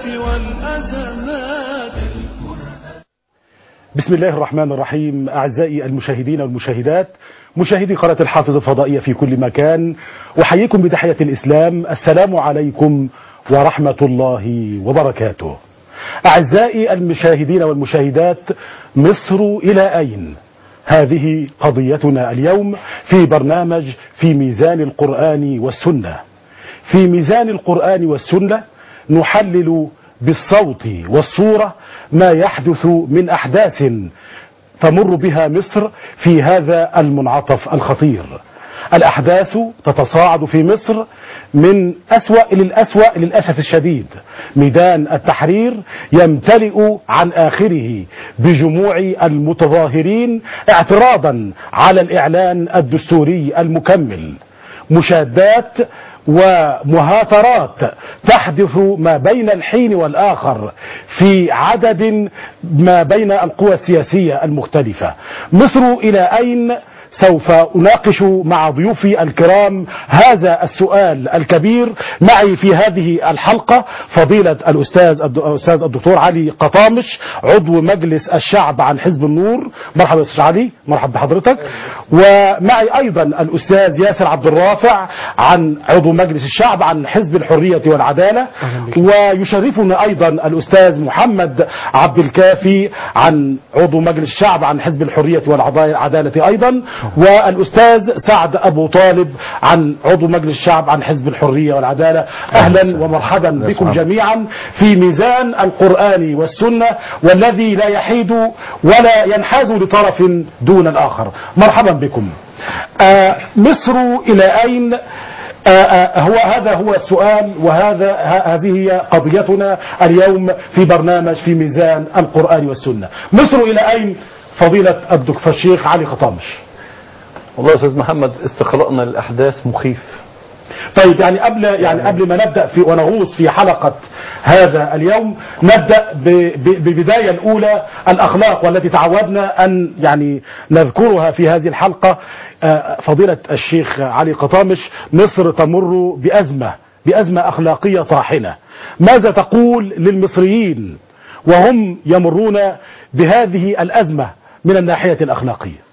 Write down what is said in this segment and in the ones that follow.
والأزمات بسم الله الرحمن الرحيم أعزائي المشاهدين والمشاهدات مشاهدي قناة الحافظ الفضائية في كل مكان أحييكم بتحية الإسلام السلام عليكم ورحمة الله وبركاته أعزائي المشاهدين والمشاهدات مصر إلى أين؟ هذه قضيتنا اليوم في برنامج في ميزان القرآن والسنة في ميزان القرآن والسنة نحلل بالصوت والصورة ما يحدث من أحداث تمر بها مصر في هذا المنعطف الخطير الأحداث تتصاعد في مصر من أسوأ للأسوأ للأسف الشديد ميدان التحرير يمتلئ عن آخره بجموع المتظاهرين اعتراضا على الإعلان الدستوري المكمل مشادات ومهاترات تحدث ما بين الحين والآخر في عدد ما بين القوى السياسية المختلفة مصر إلى أين سوف أناقش مع ضيوفي الكرام هذا السؤال الكبير معي في هذه الحلقة فضيلة الأستاذ الأستاذ الدكتور علي قطامش عضو مجلس الشعب عن حزب النور مرحبا أستاذ علي مرحبا بحضرتك ومعي أيضا الأستاذ ياسر عبد الرافع عن عضو مجلس الشعب عن حزب الحرية والعدالة ويشرفنا أيضا الأستاذ محمد عبد الكافي عن عضو مجلس الشعب عن حزب الحرية والعدالة أيضا والأستاذ سعد أبو طالب عن عضو مجلس الشعب عن حزب الحرية والعدالة أهلا ومرحبا بكم جميعا في ميزان القرآن والسنة والذي لا يحيد ولا ينحاز لطرف دون الآخر مرحبا بكم آه مصر إلى أين آه آه هو هذا هو السؤال وهذا هذه هي قضيتنا اليوم في برنامج في ميزان القرآن والسنة مصر إلى أين فضيلة الدكتور الشيخ علي خطامش والله يا استاذ محمد استقراءنا للاحداث مخيف طيب يعني قبل يعني قبل ما نبدا في ونغوص في حلقه هذا اليوم نبدا بالبدايه الاولى الاخلاق والتي تعودنا ان يعني نذكرها في هذه الحلقه فضيله الشيخ علي قطامش مصر تمر بازمه بازمه اخلاقيه طاحنه ماذا تقول للمصريين وهم يمرون بهذه الازمه من الناحيه الاخلاقيه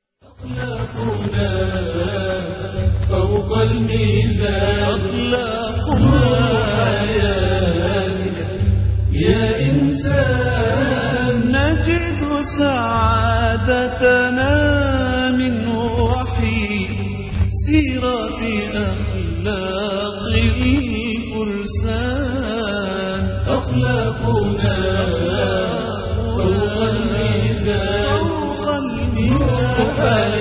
فوق الميزان أخلاقنا يا إنسان نجد سعادتنا من وحي سيرة أخلاق الفرسان أخلاقنا فوق الميزان فوق الميزان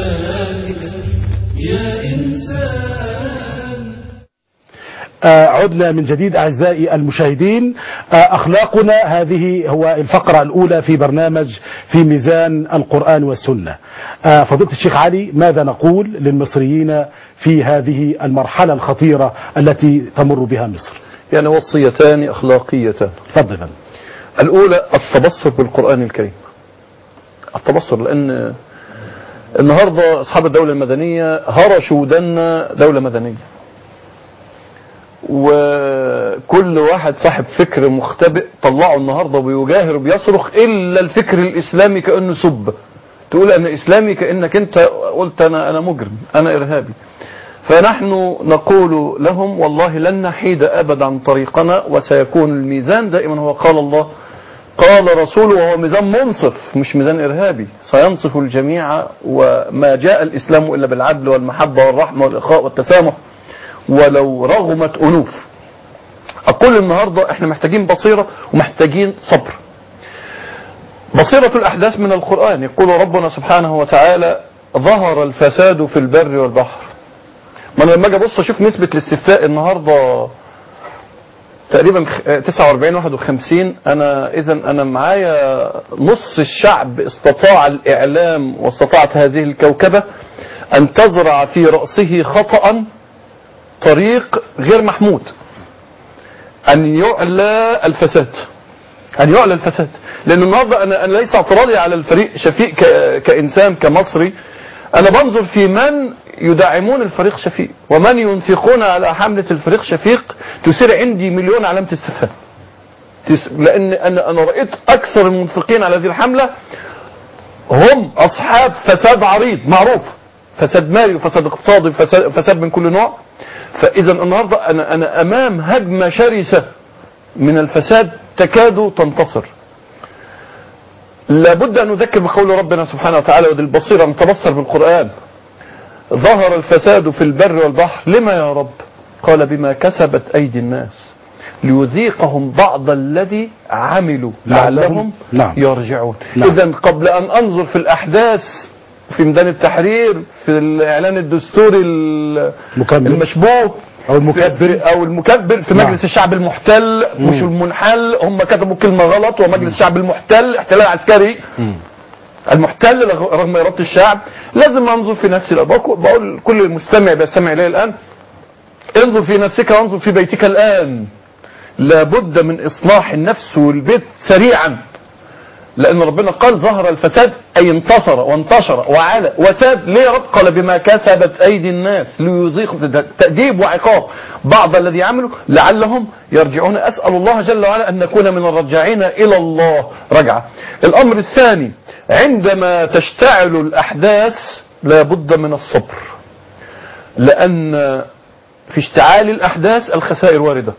يا إنسان آه عدنا من جديد أعزائي المشاهدين آه أخلاقنا هذه هو الفقرة الأولى في برنامج في ميزان القرآن والسنة آه فضيلة الشيخ علي ماذا نقول للمصريين في هذه المرحلة الخطيرة التي تمر بها مصر يعني وصيتان أخلاقيتان تفضلا الأولى التبصر بالقرآن الكريم التبصر لأن النهاردة أصحاب الدولة المدنية هرشوا ودنا دولة مدنية وكل واحد صاحب فكر مختبئ طلعه النهاردة ويجاهر وبيصرخ إلا الفكر الإسلامي كأنه سب تقول أنا إسلامي كأنك أنت قلت أنا, أنا مجرم أنا إرهابي فنحن نقول لهم والله لن نحيد أبدا عن طريقنا وسيكون الميزان دائما هو قال الله قال رسوله وهو ميزان منصف مش ميزان إرهابي سينصف الجميع وما جاء الإسلام إلا بالعدل والمحبة والرحمة والإخاء والتسامح ولو رغمت أنوف أقول النهاردة احنا محتاجين بصيرة ومحتاجين صبر بصيرة الأحداث من القرآن يقول ربنا سبحانه وتعالى ظهر الفساد في البر والبحر ما انا لما اجي ابص اشوف نسبة الاستفتاء النهارده تقريبا 49 51 انا اذا انا معايا نص الشعب استطاع الاعلام واستطاعت هذه الكوكبه ان تزرع في راسه خطا طريق غير محمود ان يعلى الفساد ان يعلى الفساد لان النهارده انا انا ليس اعتراضي على الفريق شفيق ك- كانسان كمصري انا بنظر في من يدعمون الفريق شفيق ومن ينفقون على حملة الفريق شفيق تثير عندي مليون علامة استفهام تس- لان انا انا رايت اكثر المنفقين على هذه الحمله هم اصحاب فساد عريض معروف فساد مالي وفساد اقتصادي وفساد فساد من كل نوع فاذا النهارده انا انا امام هجمه شرسه من الفساد تكاد تنتصر لابد ان نذكر بقول ربنا سبحانه وتعالى ودي البصيره نتبصر بالقران ظهر الفساد في البر والبحر لما يا رب قال بما كسبت ايدي الناس ليذيقهم بعض الذي عملوا لعلهم- لعلهم نعم. يرجعون نعم. اذا قبل ان انظر في الاحداث في ميدان التحرير في الاعلان الدستوري ال- مكمل. المشبوه أو المكبر. في- او المكبر في نعم. مجلس الشعب المحتل مش المنحل هم كتبوا كلمه غلط ومجلس الشعب المحتل احتلال عسكري المحتل رغ- رغم إرادة الشعب لازم أنظر في نفسي لا بقول بقول كل مستمع بيستمع إليه الآن انظر في نفسك وانظر في بيتك الآن لابد من إصلاح النفس والبيت سريعا لأن ربنا قال ظهر الفساد أي انتصر وانتشر وعلى وساد ليه يا رب قال بما كسبت أيدي الناس ليذيق ده تأديب وعقاب بعض الذي عملوا لعلهم يرجعون أسأل الله جل وعلا أن نكون من الرجاعين إلى الله رجعة الأمر الثاني عندما تشتعل الأحداث لابد من الصبر لأن في اشتعال الأحداث الخسائر واردة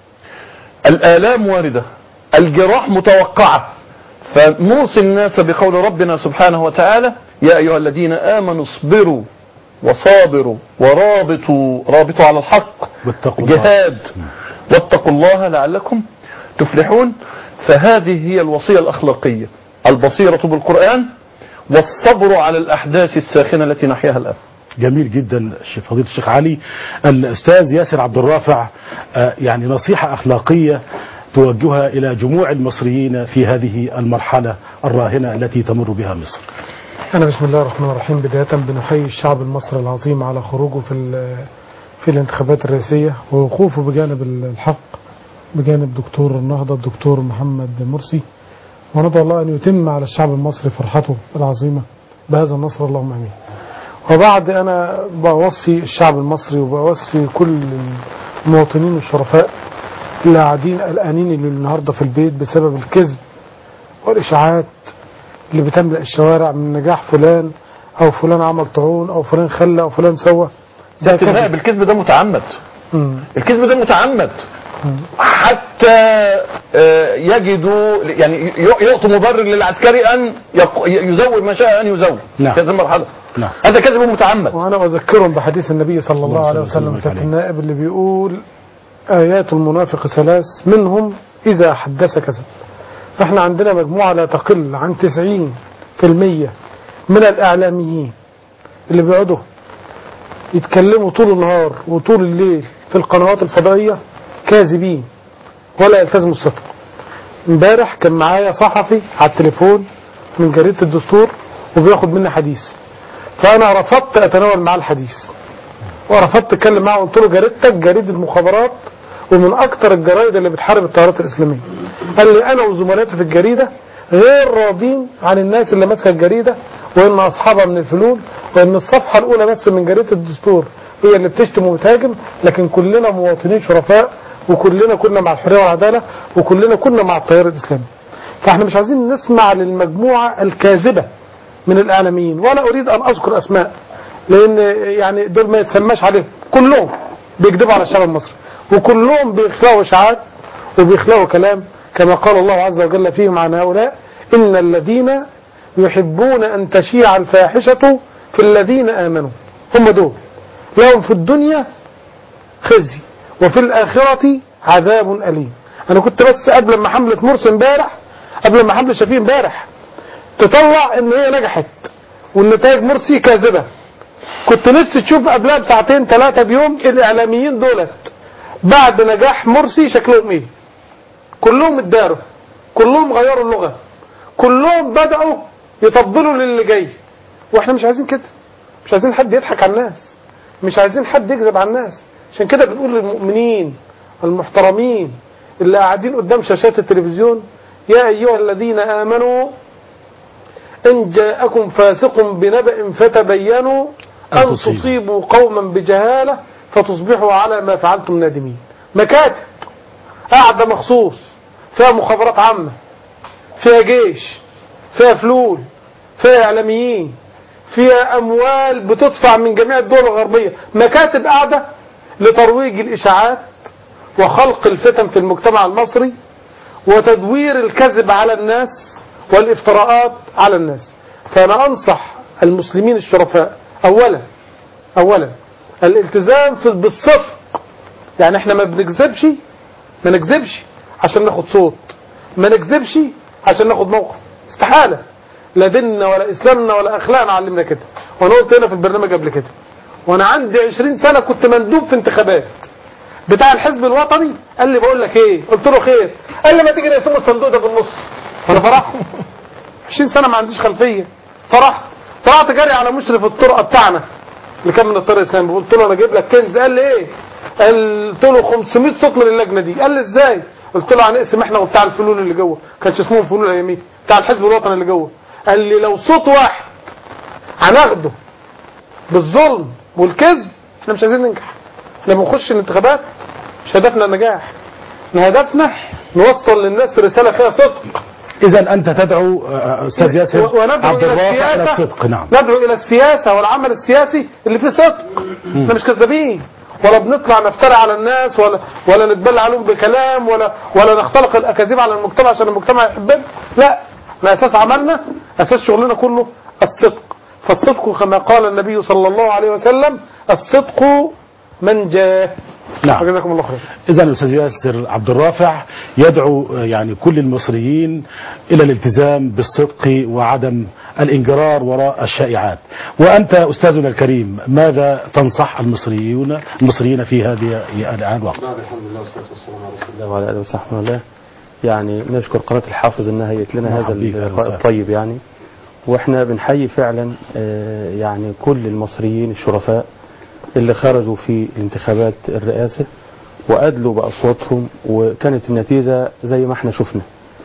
الآلام واردة الجراح متوقعة فنوصي الناس بقول ربنا سبحانه وتعالى يا أيها الذين آمنوا اصبروا وصابروا ورابطوا رابطوا على الحق واتقوا الله. جهاد واتقوا الله لعلكم تفلحون فهذه هي الوصية الأخلاقية البصيرة بالقرآن والصبر على الأحداث الساخنة التي نحياها الآن جميل جدا الشيخ فضيلة الشيخ علي الأستاذ ياسر عبد الرافع آه، يعني نصيحة أخلاقية توجهها إلى جموع المصريين في هذه المرحلة الراهنة التي تمر بها مصر أنا بسم الله الرحمن الرحيم بداية بنحيي الشعب المصري العظيم على خروجه في ال- في الانتخابات الرئاسية ووقوفه بجانب الحق بجانب دكتور النهضة الدكتور محمد مرسي وندعو الله أن يتم على الشعب المصري فرحته العظيمة بهذا النصر اللهم آمين وبعد أنا بوصي الشعب المصري وبوصي كل المواطنين الشرفاء اللي قاعدين قلقانين اللي النهارده في البيت بسبب الكذب والإشاعات اللي بتملأ الشوارع من نجاح فلان أو فلان عمل طاعون أو فلان خلى أو فلان سوى ده اتفاق كذب بالكذب ده متعمد مم. الكذب ده متعمد حتى آه، يجدوا يعني ي- يعطوا مبرر للعسكري ان يق- يزود ما شاء ان يزود نعم. في هذه المرحله نعم. هذا كذب متعمد وأنا أذكرهم بحديث النبي صلى الله اللهم عليه صل وسلم وسلم سيادة عليه. النائب اللي بيقول آيات المنافق ثلاث منهم إذا حدث كذب احنا عندنا مجموعة لا تقل عن 90% من الإعلاميين اللي بيقعدوا يتكلموا طول النهار وطول الليل في القنوات الفضائية كاذبين ولا يلتزموا الصدق امبارح كان معايا صحفي على التليفون من جريدة الدستور وبياخد مني حديث فأنا رفضت أتناول معاه الحديث ورفضت اتكلم معاه وقلت له جريدتك جريدة مخابرات ومن أكتر الجرايد اللي بتحارب التيارات الإسلامية قال لي أنا وزملائي في الجريدة غير راضين عن الناس اللي ماسكة الجريدة وإن أصحابها من الفلول وإن الصفحة الأولى بس من جريدة الدستور هي اللي بتشتم وبتهاجم لكن كلنا مواطنين شرفاء وكلنا كنا مع الحرية والعدالة وكلنا كنا مع التيار الإسلامي فاحنا مش عايزين نسمع للمجموعة الكاذبة من الإعلاميين ولا أريد أن أذكر أسماء لأن يعني دول ما يتسماش عليهم كلهم بيكذبوا على الشعب المصري وكلهم بيخلقوا إشاعات وبيخلقوا كلام كما قال الله عز وجل فيهم عن هؤلاء إن الذين يحبون أن تشيع الفاحشة في الذين آمنوا هم دول لهم في الدنيا خزي وفي الآخرة عذاب أليم أنا كنت بس قبل ما حملة مرسي امبارح قبل ما حملة شفيق امبارح تطلع ان هي نجحت والنتائج مرسي كاذبة كنت نفسي تشوف قبلها بساعتين ثلاثة بيوم الاعلاميين دولت بعد نجاح مرسي شكلهم ايه كلهم اتداروا كلهم غيروا اللغة كلهم بدأوا يطبلوا للي جاي واحنا مش عايزين كده مش عايزين حد يضحك على الناس مش عايزين حد يكذب على الناس عشان كده بنقول للمؤمنين المحترمين اللي قاعدين قدام شاشات التلفزيون يا أيها الذين آمنوا إن جاءكم فاسق بنبأ فتبينوا أن أن تصيبوا. تصيبوا قوما بجهالة فتصبحوا على ما فعلتم نادمين مكاتب قاعدة مخصوص فيها مخابرات عامة فيها جيش فيها فلول فيها إعلاميين فيها أموال بتدفع من جميع الدول الغربية مكاتب قاعدة لترويج الإشاعات وخلق الفتن في المجتمع المصري وتدوير الكذب على الناس والافتراءات على الناس فأنا أنصح المسلمين الشرفاء أولا أولا الالتزام في بالصدق يعني احنا ما بنكذبش ما نكذبش عشان ناخد صوت ما نكذبش عشان ناخد موقف استحالة لا ديننا ولا إسلامنا ولا أخلاقنا علمنا كده وأنا قلت هنا في البرنامج قبل كده وأنا عندي 20 سنة كنت مندوب في انتخابات بتاع الحزب الوطني قال لي بقول لك ايه قلت له خير قال لي ما تيجي نقسم الصندوق ده بالنص فانا فرحت 20 سنه ما عنديش خلفيه فرحت طلعت جري على مشرف الطرقه بتاعنا اللي كان من الطريق الاسلامي قلت له انا اجيب لك كنز قال لي ايه قلت له 500 صوت من اللجنه دي قال لي ازاي قلت له هنقسم احنا وبتاع الفلول اللي جوه كانش اسمهم فلول اياميه بتاع الحزب الوطني اللي جوه قال لي لو صوت واحد هناخده بالظلم والكذب احنا مش عايزين ننجح احنا بنخش الانتخابات مش هدفنا النجاح احنا هدفنا نوصل للناس رساله فيها صدق إذا أنت تدعو آه، أستاذ ياسر و- وندعو عبد إلى الرافع إلى السياسة الصدق نعم ندعو الى السياسه والعمل السياسي اللي فيه صدق احنا مش كذابين ولا بنطلع نفتري على الناس ولا ولا نتبلى عليهم بكلام ولا ولا نختلق الاكاذيب على المجتمع عشان المجتمع يحبنا لا احنا اساس عملنا اساس شغلنا كله الصدق فالصدق كما قال النبي صلى الله عليه وسلم الصدق من جاء نعم جزاكم الله خير إذا الأستاذ ياسر عبد الرافع يدعو آه، يعني كل المصريين إلى الالتزام بالصدق وعدم الانجرار وراء الشائعات وأنت أستاذنا الكريم ماذا تنصح المصريون المصريين في هذه الآن الوقت بعد الحمد لله والصلاة والسلام على رسول الله وعلى آله وصحبه الله يعني نشكر قناة الحافظ انها هيت لنا مرحبا هذا بيك، أهلا اللقاء وسهلا. الطيب يعني واحنا بنحيي فعلا آه، يعني كل المصريين الشرفاء اللي خرجوا في الانتخابات الرئاسة وأدلوا بأصواتهم وكانت النتيجة زي ما احنا شفنا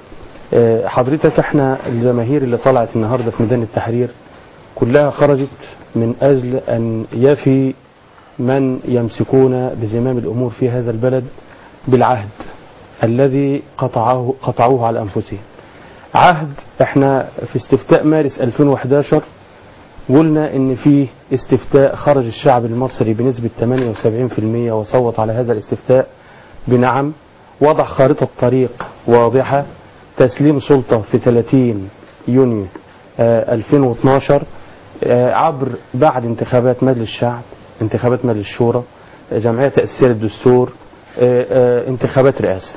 آه، حضرتك احنا الجماهير اللي طلعت النهاردة في ميدان التحرير كلها خرجت من أجل أن يفي من يمسكون بزمام الأمور في هذا البلد بالعهد الذي قطعه قطعوه على أنفسهم عهد احنا في استفتاء مارس 2011 قلنا ان في استفتاء خرج الشعب المصري بنسبة 78% وصوت على هذا الاستفتاء بنعم وضع خارطة طريق واضحة تسليم سلطة في 30 يونيو آه، 2012 آه، عبر بعد انتخابات مجلس الشعب انتخابات مجلس الشورى آه، جمعية تأسيس الدستور آه، آه، انتخابات رئاسة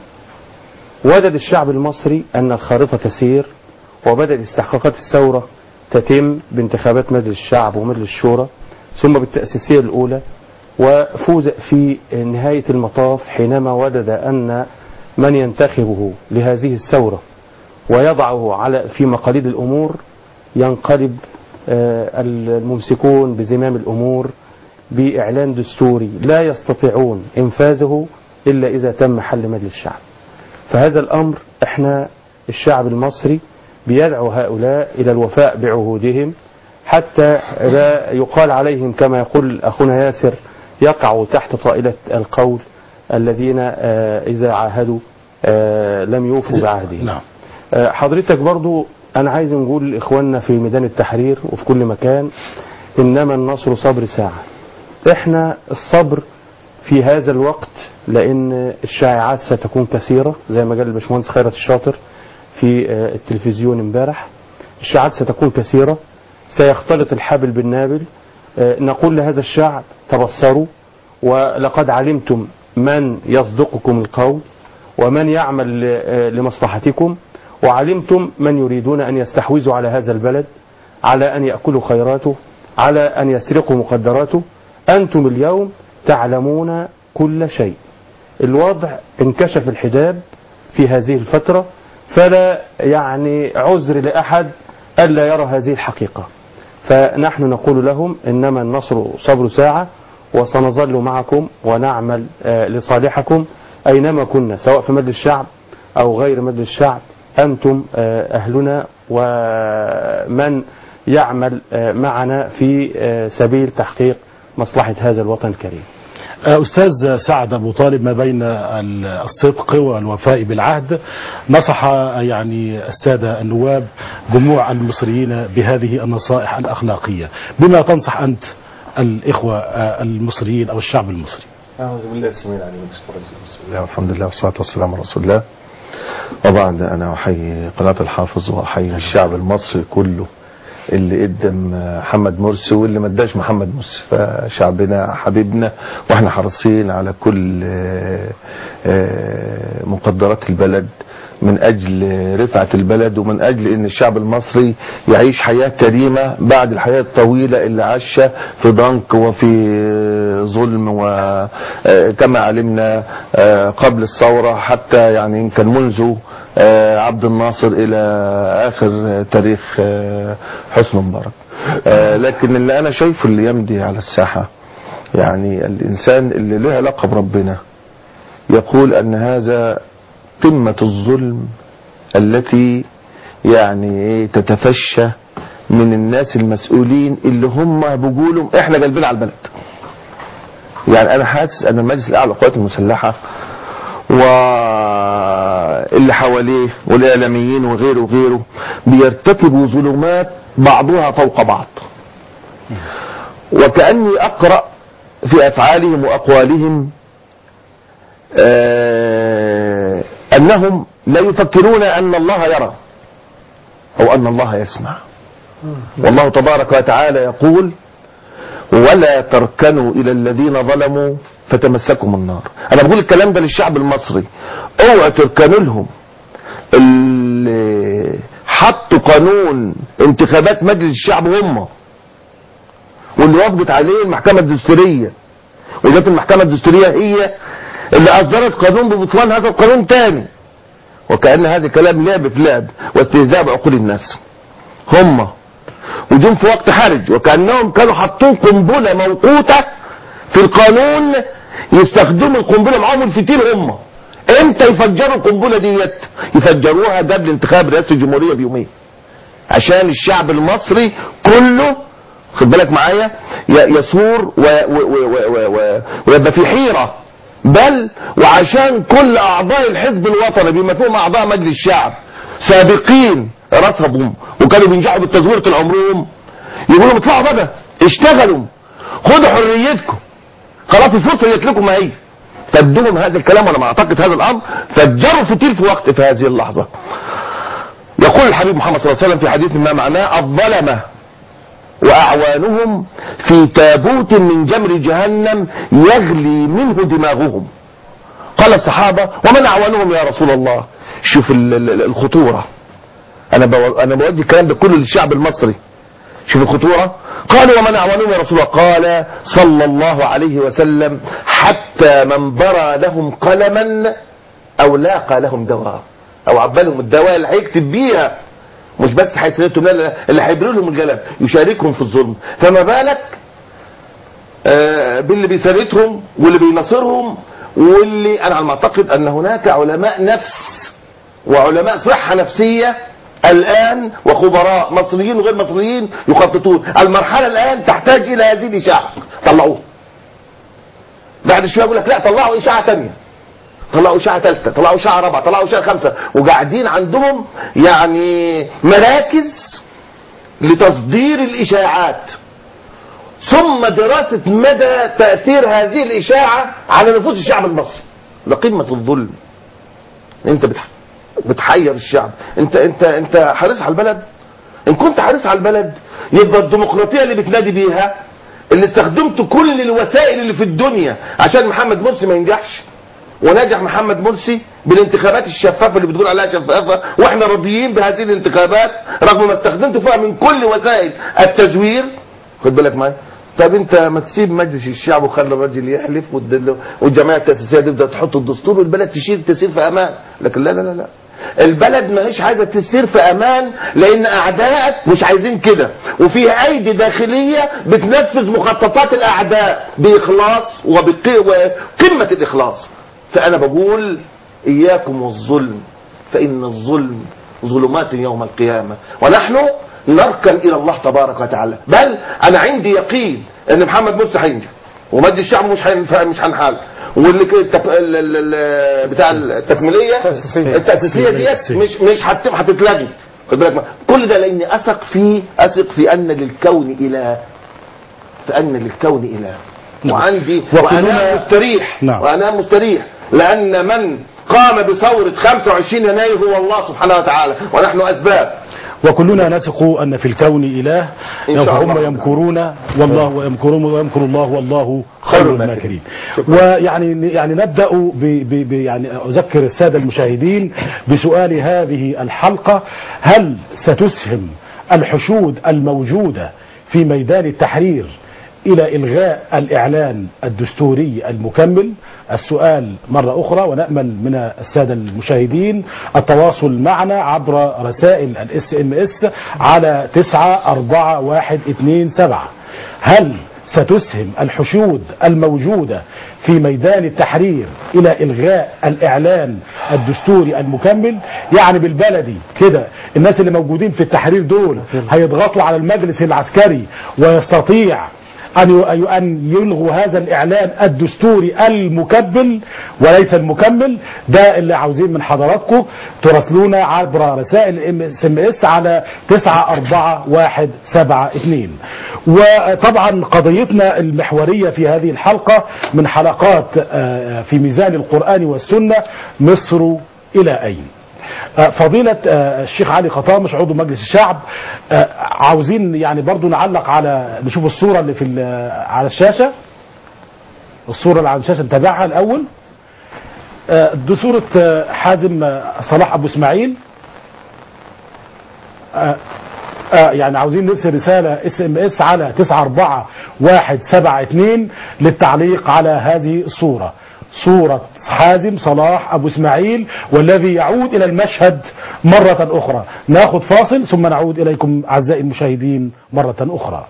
وجد الشعب المصري أن الخارطة تسير وبدأت استحقاقات الثورة تتم بانتخابات مجلس الشعب ومجلس الشورى ثم بالتأسيسية الأولى وفوز في نهاية المطاف حينما وجد أن من ينتخبه لهذه الثورة ويضعه على في مقاليد الأمور ينقلب آه، الممسكون بزمام الأمور بإعلان دستوري لا يستطيعون إنفاذه إلا إذا تم حل مجلس الشعب فهذا الأمر احنا الشعب المصري بيدعو هؤلاء إلى الوفاء بعهودهم حتى لا يقال عليهم كما يقول أخونا ياسر يقعوا تحت طائلة القول الذين آه، إذا عاهدوا آه، لم يوفوا بعهدهم نعم آه، حضرتك برضو أنا عايز نقول لإخواننا في ميدان التحرير وفي كل مكان إنما النصر صبر ساعة إحنا الصبر في هذا الوقت لأن الشائعات ستكون كثيرة زي ما قال الباشمهندس خيرت الشاطر في آه، التلفزيون امبارح الشائعات ستكون كثيرة سيختلط الحبل بالنابل آه، نقول لهذا الشعب تبصروا ولقد علمتم من يصدقكم القول ومن يعمل آه، لمصلحتكم وعلمتم من يريدون أن يستحوذوا على هذا البلد على أن يأكلوا خيراته على أن يسرقوا مقدراته أنتم اليوم تعلمون كل شيء الوضع انكشف الحجاب في هذه الفترة فلا يعني عذر لأحد ألا يرى هذه الحقيقة فنحن نقول لهم إنما النصر صبر ساعة وسنظل معكم ونعمل آه، لصالحكم أينما كنا سواء في مجلس الشعب أو غير مجلس الشعب أنتم آه، أهلنا ومن يعمل آه، معنا في آه، سبيل تحقيق مصلحة هذا الوطن الكريم آه، أستاذ سعد أبو طالب ما بين ال- الصدق والوفاء بالعهد نصح آه، يعني السادة النواب جموع المصريين بهذه النصائح الأخلاقية بما تنصح أنت الإخوة آه، المصريين أو الشعب المصري أعوذ بالله السميع العليم من الشيطان الرجيم بسم الله والحمد لله والصلاة والسلام على رسول الله وبعد أنا أحيي قناة الحافظ وأحيي الشعب المصري كله اللي قدم محمد مرسي واللي ما اداش محمد مرسي فشعبنا حبيبنا واحنا حريصين على كل آه، آه، مقدرات البلد من اجل رفعة البلد ومن اجل ان الشعب المصري يعيش حياة كريمة بعد الحياة الطويلة اللي عاشها في ضنك وفي ظلم وكما علمنا آه، قبل الثورة حتى يعني كان منذ آه، عبد الناصر الى اخر تاريخ آه، حسن مبارك آه، لكن اللي انا شايفه اللي يمضي على الساحة يعني الانسان اللي له علاقة بربنا يقول ان هذا قمة الظلم التي يعني إيه تتفشى من الناس المسؤولين اللي هم بيقولوا احنا قلبنا على البلد يعني انا حاسس ان المجلس الاعلى للقوات المسلحه واللي حواليه والاعلاميين وغيره وغيره بيرتكبوا ظلمات بعضها فوق بعض وكاني اقرا في افعالهم واقوالهم آه انهم لا يفكرون ان الله يرى او ان الله يسمع والله تبارك وتعالى يقول ولا تركنوا الى الذين ظلموا فتمسكم النار انا بقول الكلام ده للشعب المصري اوعوا تركنوا لهم اللي حطوا قانون انتخابات مجلس الشعب هم واللي وافقت عليه المحكمة الدستورية وذات المحكمة الدستورية هي اللي اصدرت قانون ببطلان هذا القانون تاني وكأن هذا كلام لعب في لعب واستهزاء بعقول الناس هم ودون في وقت حرج وكأنهم كانوا حاطين قنبلة موقوتة في القانون يستخدموا القنبلة معاهم الفتيل هم امتى يفجروا القنبلة ديت يفجروها قبل انتخاب رئاسة الجمهورية بيومين عشان الشعب المصري كله خد بالك معايا ي- يثور و- و- و- و- و- ويبقى في حيرة بل وعشان كل اعضاء الحزب الوطني بما فيهم اعضاء مجلس الشعب سابقين رصبهم وكانوا بينجحوا بالتزوير طول عمرهم يقولوا اطلعوا بقى اشتغلوا خدوا حريتكم خلاص الفرصه جت لكم اهي فادوهم هذا الكلام وانا ما اعتقد هذا الامر فجروا فتيل في وقت في هذه اللحظه يقول الحبيب محمد صلى الله عليه وسلم في حديث ما معناه الظلمه واعوانهم في تابوت من جمر جهنم يغلي منه دماغهم قال الصحابه ومن اعوانهم يا رسول الله شوف ال- ال- الخطوره انا بو... انا بودي الكلام ده كله للشعب المصري شوف الخطورة قالوا ومن أعوانهم يا رسول الله قال صلى الله عليه وسلم حتى من برى لهم قلما أو لاقى لهم دواء أو عبالهم الدواء اللي هيكتب بيها مش بس هيسندهم لا لا اللي هيبروا لهم القلم يشاركهم في الظلم فما بالك آه، باللي بيساندهم واللي بيناصرهم واللي انا على ما اعتقد ان هناك علماء نفس وعلماء صحة نفسية الآن وخبراء مصريين وغير مصريين يخططون المرحلة الآن تحتاج إلى هذه الإشاعة طلعوه بعد شوية يقول لك لا طلعوا إشاعة تانية طلعوا إشاعة ثالثة طلعوا إشاعة رابعة طلعوا إشاعة خمسة وقاعدين عندهم يعني مراكز لتصدير الإشاعات ثم دراسة مدى تأثير هذه الإشاعة على نفوس الشعب المصري لقمة الظلم انت بتح... بتحير الشعب انت انت انت حريص على البلد ان كنت حريص على البلد يبقى الديمقراطيه اللي بتنادي بيها اللي استخدمت كل الوسائل اللي في الدنيا عشان محمد مرسي ما ينجحش ونجح محمد مرسي بالانتخابات الشفافه اللي بتقول عليها شفافه واحنا راضيين بهذه الانتخابات رغم ما استخدمت فيها من كل وسائل التزوير خد بالك معايا طب انت ما تسيب مجلس الشعب وخلي الراجل يحلف والدل- والجمعيه التاسيسيه تبدا تحط الدستور والبلد تشير تسير في امان لكن لا لا لا لا البلد ما هيش عايزه تسير في امان لان اعدائك مش عايزين كده وفي ايدي داخليه بتنفذ مخططات الاعداء باخلاص وبق- وقمه الاخلاص فانا بقول اياكم والظلم فان الظلم ظلمات يوم القيامه ونحن نركن الى الله تبارك وتعالى بل انا عندي يقين ان محمد مرسي هينجح ومجلس الشعب مش هينفع مش هنحل واللي ك- التف... ال... ال... ال... بتاع التكميليه التأسيسية. التاسيسيه ديت مش مش هت... هتتلغي خد بالك ما- كل ده لاني اثق في اثق في ان للكون اله في ان للكون اله وعندي وانا مستريح نعم. وانا مستريح لان من قام بثوره 25 يناير هو الله سبحانه وتعالى ونحن اسباب وكلنا نثق أن في الكون إله إن شاء هم الله. يمكرون والله ويمكرون ويمكر الله والله خير خير الماكرين شكرا. ويعني يعني نبدأ ب ب ب يعني أذكر السادة المشاهدين بسؤال هذه الحلقة هل ستسهم الحشود الموجودة في ميدان التحرير إلى إلغاء الإعلان الدستوري المكمل السؤال مرة أخرى ونأمل من السادة المشاهدين التواصل معنا عبر رسائل الاس ام اس على 94127 هل ستسهم الحشود الموجودة في ميدان التحرير إلى إلغاء الإعلان الدستوري المكمل يعني بالبلدي كده الناس اللي موجودين في التحرير دول هيضغطوا على المجلس العسكري ويستطيع أن ي- أن يلغوا هذا الإعلان الدستوري المكبل وليس المكمل ده اللي عاوزين من حضراتكم تراسلونا عبر رسائل ام اس ام اس على 94172 وطبعا قضيتنا المحورية في هذه الحلقة من حلقات آه، في ميزان القرآن والسنة مصر إلى أين آه، فضيلة آه، الشيخ علي قطامش عضو مجلس الشعب آه، عاوزين يعني برضو نعلق على نشوف الصورة اللي في ال- على الشاشة الصورة اللي على الشاشة نتابعها الأول آه، دي صورة آه، حازم آه، صلاح أبو إسماعيل آه، آه، يعني عاوزين نرسل رسالة اس ام اس على 94172 للتعليق على هذه الصورة صورة حازم صلاح أبو إسماعيل والذي يعود إلى المشهد مرة أخرى ناخذ فاصل ثم نعود إليكم أعزائي المشاهدين مرة أخرى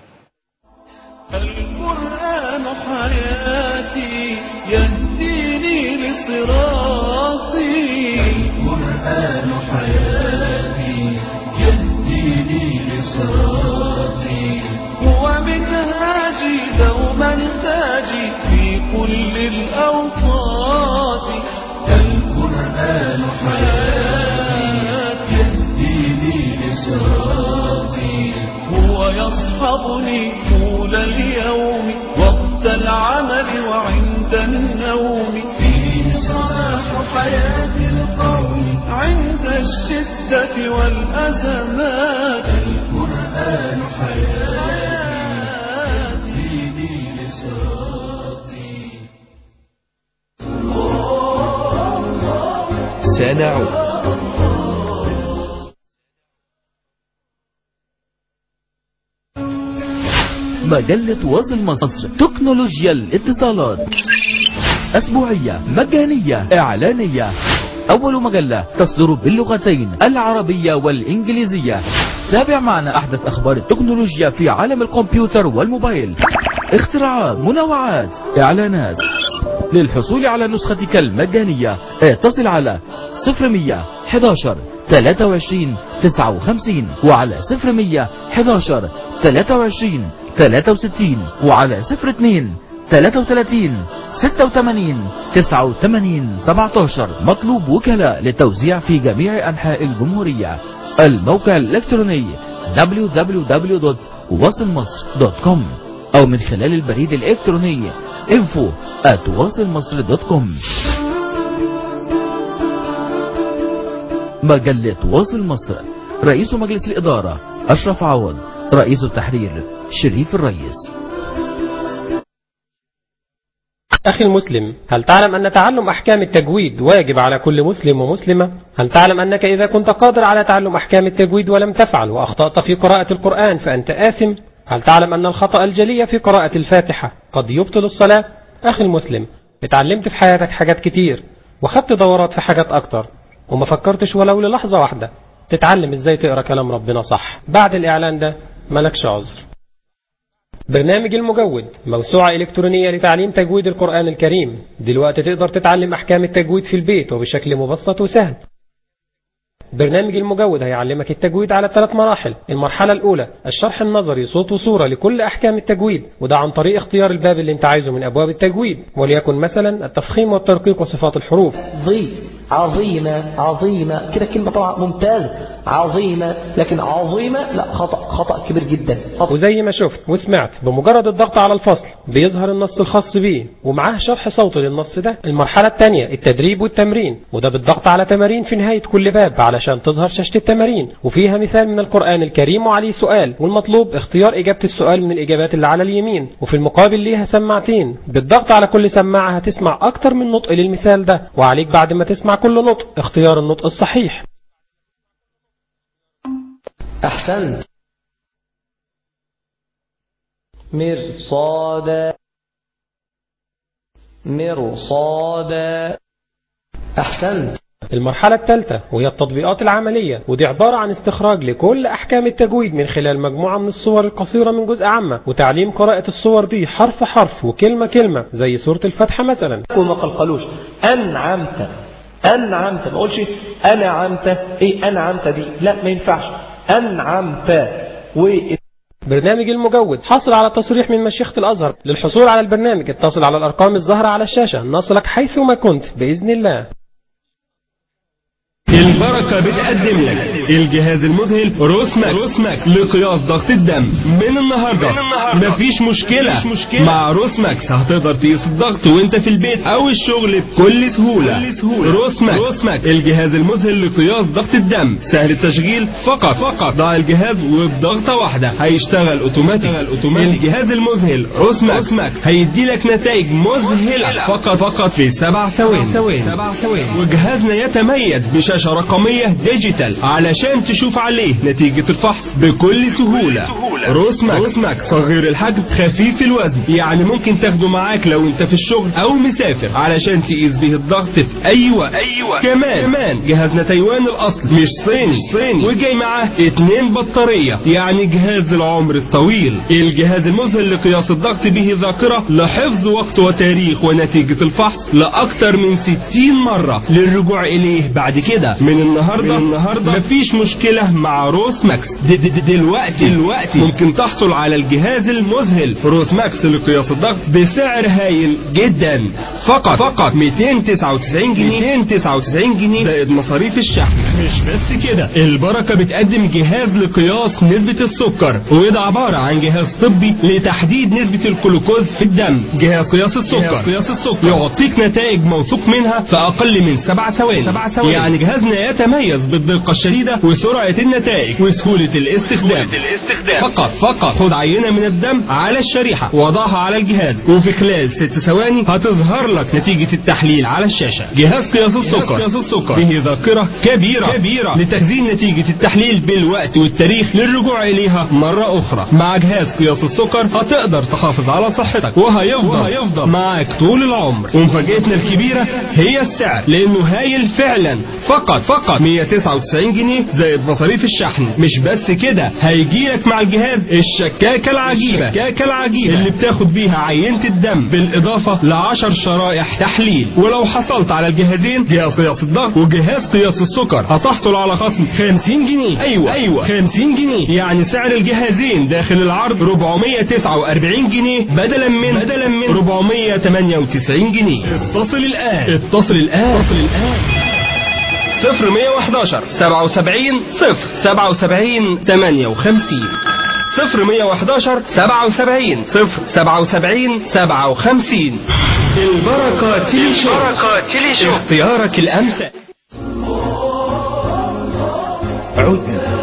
القرآن حياتي يهديني لصراطي القرآن حياتي يهديني لصراطي هو منهاجي دوما تاجي في كل الأوقات القرآن حياتي يهديني لصراطي هو يصحبني طول اليوم وقت العمل وعند النوم فيه صلاح حياة القوم عند الشدة والأزمات القرآن حياتي يهديني لصراطي سنعود مجلة وصل مصر تكنولوجيا الاتصالات أسبوعية مجانية إعلانية أول مجلة تصدر باللغتين العربية والإنجليزية تابع معنا أحدث أخبار التكنولوجيا في عالم الكمبيوتر والموبايل اختراعات منوعات إعلانات للحصول على نسختك المجانية اتصل على 0100 11 23 59 وعلى 0100 11 23 63 وعلى 02 33 86 89 17 مطلوب وكلاء للتوزيع في جميع أنحاء الجمهورية الموقع الإلكتروني www.wasilmصر.com أو من خلال البريد الإلكتروني info at wasilmصر.com مجلة واصل مصر رئيس مجلس الإدارة أشرف عوض رئيس التحرير شريف الرئيس أخي المسلم هل تعلم أن تعلم أحكام التجويد واجب على كل مسلم ومسلمة؟ هل تعلم أنك إذا كنت قادر على تعلم أحكام التجويد ولم تفعل وأخطأت في قراءة القرآن فأنت آثم؟ هل تعلم أن الخطأ الجلي في قراءة الفاتحة قد يبطل الصلاة؟ أخي المسلم اتعلمت في حياتك حاجات كتير وخدت دورات في حاجات أكتر وما فكرتش ولو للحظة واحدة تتعلم ازاي تقرأ كلام ربنا صح بعد الإعلان ده ملكش عذر برنامج المجود موسوعة إلكترونية لتعليم تجويد القرآن الكريم دلوقتي تقدر تتعلم أحكام التجويد في البيت وبشكل مبسط وسهل برنامج المجود هيعلمك التجويد على ثلاث مراحل المرحلة الأولى الشرح النظري صوت وصورة لكل أحكام التجويد وده عن طريق اختيار الباب اللي انت عايزه من أبواب التجويد وليكن مثلا التفخيم والترقيق وصفات الحروف ضي عظيمة عظيمة كده كلمة طبعا ممتازة عظيمة لكن عظيمة لا خطأ خطأ كبير جدا خطأ وزي ما شفت وسمعت بمجرد الضغط على الفصل بيظهر النص الخاص بيه ومعاه شرح صوتي للنص ده المرحلة الثانية التدريب والتمرين وده بالضغط على تمارين في نهاية كل باب علشان تظهر شاشة التمارين وفيها مثال من القرآن الكريم وعليه سؤال والمطلوب اختيار إجابة السؤال من الإجابات اللي على اليمين وفي المقابل ليها سماعتين بالضغط على كل سماعة هتسمع أكتر من نطق للمثال ده وعليك بعد ما تسمع كل نطق اختيار النطق الصحيح أحسنت مرصادا مرصادا أحسنت المرحلة الثالثة وهي التطبيقات العملية ودي عبارة عن استخراج لكل أحكام التجويد من خلال مجموعة من الصور القصيرة من جزء عامة وتعليم قراءة الصور دي حرف حرف وكلمة كلمة زي سورة الفاتحة مثلا وما قلقلوش أنعمت أنعمت ما أقولش أنعمت إيه أنعمت دي لا ما ينفعش أنعمت و برنامج المجود حصل على تصريح من مشيخة الأزهر للحصول على البرنامج اتصل على الأرقام الظاهرة على الشاشة نصلك حيثما كنت بإذن الله البركة بتقدم لك الجهاز المذهل روسماك روسماك لقياس ضغط الدم من النهاردة مفيش مشكلة مع روسماكس هتقدر تقيس الضغط وانت في البيت او الشغل بكل سهولة روسماك روسماك الجهاز المذهل لقياس ضغط الدم سهل التشغيل فقط فقط ضع الجهاز وبضغطة واحدة هيشتغل اوتوماتيك الجهاز المذهل روسماك هيدي لك نتائج مذهلة فقط فقط في سبع ثواني سبع ثواني وجهازنا يتميز بشاشة رقمية ديجيتال علشان تشوف عليه نتيجة الفحص بكل سهولة روسماك روسماك صغير الحجم خفيف الوزن يعني ممكن تاخده معاك لو انت في الشغل او مسافر علشان تقيس به الضغط في اي وقت اي وقت كمان كمان جهازنا تايوان الاصل مش صيني صيني وجاي معاه اتنين بطارية يعني جهاز العمر الطويل الجهاز المذهل لقياس الضغط به ذاكرة لحفظ وقت وتاريخ ونتيجة الفحص لأكثر من 60 مرة للرجوع إليه بعد كده من النهاردة من النهاردة مفيش مشكلة مع روس ماكس د- د- د- دلوقتي دلوقتي ممكن تحصل على الجهاز المذهل روس ماكس لقياس الضغط بسعر هايل جدا فقط فقط 299 جنيه 299 جنيه زائد مصاريف الشحن مش بس كده البركة بتقدم جهاز لقياس نسبة السكر وده عبارة عن جهاز طبي لتحديد نسبة الجلوكوز في الدم جهاز قياس السكر قياس السكر يعطيك نتائج موثوق منها في أقل من سبع ثواني سبع ثواني يعني جهازنا يتميز بالدقة الشديدة وسرعة النتائج وسهولة الاستخدام فقط فقط خد عينة من الدم على الشريحة وضعها على الجهاز وفي خلال ست ثواني هتظهر لك نتيجة التحليل على الشاشة جهاز قياس السكر قياس السكر به ذاكرة كبيرة كبيرة لتخزين نتيجة التحليل بالوقت والتاريخ للرجوع إليها مرة أخرى مع جهاز قياس السكر هتقدر تحافظ على صحتك وهيفضل وهيفضل معاك طول العمر ومفاجأتنا الكبيرة هي السعر لأنه هايل فعلا فقط فقط 199 جنيه زائد مصاريف الشحن مش بس كده هيجي لك مع الجهاز الشكاكة العجيبة الشكاكة العجيبة اللي بتاخد بيها عينة الدم بالإضافة ل 10 شرائح تحليل ولو حصلت على الجهازين جهاز قياس الضغط وجهاز قياس السكر هتحصل على خصم 50 جنيه ايوه ايوه 50 جنيه يعني سعر الجهازين داخل العرض 449 جنيه بدلا من بدلا من 498 جنيه اتصل الان اتصل الان اتصل الان صفر 111 77 صفر 77 58 صفر 111 77 صفر 77 57 البركة تيلي شو البركة تيلي شو اختيارك الأمثل عدنا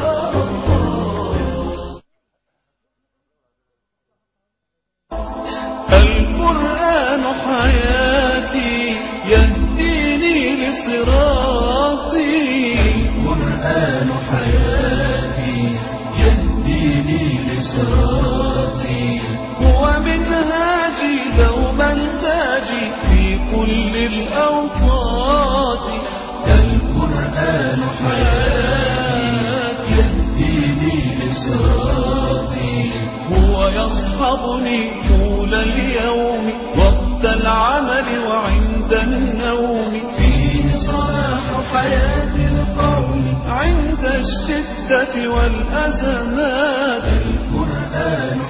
القرآن حياتي يهديني لصراطي القرآن حياتي يهديني لصراطي هو منهاجي دوما تاجي في كل الأوقات القرآن حياتي يهديني لصراطي هو يصحبني طول اليوم وقت العمل وعند النوم فيه صلاح حياة القوم الشدة والأزمات القرآن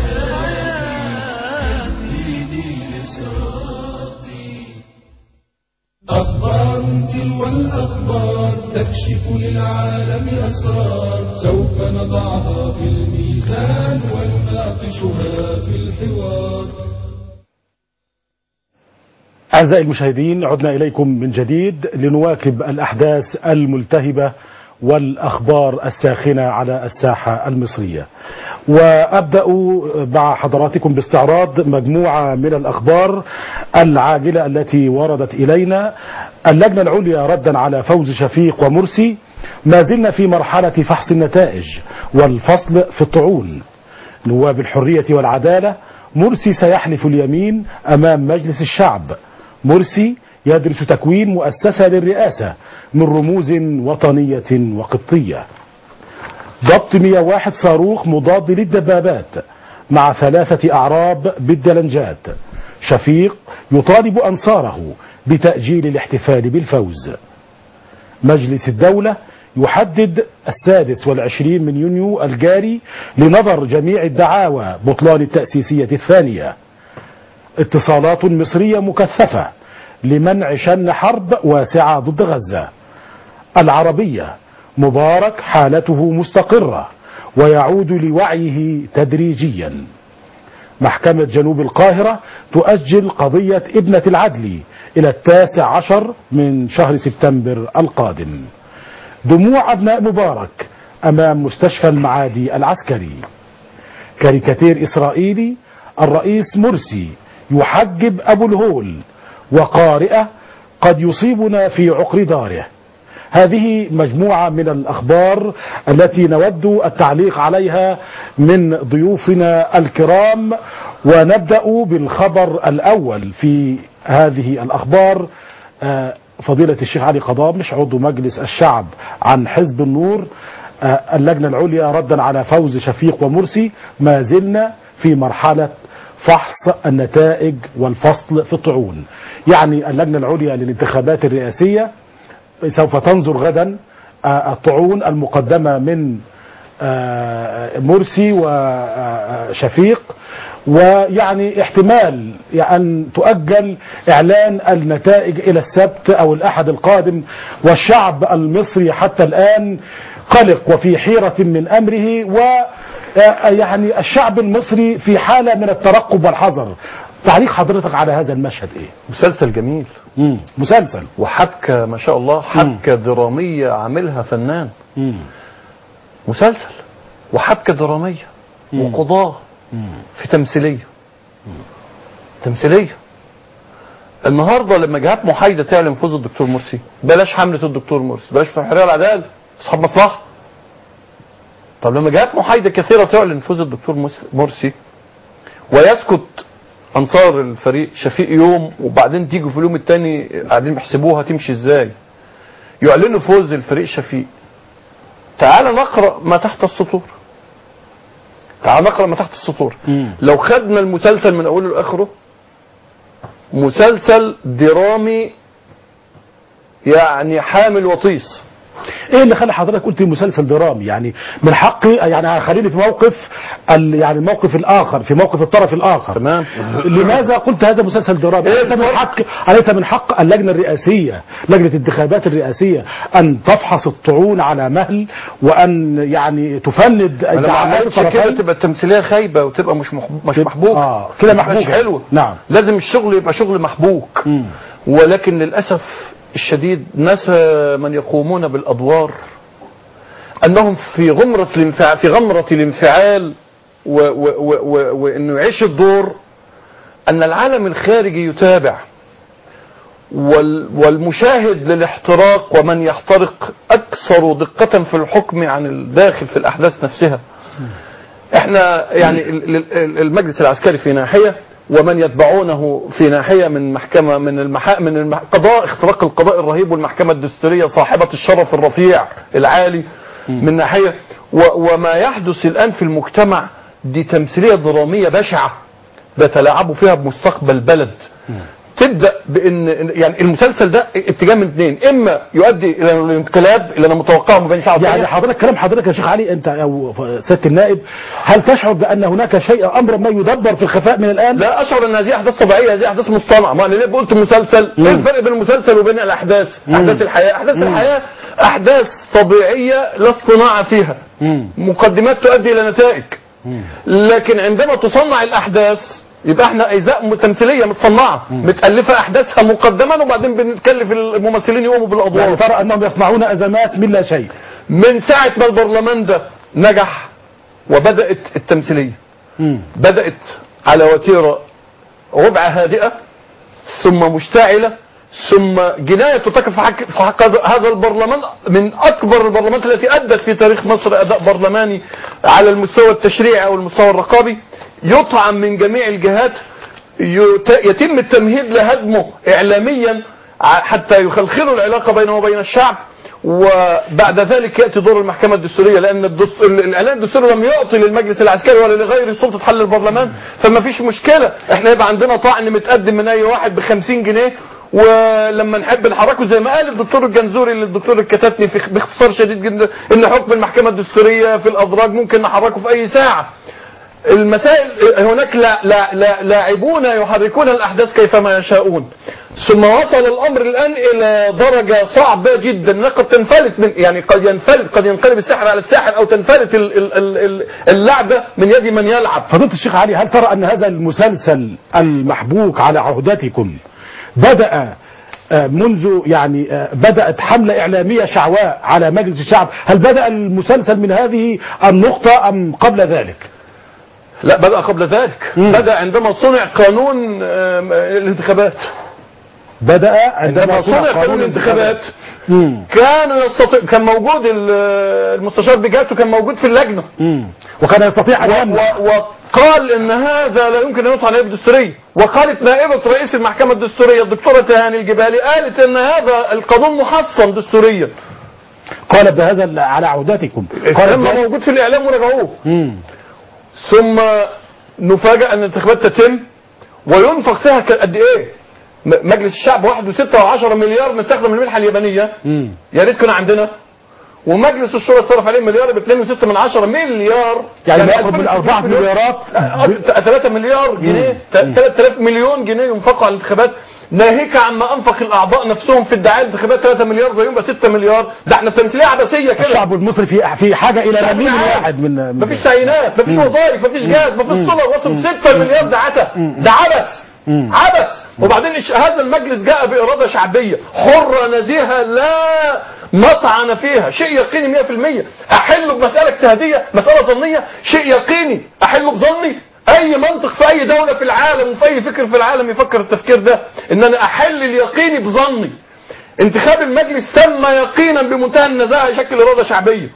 حياتي دين صراطي أخبار تلو الأخبار تكشف للعالم أسرار سوف نضعها في الميزان ونناقشها في الحوار أعزائي المشاهدين عدنا إليكم من جديد لنواكب الأحداث الملتهبة والأخبار الساخنة على الساحة المصرية وأبدأ مع حضراتكم باستعراض مجموعة من الأخبار العاجلة التي وردت إلينا اللجنة العليا ردا على فوز شفيق ومرسي ما زلنا في مرحلة فحص النتائج والفصل في الطعون نواب الحرية والعدالة مرسي سيحلف اليمين أمام مجلس الشعب مرسي يدرس تكوين مؤسسة للرئاسة من رموز وطنية وقبطية ضبط 101 صاروخ مضاد للدبابات مع ثلاثة أعراب بالدلنجات شفيق يطالب أنصاره بتأجيل الاحتفال بالفوز مجلس الدولة يحدد السادس والعشرين من يونيو الجاري لنظر جميع الدعاوى بطلان التأسيسية الثانية اتصالات مصرية مكثفة لمنع شن حرب واسعة ضد غزة العربية مبارك حالته مستقرة ويعود لوعيه تدريجيا محكمة جنوب القاهرة تؤجل قضية ابنة العدلي إلى التاسع عشر من شهر سبتمبر القادم دموع أبناء مبارك أمام مستشفى المعادي العسكري كاريكاتير إسرائيلي الرئيس مرسي يحجب أبو الهول وقارئة قد يصيبنا في عقر داره هذه مجموعة من الأخبار التي نود التعليق عليها من ضيوفنا الكرام ونبدأ بالخبر الأول في هذه الأخبار آه، فضيلة الشيخ علي قضامش عضو مجلس الشعب عن حزب النور آه، اللجنة العليا ردا على فوز شفيق ومرسي ما زلنا في مرحلة فحص النتائج والفصل في الطعون يعني اللجنة العليا للانتخابات الرئاسية سوف تنظر غدا آه، الطعون المقدمة من آه، مرسي وشفيق ويعني احتمال أن تؤجل إعلان النتائج إلى السبت أو الأحد القادم والشعب المصري حتى الآن قلق وفي حيرة من أمره و يعني الشعب المصري في حالة من الترقب والحذر تعليق حضرتك على هذا المشهد ايه مسلسل جميل مم. مسلسل وحبكة ما شاء الله حبكة درامية عاملها فنان مم. مسلسل وحبكة درامية وقضاة في تمثيلية تمثيلية النهاردة لما جهات محايدة تعلن فوز الدكتور مرسي بلاش حملة الدكتور مرسي بلاش في الحرية والعدالة أصحاب مصلحة طب لما جهات محايدة كثيرة تعلن فوز الدكتور مس- مرسي ويسكت أنصار الفريق شفيق يوم وبعدين تيجوا في اليوم الثاني قاعدين بيحسبوها تمشي ازاي يعلنوا فوز الفريق شفيق تعال نقرأ ما تحت السطور تعال نقرأ ما تحت السطور لو خدنا المسلسل من أوله لآخره مسلسل درامي يعني حامل وطيس ايه اللي خلى حضرتك قلت مسلسل درامي يعني من حقي يعني خليني في موقف ال يعني الموقف الاخر في موقف الطرف الاخر تمام لماذا قلت هذا مسلسل درامي إيه أليس من حق أليس من حق اللجنة الرئاسية لجنة الانتخابات الرئاسية أن تفحص الطعون على مهل وأن يعني تفند انا ما دعامات عملتش كده الطرفين تبقى التمثيليه خايبه وتبقى مش مح... مش تبقى- محبوكه آه، كده محبوكة. مش حلوه نعم. لازم الشغل يبقى شغل محبوك مم. ولكن للاسف الشديد نسى من يقومون بالادوار انهم في غمره الانفعال في غمره الانفعال و... و... و... و... وانه يعيش الدور ان العالم الخارجي يتابع وال... والمشاهد للاحتراق ومن يحترق اكثر دقه في الحكم عن الداخل في الاحداث نفسها احنا يعني ال- ال- ال- المجلس العسكري في ناحيه ومن يتبعونه في ناحيه من محكمه من المحا من المح... قضاء اختراق القضاء الرهيب والمحكمه الدستوريه صاحبه الشرف الرفيع العالي من ناحيه و... وما يحدث الان في المجتمع دي تمثيليه دراميه بشعه بيتلاعبوا فيها بمستقبل بلد تبدا بان يعني المسلسل ده اتجاه من اثنين اما يؤدي الى الانقلاب اللي انا متوقعه ما بين شعب يعني حضرتك كلام حضرتك يا شيخ علي انت او سياده النائب هل تشعر بان هناك شيء امر ما يدبر في الخفاء من الان؟ لا اشعر ان هذه احداث طبيعيه هذه احداث مصطنعه ما انا ليه قلت مسلسل ايه الفرق بين المسلسل وبين الاحداث احداث الحياه احداث الحياه احداث طبيعيه لا اصطناع فيها مقدمات تؤدي الى نتائج لكن عندما تصنع الاحداث يبقى احنا اجزاء تمثيليه متصنعه متالفه احداثها مقدما وبعدين بنكلف الممثلين يقوموا بالادوار يعني ترى انهم يصنعون ازمات من لا شيء من ساعه ما البرلمان ده نجح وبدات التمثيليه بدات على وتيره ربع هادئه ثم مشتعله ثم جناية ترتكب في حق, في حق هذا البرلمان من أكبر البرلمانات التي أدت في تاريخ مصر أداء برلماني على المستوى التشريعي أو المستوى الرقابي يطعم من جميع الجهات يت- يتم التمهيد لهدمه إعلاميا ع- حتى يخلخلوا العلاقة بينه وبين الشعب وبعد ذلك يأتي دور المحكمة الدستورية لأن الدس- ال- الإعلان الدستوري لم يعطي للمجلس العسكري ولا لغيره سلطة حل البرلمان فما فيش مشكلة احنا يبقى عندنا طعن متقدم من أي واحد ب 50 جنيه ولما نحب نحركه زي ما قال الدكتور الجنزوري للدكتور الكتاتني في باختصار شديد جدا ان حكم المحكمة الدستورية في الأدراج ممكن نحركه في أي ساعة المسائل هناك لا لا لا لاعبون يحركون الاحداث كيفما يشاءون ثم وصل الامر الان الى درجه صعبه جدا انها قد تنفلت من يعني قد ينفلت قد ينقلب السحر على الساحر او تنفلت ال- ال- ال- ال- اللعبه من يد من يلعب فضيلة الشيخ علي هل ترى أن هذا المسلسل المحبوك على عهدتكم بدأ آه، منذ يعني آه، بدأت حملة إعلامية شعواء على مجلس الشعب هل بدأ المسلسل من هذه النقطة أم قبل ذلك لا بدا قبل ذلك بدا عندما صنع قانون آم، الانتخابات بدأ عندما صنع قانون الانتخابات مم. كان يستطيع كان موجود ال- المستشار بجاتو كان موجود في اللجنه مم. وكان يستطيع أن و- يمنع و- وقال ان هذا لا يمكن ان يطعن نائب دستوريه وقالت نائبه رئيس المحكمه الدستوريه الدكتوره تهاني الجبالي قالت ان هذا القانون محصن دستوريا قالت بهذا ال- على عهدتكم قالت لما ذلك؟ موجود في الاعلام ورجعوه مم. ثم نفاجأ ان الانتخابات تتم وينفق فيها ك- قد ايه م- مجلس الشعب واحد وستة وعشرة مليار متاخده من المنحة اليابانية مم. يا ريت كنا عندنا ومجلس الشورى اتصرف عليه مليار ب 2.6 من 10 مليار يعني بياخد ألفين من أربعة مليون. مليارات. لا، 3 مليار جنيه 3000 مليون جنيه ينفقوا على الانتخابات ناهيك عما انفق الاعضاء نفسهم في الدعايه الانتخابات 3 مليار زيهم بقى 6 مليار ده احنا تمثيليه عبثيه كده الشعب المصري في في حاجة إلى الشعب مليون عارف. واحد من من- مفيش تعيينات مفيش وظائف مفيش جهاز مفيش صلة وصل 6 مليار ده عتا ده عبث مم. عبث وبعدين الش- هذا المجلس جاء بإرادة شعبية حرة نزيهة لا مطعن فيها شيء يقيني 100% أحله بمسألة اجتهادية مسألة ظنية شيء يقيني أحله بظني أي منطق في أي دولة في العالم وفي أي فكر في العالم يفكر التفكير ده إن أنا أحل اليقيني بظني انتخاب المجلس تم يقينا بمنتهى النزاهة يشكل إرادة شعبية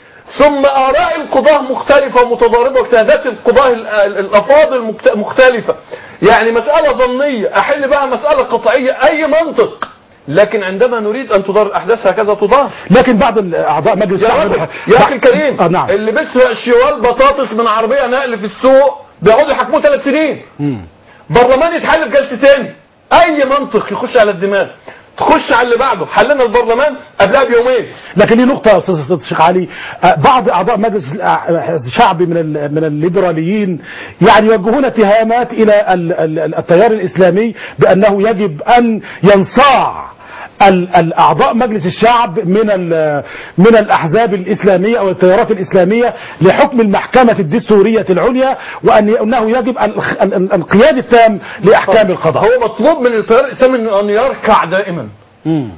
ثم آراء القضاة مختلفة ومتضاربة واجتهادات القضاة ال- ال- الأفاضل مكت- مختلفة يعني مسألة ظنية أحل بها مسألة قطعية أي منطق لكن عندما نريد أن تدار الأحداث هكذا تدار لكن بعض أعضاء مجلس يا الشعب راجل يا أخي الكريم آه نعم اللي بيسرق شوال بطاطس من عربية نقل في السوق بيقعدوا يحاكموه ثلاث سنين مم. برلمان يتحل في جلستين اي منطق يخش على الدماغ تخش على اللي بعده حلنا البرلمان قبلها بيومين لكن ليه نقطة يا أستاذ الشيخ علي آه، بعض أعضاء مجلس الشعب من ال- من الليبراليين يعني يوجهون اتهامات إلى ال- ال- التيار الإسلامي بأنه يجب أن ينصاع ال- الأعضاء مجلس الشعب من ال- من الأحزاب الإسلامية أو التيارات الإسلامية لحكم المحكمة الدستورية العليا وأن أنه يجب ال- ال- ال- الانقياد التام لأحكام القضاء هو مطلوب من التيار الاسلامي إنه ان يركع دائما مم.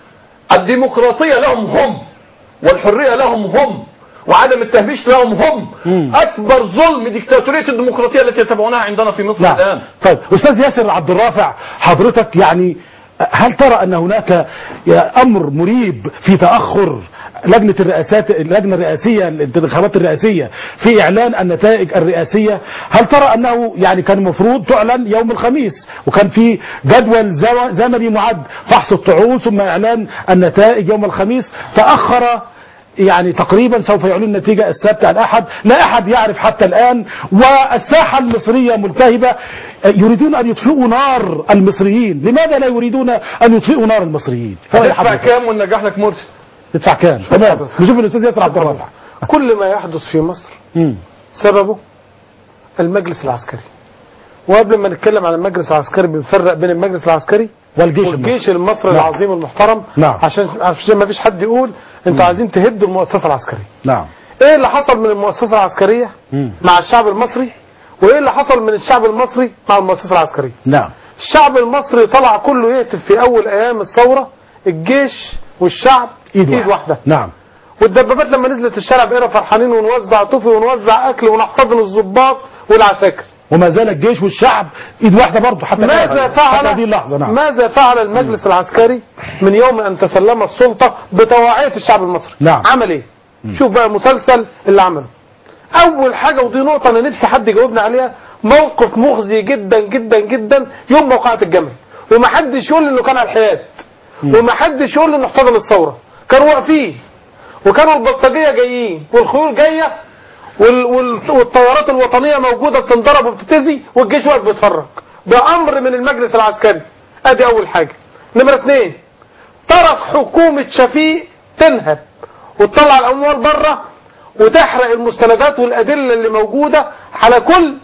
الديمقراطيه لهم هم والحريه لهم هم وعدم التهميش لهم هم مم. اكبر ظلم ديكتاتوريه الديمقراطيه التي يتبعونها عندنا في مصر نعم الان طيب أستاذ ياسر عبد الرافع حضرتك يعني هل ترى أن هناك أمر مريب في تأخر لجنة الرئاسات اللجنة الرئاسية الانتخابات الرئاسية في إعلان النتائج الرئاسية هل ترى أنه يعني كان المفروض تعلن يوم الخميس وكان في جدول زو- زمني معد فحص الطعون ثم إعلان النتائج يوم الخميس تأخر يعني تقريبا سوف يعلن النتيجة السبت الأحد لا أحد يعرف حتى الآن والساحة المصرية ملتهبة يريدون أن يطفئوا نار المصريين لماذا لا يريدون أن يطفئوا نار المصريين فرأي هتدفع حضرتك؟ كام ونجح لك مرسي تدفع كام تمام نشوف الأستاذ ياسر عبد الرافع كل ما يحدث في مصر مم. سببه المجلس العسكري وقبل ما نتكلم عن المجلس العسكري بنفرق بين المجلس العسكري والجيش والجيش المصري نعم. العظيم المحترم نعم. عشان عشان ما فيش حد يقول انتوا عايزين تهدوا المؤسسه العسكريه نعم ايه اللي حصل من المؤسسه العسكريه مم. مع الشعب المصري وايه اللي حصل من الشعب المصري مع المؤسسه العسكريه نعم الشعب المصري طلع كله يهتف في اول ايام الثوره الجيش والشعب إيد ايد واحدة. واحده نعم والدبابات لما نزلت الشارع بقينا فرحانين ونوزع طفي ونوزع اكل ونحتضن الضباط والعساكر وما زال الجيش والشعب ايد واحده برضه حتى ماذا الآن. حتى هذه فعل اللحظه نعم ماذا فعل المجلس العسكري من يوم ان تسلم السلطه بتوعيه الشعب المصري نعم. عمل ايه شوف بقى مسلسل اللي عمله اول حاجه ودي نقطه انا نفسي حد يجاوبني عليها موقف مخزي جدا جدا جدا يوم موقعه الجمل ومحدش يقول لي انه كان على الحياد ومحدش يقول لي انه احتضن الثوره كانوا واقفين وكانوا البلطجيه جايين والخيول جايه وال... وال... والطيارات الوطنيه موجوده بتنضرب وبتتزي والجيش واقف بيتفرج بامر من المجلس العسكري ادي اول حاجه نمره اثنين ترك حكومه شفيق تنهب وتطلع الاموال بره وتحرق المستندات والادله اللي موجوده على كل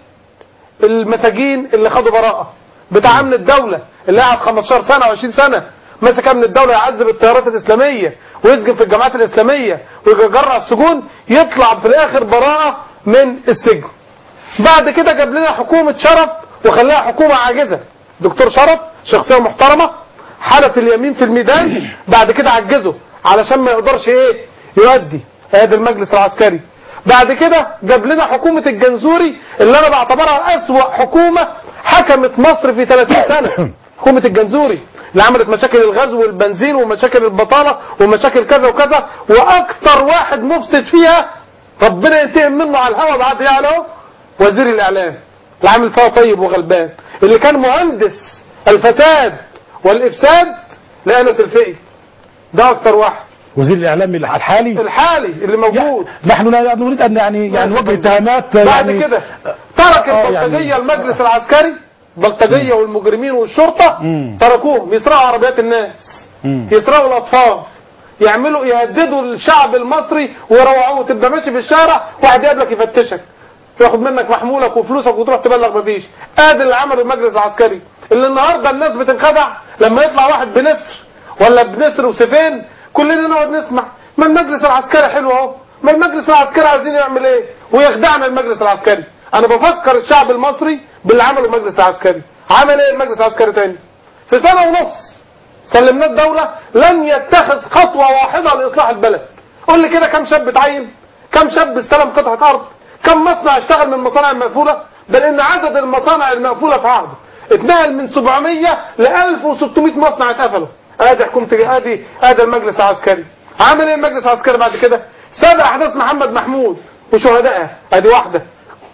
المساجين اللي خدوا براءه بتاع امن الدوله اللي قعد 15 سنه و20 سنه مسك امن الدوله يعذب التيارات الاسلاميه ويسجن في الجامعات الاسلاميه ويجرع السجون يطلع في الاخر براءه من السجن بعد كده جاب لنا حكومه شرف وخلاها حكومه عاجزه دكتور شرف شخصيه محترمه حلف اليمين في الميدان بعد كده عجزه علشان ما يقدرش ايه يؤدي ادي المجلس العسكري بعد كده جاب لنا حكومة الجنزوري اللي انا بعتبرها اسوأ حكومة حكمت مصر في 30 سنة حكومة الجنزوري اللي عملت مشاكل الغاز والبنزين ومشاكل البطالة ومشاكل كذا وكذا واكتر واحد مفسد فيها ربنا ينتقم منه على الهوا بعد يعني اهو وزير الاعلام اللي عامل فيها طيب وغلبان اللي كان مهندس الفساد والافساد لانس الفقي ده اكتر واحد وزير الاعلام الحالي الحالي اللي موجود نحن لا نريد ان يعني يعني نوجه اتهامات بعد يعني كده ترك آه، البلطجيه يعني- المجلس العسكري البلطجيه والمجرمين والشرطه مم. تركوهم يسرقوا عربيات الناس مم. يسرقوا الاطفال يعملوا يهددوا الشعب المصري ويروعوه تبقى ماشي في الشارع واحد يقابلك يفتشك ياخد منك محمولك وفلوسك وتروح تبلغ مفيش ادي اللي عمله المجلس العسكري اللي النهارده الناس بتنخدع لما يطلع واحد بنسر ولا بنسر وسيفين كلنا نقعد نسمع ما المجلس العسكري حلو اهو ما المجلس العسكري عايزين يعمل ايه ويخدعنا المجلس العسكري انا بفكر الشعب المصري باللي عمله المجلس العسكري عمل ايه المجلس العسكري تاني في سنه ونص سلمناه الدولة لن يتخذ خطوة واحدة لإصلاح البلد قول لي كده كم شاب اتعين كم شاب استلم قطعة أرض كم مصنع اشتغل من المصانع المقفولة بل إن عدد المصانع المقفولة في عهده اتنقل من 700 ل 1600 مصنع اتقفلوا ادي حكومة ادي ادي المجلس العسكري عامل ايه المجلس العسكري بعد كده سابق احداث محمد محمود وشهدائها ادي واحدة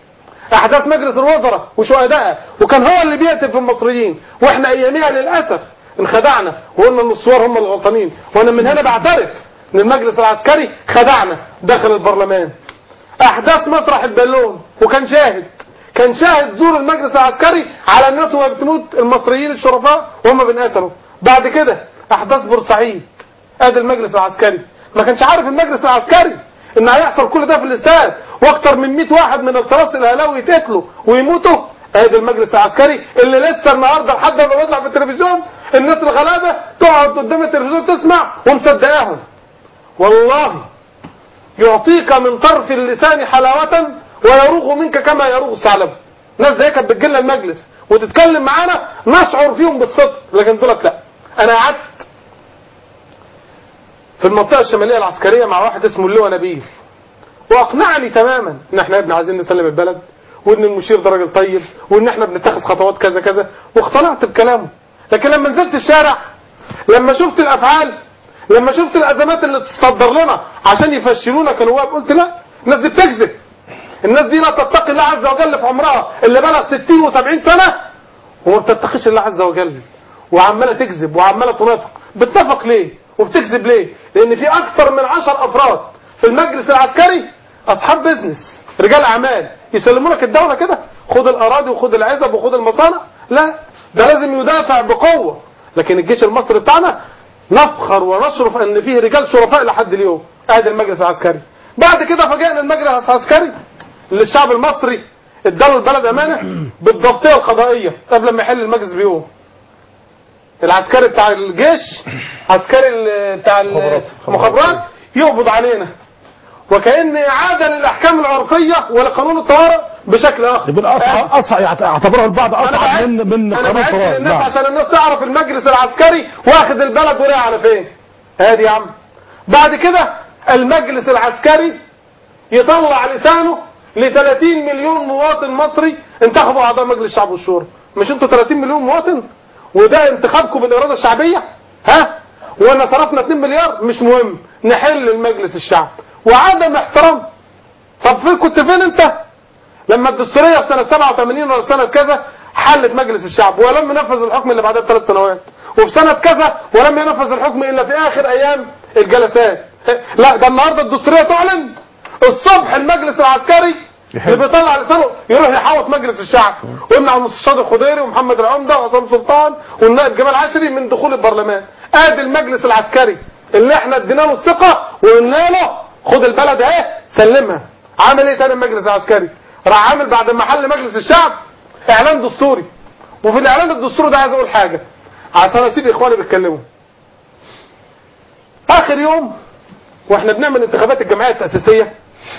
احداث مجلس الوزراء وشهدائها وكان هو اللي بيقتل في المصريين واحنا اياميها للاسف انخدعنا وقلنا ان الثوار هم الغلطانين وانا من هنا بعترف ان المجلس العسكري خدعنا داخل البرلمان احداث مسرح البالون وكان شاهد كان شاهد زور المجلس العسكري على الناس وهي بتموت المصريين الشرفاء وهم بينقتلوا بعد كده احداث بورسعيد ادي المجلس العسكري ما كانش عارف المجلس العسكري ان هيحصل كل ده في الاستاد واكتر من 100 واحد من التراث الاهلاوي يتقتلوا ويموتوا ادي المجلس العسكري اللي لسه النهارده لحد ما بيطلع في التلفزيون الناس الغلابه تقعد قدام التلفزيون تسمع ومصدقاهم والله يعطيك من طرف اللسان حلاوة ويروغ منك كما يروغ الثعلب ناس زي كانت بتجيلنا المجلس وتتكلم معانا نشعر فيهم بالصدق لكن دولت لا انا قعدت في المنطقة الشمالية العسكرية مع واحد اسمه اللواء نبيل واقنعني تماما ان احنا يا ابني عايزين نسلم البلد وان المشير ده راجل طيب وان احنا بنتخذ خطوات كذا كذا واقتنعت بكلامه لكن لما نزلت الشارع لما شفت الافعال لما شفت الازمات اللي تصدر لنا عشان يفشلونا كنواب قلت لا الناس دي بتكذب الناس دي لا تتقي الله عز وجل في عمرها اللي بلغ 60 و70 سنه وما بتتقيش الله عز وجل وعماله تكذب وعماله تنافق بتنافق ليه وبتكذب ليه لان في اكثر من 10 افراد في المجلس العسكري اصحاب بيزنس رجال اعمال يسلموا لك الدوله كده خد الاراضي وخد العزب وخد المصانع لا ده لازم يدافع بقوه لكن الجيش المصري بتاعنا نفخر ونشرف ان فيه رجال شرفاء لحد اليوم ادي المجلس العسكري بعد كده فاجئنا المجلس العسكري اللي الشعب المصري اداله البلد امانه بالضبطيه القضائيه قبل ما يحل المجلس بيوم العسكري بتاع الجيش عسكري ال- بتاع ال- المخابرات يقبض علينا وكأن إعادة للأحكام العرفية ولقانون الطوارئ بشكل آخر يبقى اصعب اصعب يعتبرها البعض اصعب من من أنا قانون بعت الطوارئ للناس نعم. عشان الناس تعرف المجلس العسكري واخد البلد ورايح على فين هادي يا عم بعد كده المجلس العسكري يطلع لسانه ل 30 مليون مواطن مصري انتخبوا اعضاء مجلس الشعب والشورى مش انتوا 30 مليون مواطن وده انتخابكم بالاراده الشعبيه ها وانا صرفنا 2 مليار مش مهم نحل المجلس الشعب وعدم احترام طب فين كنت فين انت لما الدستوريه في سنه 87 ولا في سنه كذا حلت مجلس الشعب ولم ينفذ الحكم اللي بعدها بثلاث سنوات وفي سنه كذا ولم ينفذ الحكم الا في اخر ايام الجلسات لا ده النهارده الدستوريه تعلن الصبح المجلس العسكري اللي بيطلع لسانه يروح يحاوط مجلس الشعب ويمنع المستشار الخضيري ومحمد العمده وعصام سلطان والنائب جمال عشري من دخول البرلمان ادي المجلس العسكري اللي احنا ادينا له الثقه وقلنا له خد البلد اهي سلمها عمل ايه تاني المجلس العسكري راح عامل بعد ما حل مجلس الشعب اعلان دستوري وفي الاعلان الدستوري ده عايز اقول حاجه عشان اسيب اخواني بيتكلموا اخر يوم واحنا بنعمل انتخابات الجمعيه التاسيسيه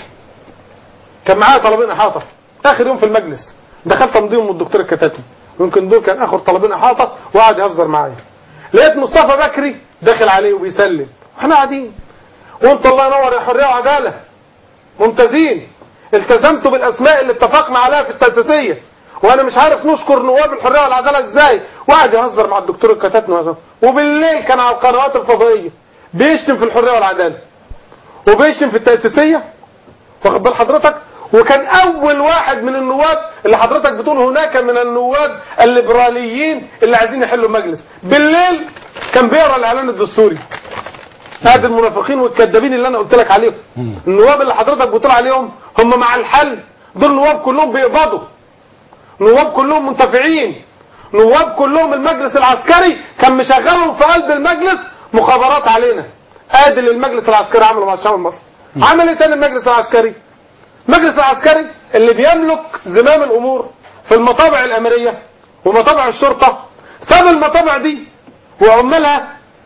كان معايا طلبين احاطه اخر يوم في المجلس دخلت امضيهم الدكتور الكتاتي ويمكن دول كان اخر طلبين احاطه وقعد يهزر معايا لقيت مصطفى بكري داخل عليه وبيسلم واحنا قاعدين وانت الله ينور يا حريه وعداله ممتازين التزمتوا بالاسماء اللي اتفقنا عليها في التاسيسيه وانا مش عارف نشكر نواب الحريه والعداله ازاي وقعد يهزر مع الدكتور الكتاتني وهزر. وبالليل كان على القنوات الفضائيه بيشتم في الحريه والعداله وبيشتم في التاسيسيه واخد بال حضرتك وكان اول واحد من النواب اللي حضرتك بتقول هناك من النواب الليبراليين اللي عايزين يحلوا المجلس بالليل كان بيقرا الاعلان الدستوري هذه المنافقين والكذابين اللي انا قلت لك عليهم النواب اللي حضرتك بتقول عليهم هم مع الحل دول نواب كلهم بيقبضوا نواب كلهم منتفعين نواب كلهم المجلس العسكري كان مشغلهم في قلب المجلس مخابرات علينا ادي اللي المجلس العسكري عمله مع الشعب المصري عمل ايه تاني المجلس العسكري المجلس العسكري اللي بيملك زمام الامور في المطابع الامريه ومطابع الشرطه ساب المطابع دي وعمالها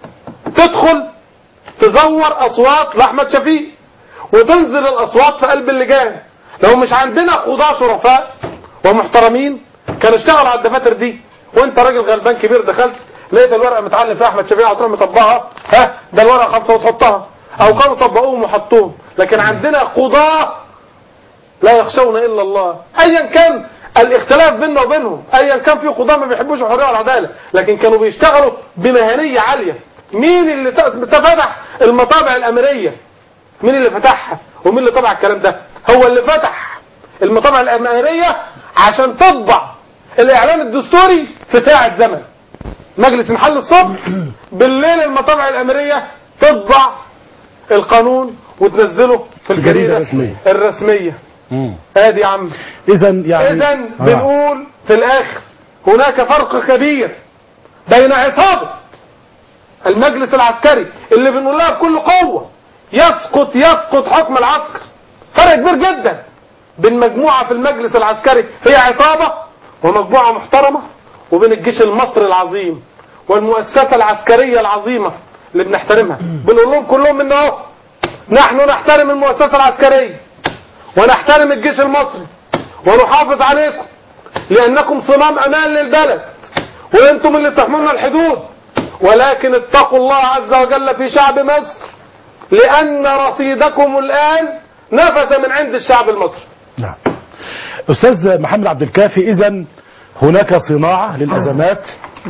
تدخل تزور اصوات لاحمد شفيق وتنزل الاصوات في قلب اللجان لو مش عندنا قضاة شرفاء ومحترمين كان اشتغل على الدفاتر دي وانت راجل غلبان كبير دخلت لقيت الورقه متعلم فيها احمد شفيق هتروح مطبقها ها ده الورقه خمسه وتحطها او كانوا طبقوهم وحطوهم لكن عندنا قضاة لا يخشون الا الله ايا كان الاختلاف بيننا وبينهم ايا كان في قضاة ما بيحبوش الحريه والعداله لكن كانوا بيشتغلوا بمهنيه عاليه مين اللي ت- فتح المطابع الامريه مين اللي فتحها ومين اللي طبع الكلام ده هو اللي فتح المطابع الامريه عشان تطبع الاعلان الدستوري في ساعه زمن مجلس محل الصبح بالليل المطابع الامريه تطبع القانون وتنزله في الجريدة الجريده الرسمية. الرسميه ادي يا عم اذا يعني اذا آه. بنقول في الاخر هناك فرق كبير بين عصابه المجلس العسكري اللي بنقول لها بكل قوه يسقط يسقط حكم العسكر فرق كبير جدا بين مجموعه في المجلس العسكري هي عصابه ومجموعه محترمه وبين الجيش المصري العظيم والمؤسسه العسكريه العظيمه اللي بنحترمها بنقول لهم كلهم من اهو نحن نحترم المؤسسه العسكريه ونحترم الجيش المصري ونحافظ عليكم لأنكم صمام أمان للبلد وأنتم اللي تحملنا الحدود ولكن اتقوا الله عز وجل في شعب مصر لأن رصيدكم الآن نفذ من عند الشعب المصري نعم أستاذ محمد عبد الكافي إذا هناك صناعة للأزمات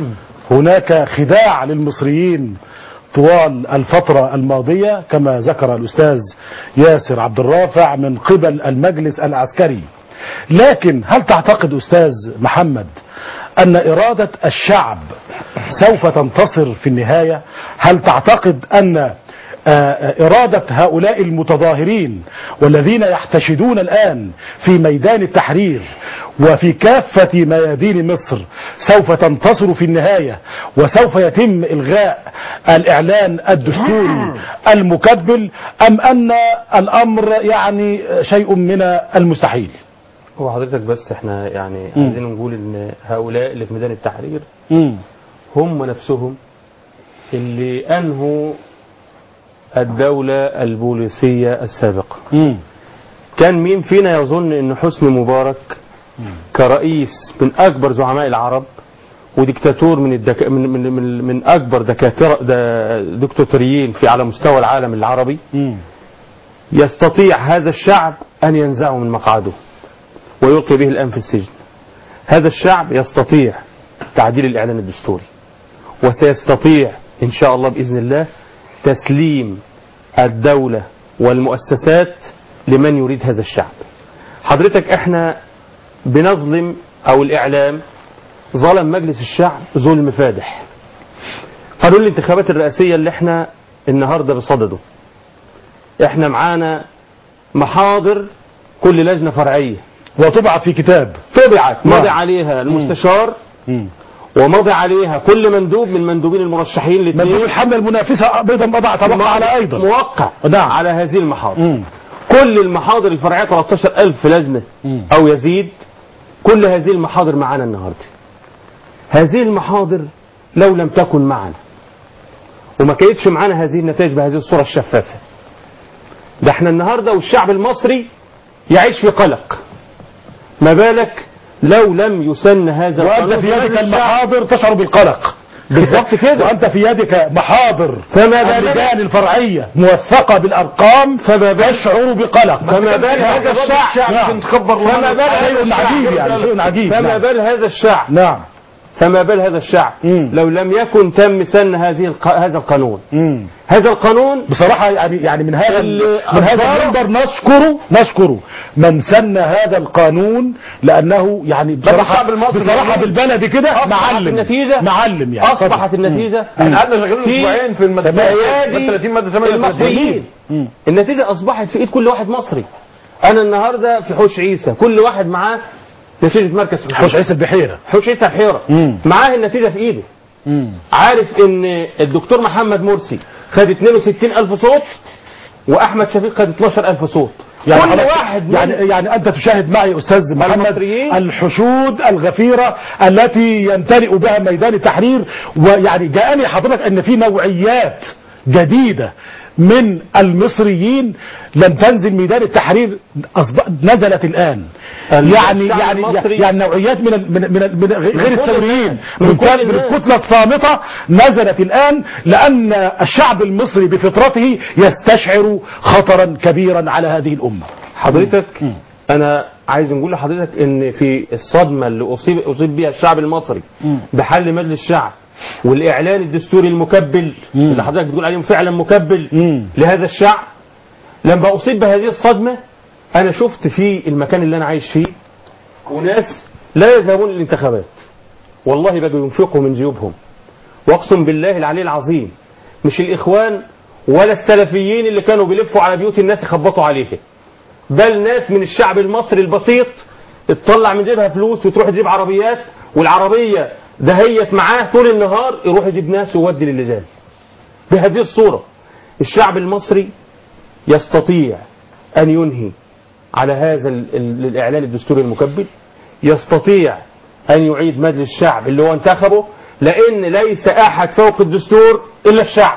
هناك خداع للمصريين طوال الفترة الماضية كما ذكر الأستاذ ياسر عبد الرافع من قبل المجلس العسكري لكن هل تعتقد أستاذ محمد أن إرادة الشعب سوف تنتصر في النهاية هل تعتقد أن آه، إرادة هؤلاء المتظاهرين والذين يحتشدون الآن في ميدان التحرير وفي كافة ميادين مصر سوف تنتصر في النهاية وسوف يتم إلغاء الإعلان الدستوري المكبل أم أن الأمر يعني شيء من المستحيل هو حضرتك بس احنا يعني مم. عايزين نقول ان هؤلاء اللي في ميدان التحرير مم. هم نفسهم اللي انهوا الدولة البوليسية السابقة مم. كان مين فينا يظن ان حسني مبارك كرئيس من اكبر زعماء العرب وديكتاتور من الدك... من من من, من اكبر دكاتره د- دكتاتوريين في على مستوى العالم العربي مم. يستطيع هذا الشعب ان ينزعه من مقعده ويلقي به الان في السجن هذا الشعب يستطيع تعديل الاعلان الدستوري وسيستطيع ان شاء الله باذن الله تسليم الدوله والمؤسسات لمن يريد هذا الشعب حضرتك احنا بنظلم او الاعلام ظلم مجلس الشعب ظلم فادح قانون الانتخابات الرئاسية اللي احنا النهاردة بصدده احنا معانا محاضر كل لجنة فرعية وطبعت في كتاب طبعت نعم. مضي عليها المستشار مم. ومضي عليها كل مندوب من مندوبين المرشحين مندوب الاثنين الحملة المنافسة أيضا وضع طبقة على أيضا موقع نعم. على هذه المحاضر مم. كل المحاضر الفرعية 13000 لجنة مم. أو يزيد كل هذه المحاضر معنا النهاردة هذه المحاضر لو لم تكن معنا وما كانتش معنا هذه النتائج بهذه الصورة الشفافة ده احنا النهاردة والشعب المصري يعيش في قلق ما بالك لو لم يسن هذا وأنت القانون في يدك الشعب. المحاضر تشعر بالقلق بالظبط كده وأنت في يدك محاضر فما بالك اللجان الفرعية موثقة بالأرقام فما بالك تشعر بقلق فما بال هذا الشعب نعم. فما بال هذا شيء الشعب عجيب يعني شيء عجيب فما نعم. بال هذا الشعب نعم فما بال هذا الشعب مم. لو لم يكن تم سن هذه الق... هذا القانون مم. هذا القانون بصراحة يعني يعني من هذا اللي من هذا أصدره- المنبر نشكره نشكره من سن هذا القانون لأنه يعني بصراحة الشعب المصري بصراحة يعني بالبلدي كده أصبحت معلم النتيجة معلم يعني أصبحت النتيجة احنا قعدنا شغالين في اسبوعين في المادة أيادي 30 مادة 38 المصريين مم. النتيجة أصبحت في إيد كل واحد مصري أنا النهاردة في حوش عيسى كل واحد معاه نتيجة مركز حوش حوش عيسى البحيرة حوش عيسى بحيرة مم. معاه النتيجة في إيده مم. عارف ان الدكتور محمد مرسي خد 62 ألف صوت وأحمد شفيق خد 12 ألف صوت يعني كل حضرتك- واحد من يعني يعني انت تشاهد معي استاذ محمد المصريين. الحشود الغفيره التي يمتلئ بها ميدان التحرير ويعني جاءني حضرتك ان في نوعيات جديده من المصريين لم تنزل ميدان التحرير أصبح نزلت الان يعني الشعب يعني المصري- يعني نوعيات من ال- من من, من غير كل الثوريين الناس. من, من كل كل- من الناس. الكتله الصامته نزلت الان لان الشعب المصري بفطرته يستشعر خطرا كبيرا على هذه الامه حضرتك مم. أنا عايز نقول لحضرتك إن في الصدمة اللي أصيب أصيب بها الشعب المصري مم. بحل مجلس الشعب والإعلان الدستوري المكبل مم. اللي حضرتك بتقول عليهم فعلا مكبل مم. لهذا الشعب لما أصيب بهذه الصدمة أنا شفت في المكان اللي أنا عايش فيه وناس لا يذهبون للانتخابات والله بقوا ينفقوا من جيوبهم واقسم بالله العلي العظيم مش الإخوان ولا السلفيين اللي كانوا بيلفوا على بيوت الناس يخبطوا عليها بل ناس من الشعب المصري البسيط تطلع من جيبها فلوس وتروح تجيب عربيات والعربية دهيت معاه طول النهار يروح يجيب ناس ويودي للجان بهذه الصورة الشعب المصري يستطيع أن ينهي على هذا ال- ال- الإعلان الدستوري المكبل يستطيع أن يعيد مجلس الشعب اللي هو انتخبه لأن ليس أحد فوق الدستور إلا الشعب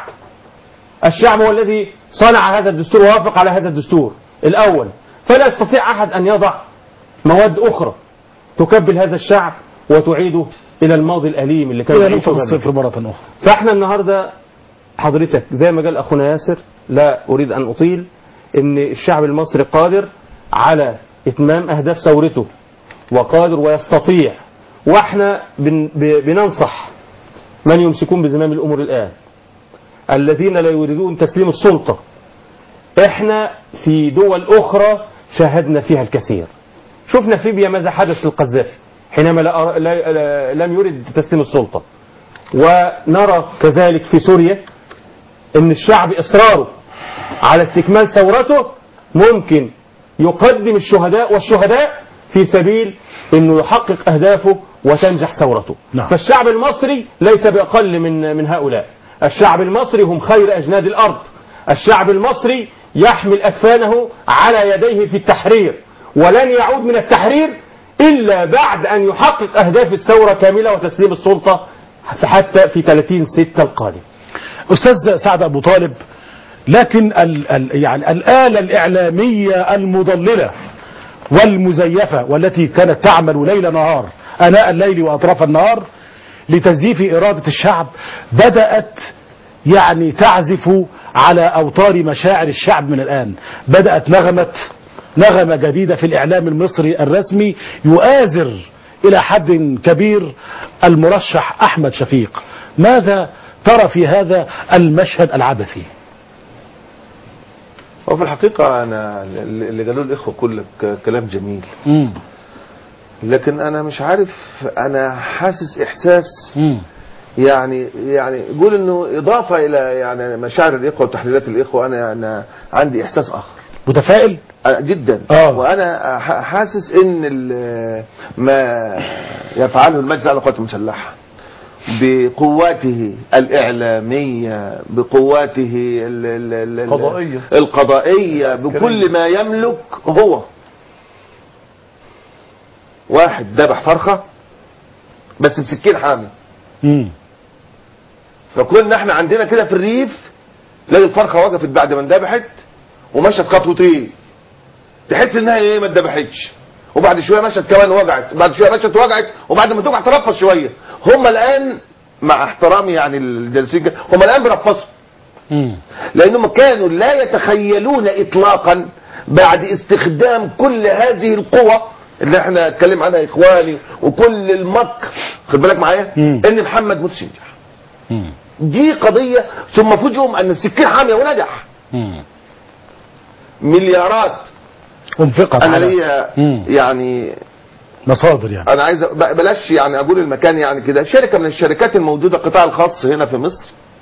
الشعب هو الذي صنع هذا الدستور ووافق على هذا الدستور الأول فلا يستطيع أحد أن يضع مواد أخرى تكبل هذا الشعب وتعيده إلى الماضي الأليم اللي كان الى يعيشه نقطه قبل. الصفر مره اخرى فاحنا النهارده حضرتك زي ما قال اخونا ياسر لا اريد ان اطيل ان الشعب المصري قادر على اتمام اهداف ثورته وقادر ويستطيع واحنا بن ب- بننصح من يمسكون بزمام الامور الان الذين لا يريدون تسليم السلطه احنا في دول اخرى شاهدنا فيها الكثير شفنا في ليبيا ماذا حدث للقذافي حينما لا أر- لا- لا- لم يرد تسليم السلطه ونرى كذلك في سوريا ان الشعب اصراره على استكمال ثورته ممكن يقدم الشهداء والشهداء في سبيل انه يحقق اهدافه وتنجح ثورته نعم. فالشعب المصري ليس باقل من من هؤلاء الشعب المصري هم خير اجناد الارض الشعب المصري يحمل اكفانه على يديه في التحرير ولن يعود من التحرير الا بعد ان يحقق اهداف الثوره كامله وتسليم السلطه حتى في 30 6 القادم أستاذ سعد أبو طالب لكن ال ال يعني الآلة الإعلامية المضللة والمزيفة والتي كانت تعمل ليل نهار أناء الليل وأطراف النهار لتزييف إرادة الشعب بدأت يعني تعزف على أوتار مشاعر الشعب من الآن بدأت نغمة نغمة جديدة في الإعلام المصري الرسمي يؤازر إلى حد كبير المرشح أحمد شفيق ماذا ترى في هذا المشهد العبثي هو في الحقيقة أنا اللي قالوه الإخوة كله ك- كلام جميل مم. لكن أنا مش عارف أنا حاسس إحساس مم. يعني يعني قول إنه إضافة إلى يعني مشاعر الإخوة وتحليلات الإخوة أنا أنا عندي إحساس آخر متفائل أنا جدا آه. وانا ح- حاسس ان ال- ما يفعله المجلس على القوات المسلحه بقواته الاعلاميه بقواته ال- ال- ال- ال- قضائية. القضائيه بكل ما يملك هو واحد ذبح فرخه بس بسكين حامي مم. فكنا احنا عندنا كده في الريف تلاقي الفرخه وقفت بعد ما اندبحت ومشت خطوتين تحس انها ايه ما اتذبحتش وبعد شويه مشت كمان وجعت بعد شويه مشت وجعت وبعد ما توجع ترفص شويه هم الان مع احترامي يعني الجالسين كده، هم الان بيرفصوا مم. لانهم كانوا لا يتخيلون اطلاقا بعد استخدام كل هذه القوى اللي احنا اتكلم عنها اخواني وكل المكر خد بالك معايا مم. ان محمد مرسي ينجح مم. دي قضيه ثم فوجئهم ان السكين حاميه ونجح مم. مليارات انفقت انا على ليا مم. يعني مصادر يعني انا عايز ب- بلاش يعني اقول المكان يعني كده شركه من الشركات الموجوده القطاع الخاص هنا في مصر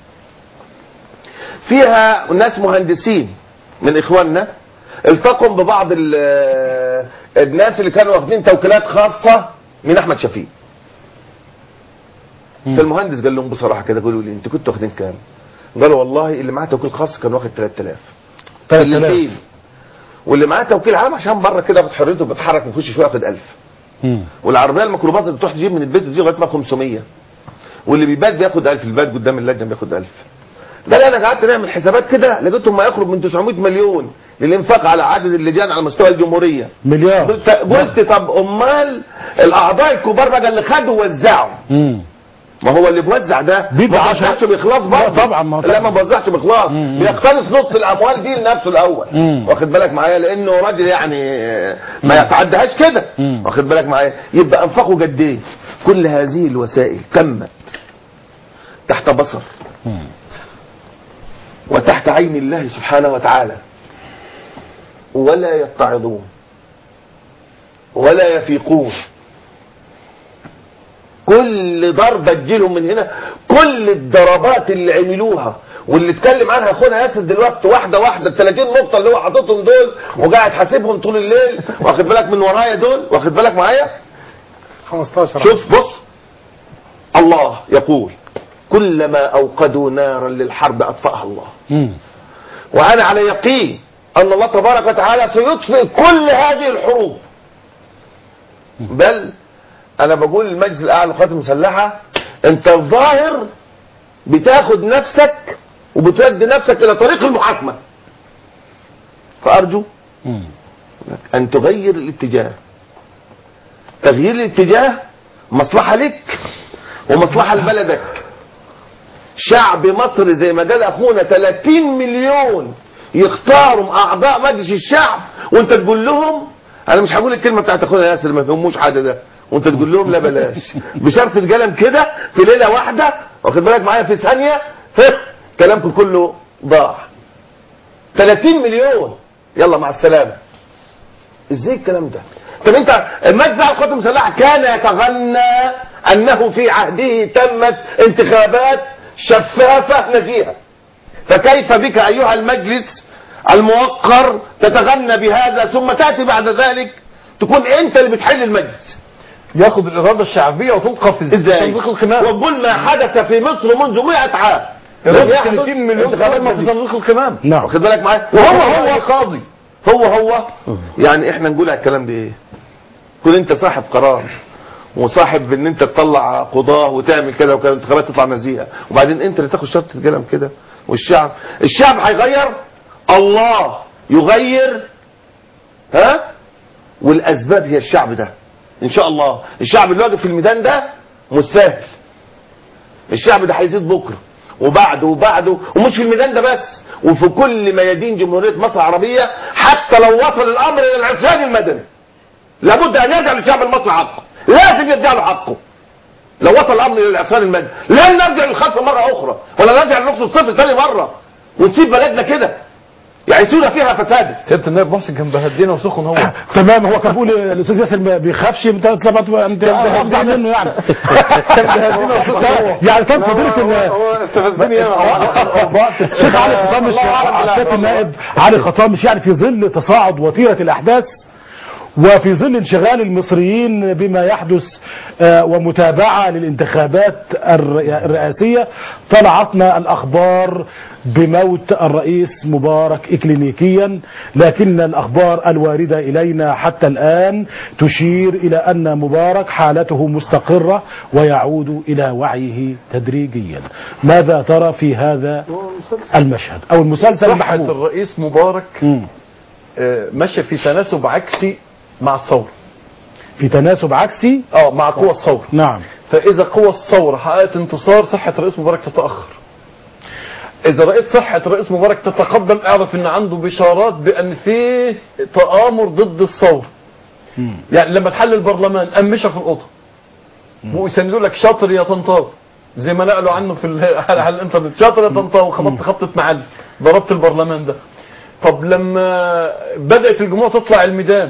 فيها ناس مهندسين من اخواننا التقوا ببعض ال- الناس اللي كانوا واخدين توكيلات خاصه من احمد شفيق فالمهندس قال لهم بصراحه كده قالوا لي انتوا كنتوا واخدين كام؟ قالوا والله اللي معاه توكيل خاص كان واخد 3000 3000 الاثنين واللي معاه توكيل عام عشان بره كده في حريته بيتحرك ويخش شويه ياخد 1000 مم. والعربيه الميكروباص اللي بتروح تجيب من البيت وتجيب لغايه ما 500 واللي بيبات بياخد 1000 البات قدام اللجنه بياخد 1000 ده اللي انا قعدت نعمل حسابات كده لقيتهم ما يقرب من 900 مليون للانفاق على عدد اللجان على مستوى الجمهوريه مليار قلت قلت طب امال الاعضاء الكبار بقى اللي خدوا وزعوا مم. ما هو اللي بيوزع ده بيبقى ما عشرة- بيوزعش باخلاص برضه لا طبعا، ما هو لا طبعا. ما بيوزعش باخلاص مم. بيقتنص نص الاموال دي لنفسه الاول مم. واخد بالك معايا لانه راجل يعني آه، ما يتعدهاش كده مم. واخد بالك معايا يبقى انفقوا قد ايه كل هذه الوسائل تمت تحت بصر مم. وتحت عين الله سبحانه وتعالى ولا يتعظون ولا يفيقون كل ضربة تجيلهم من هنا كل الضربات اللي عملوها واللي اتكلم عنها اخونا ياسر دلوقتي واحده واحده ال 30 نقطه اللي هو حاططهم دول وقاعد حاسبهم طول الليل واخد بالك من ورايا دول واخد بالك معايا 15 شوف بص الله يقول كلما اوقدوا نارا للحرب اطفاها الله مم. وانا على يقين ان الله تبارك وتعالى سيطفئ كل هذه الحروب بل انا بقول للمجلس الاعلى للقوات المسلحه انت الظاهر بتاخد نفسك وبتودي نفسك الى طريق المحاكمه فارجو مم. ان تغير الاتجاه تغيير الاتجاه مصلحه لك ومصلحه لبلدك شعب مصر زي ما قال اخونا 30 مليون يختاروا اعضاء مجلس الشعب وانت تقول لهم انا مش هقول الكلمه بتاعت اخونا ياسر ما فهموش حاجه ده وانت تقول لهم لا بلاش بشرط القلم كده في ليله واحده واخد بالك معايا في ثانيه ها، كلامكم كله ضاع 30 مليون يلا مع السلامه ازاي الكلام ده طب انت المجلس على القوات المسلحه كان يتغنى انه في عهده تمت انتخابات شفافه نزيهه فكيف بك ايها المجلس الموقر تتغنى بهذا ثم تأتي بعد ذلك تكون انت اللي بتحل المجلس ياخد الإرادة الشعبية وتلقى في ازاي صندوق الخمام وكل ما حدث في مصر منذ 100 عام إرادة لم يحدث 30 مليون انتخابات كلمة في جديدة. صندوق الخمام نعم واخد بالك معايا وهو هو قاضي هو هو يعني احنا نقول على الكلام بايه كل انت صاحب قرار وصاحب ان انت تطلع قضاه وتعمل كذا وكذا انتخابات تطلع نزيهه وبعدين انت اللي تاخد شرط القلم كده والشعب الشعب هيغير الله يغير ها والاسباب هي الشعب ده ان شاء الله الشعب اللي واقف في الميدان ده مش سهل الشعب ده هيزيد بكره وبعده وبعده ومش في الميدان ده بس وفي كل ميادين جمهوريه مصر العربيه حتى لو وصل الامر الى العصيان المدني لابد ان يرجع للشعب المصري حقه لازم يرجع له حقه لو وصل الامر الى العصيان المدني لن نرجع للخلف مره اخرى ولا نرجع لنقطه الصفر ثاني مره ونسيب بلدنا كده يعيشون فيها فسادا سيادة النائب محسن كان بهدينا وسخن هو تمام هو كان بيقول الاستاذ ياسر ما بيخافش انت طلع انت افظع منه يعني يعني كان فضيله ال- استفزني الشيخ علي خطام مش سياده النائب علي خطام مش يعني في ظل تصاعد وتيره الاحداث وفي ظل انشغال المصريين بما يحدث آه، ومتابعة للانتخابات الر- الرئاسية طلعتنا الأخبار بموت الرئيس مبارك إكلينيكيا لكن الأخبار الواردة إلينا حتى الآن تشير إلى أن مبارك حالته مستقرة ويعود إلى وعيه تدريجيا ماذا ترى في هذا المشهد أو المسلسل صحة المحمود الرئيس مبارك مم. آه، ماشية في تناسب عكسي مع الثورة في تناسب عكسي اه مع قوى الثورة نعم فإذا قوى الثورة حققت انتصار صحة رئيس مبارك تتأخر إذا رأيت صحة رئيس مبارك تتقدم اعرف إن عنده بشارات بأن فيه تآمر ضد الثورة مم. يعني لما تحل البرلمان قام مشى في الأوضة ويسندوا لك شاطر يا طنطاوي زي ما نقلوا عنه في ال- على على الانترنت شاطر يا طنطاوي خبطت خبطة معلم ضربت البرلمان ده طب لما بدأت الجموع تطلع الميدان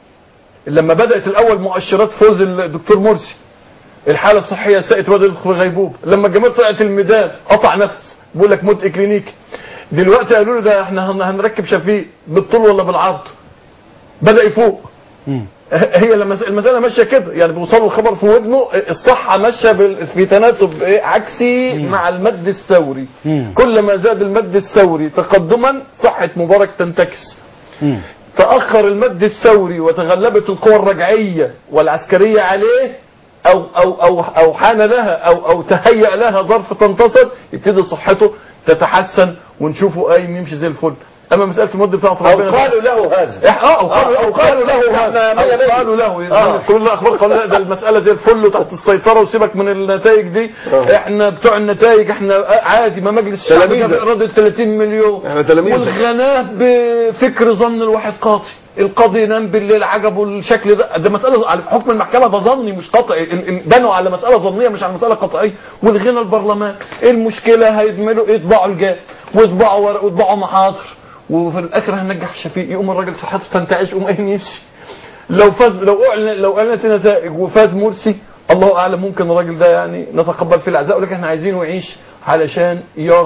لما بدأت الأول مؤشرات فوز الدكتور مرسي الحالة الصحية ساءت وده في غيبوبة لما الجماهير طلعت الميدان قطع نفس بيقول لك موت اكلينيكي دلوقتي قالوا له ده احنا هن- هنركب شفيق بالطول ولا بالعرض بدأ يفوق مم. هي لما المسألة ماشية كده يعني بيوصلوا الخبر في ودنه الصحة ماشية بال- في تناسب إيه؟ عكسي مع المد الثوري مم. كل ما زاد المد الثوري تقدما صحة مبارك تنتكس مم. تأخر المد الثوري وتغلبت القوى الرجعية والعسكرية عليه أو أو أو أو حان لها أو أو تهيأ لها ظرف تنتصر يبتدي صحته تتحسن ونشوفه قايم يمشي زي الفل أما مسألة المد بتاعت او ربنا قالوا له هذا إح- اه او قالوا, أو قالوا له إحنا هذا مية أو مية. قالوا له آه. كل الاخبار قالوا لا ده المساله زي الفل وتحت السيطره وسيبك من النتائج دي آه. احنا بتوع النتائج احنا عادي ما مجلس الشعب تلاميذ. ده باراده 30 مليون إحنا تلاميذ. والغناه بفكر ظن الواحد قاطي القاضي ينام بالليل عجبه الشكل ده ده مساله على حكم المحكمه ده ظني مش قطعي ال- ال- بنوا على مساله ظنيه مش على مساله قطعيه والغنى البرلمان ايه المشكله هيدملوا يطبعوا الجاب ويطبعوا ورق ويطبعوا محاضر وفي الاخر هننجح الشفيق يقوم الراجل صحته تنتعش يقوم قايم يمشي لو فاز لو اعلن لو اعلنت نتائج وفاز مرسي الله اعلم ممكن الراجل ده يعني نتقبل فيه العزاء ولكن احنا عايزينه يعيش علشان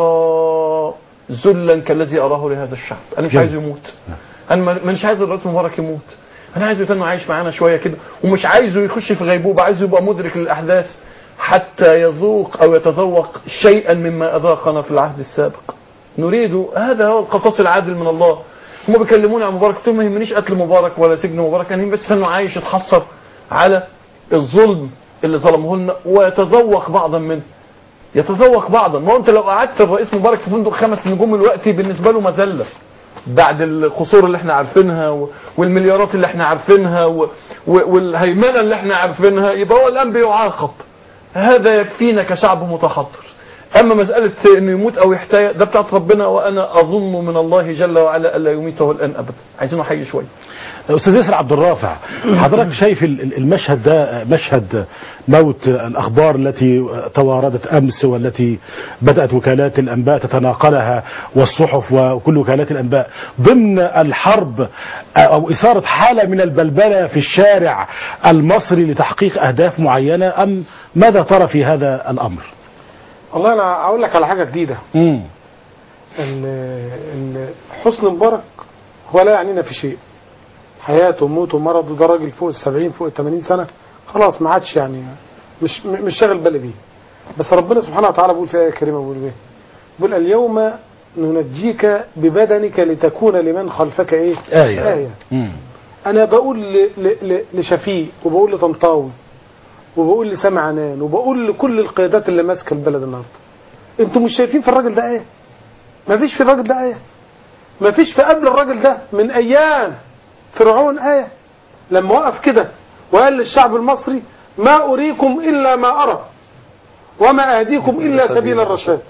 يرى ذلا كالذي اراه لهذا الشعب انا مش جميل. عايزه يموت انا ما- مش عايز الرئيس مبارك يموت انا عايزه يتنه عايش معانا شويه كده ومش عايزه يخش في غيبوبه عايزه يبقى مدرك للاحداث حتى يذوق او يتذوق شيئا مما اذاقنا في العهد السابق نريد هذا هو القصاص العادل من الله هم بيكلموني عن مبارك قلت لهم ما يهمنيش قتل مبارك ولا سجن مبارك انا يهمني بس انه عايش يتحسر على الظلم اللي ظلمه لنا ويتذوق بعضا منه يتذوق بعضا ما هو انت لو قعدت الرئيس مبارك في فندق خمس نجوم دلوقتي بالنسبه له مذله بعد القصور اللي احنا عارفينها و- والمليارات اللي احنا عارفينها و- و- والهيمنه اللي احنا عارفينها يبقى هو الان بيعاقب هذا يكفينا كشعب متحضر اما مساله انه يموت او يحتاج ده بتاعت ربنا وانا اظن من الله جل وعلا الا يميته الان ابدا عايزينه حي شويه استاذ ياسر عبد الرافع حضرتك شايف ال- ال- المشهد ده مشهد موت الاخبار التي تواردت امس والتي بدات وكالات الانباء تتناقلها والصحف وكل وكالات الانباء ضمن الحرب او اثاره حاله من البلبله في الشارع المصري لتحقيق اهداف معينه ام ماذا ترى في هذا الامر؟ والله انا اقول لك على حاجه جديده امم ان ان حسن مبارك هو لا يعنينا في شيء حياته وموته ومرضه ده راجل فوق السبعين فوق الثمانين سنة خلاص ما عادش يعني مش م- مش شاغل بالي بيه بس ربنا سبحانه وتعالى بيقول في آية كريمة بيقول ايه بيقول اليوم ننجيك ببدنك لتكون لمن خلفك ايه آية. آية. مم. انا بقول ل- ل- ل- لشفيق وبقول لطنطاوي وبقول لسامع عنان وبقول لكل القيادات اللي ماسكه البلد النهارده انتوا مش شايفين في الراجل ده ايه ما فيش في الراجل ده ايه ما فيش في قبل الراجل ده من ايام فرعون ايه لما وقف كده وقال للشعب المصري ما اريكم الا ما ارى وما اهديكم الا سبيل الرشاد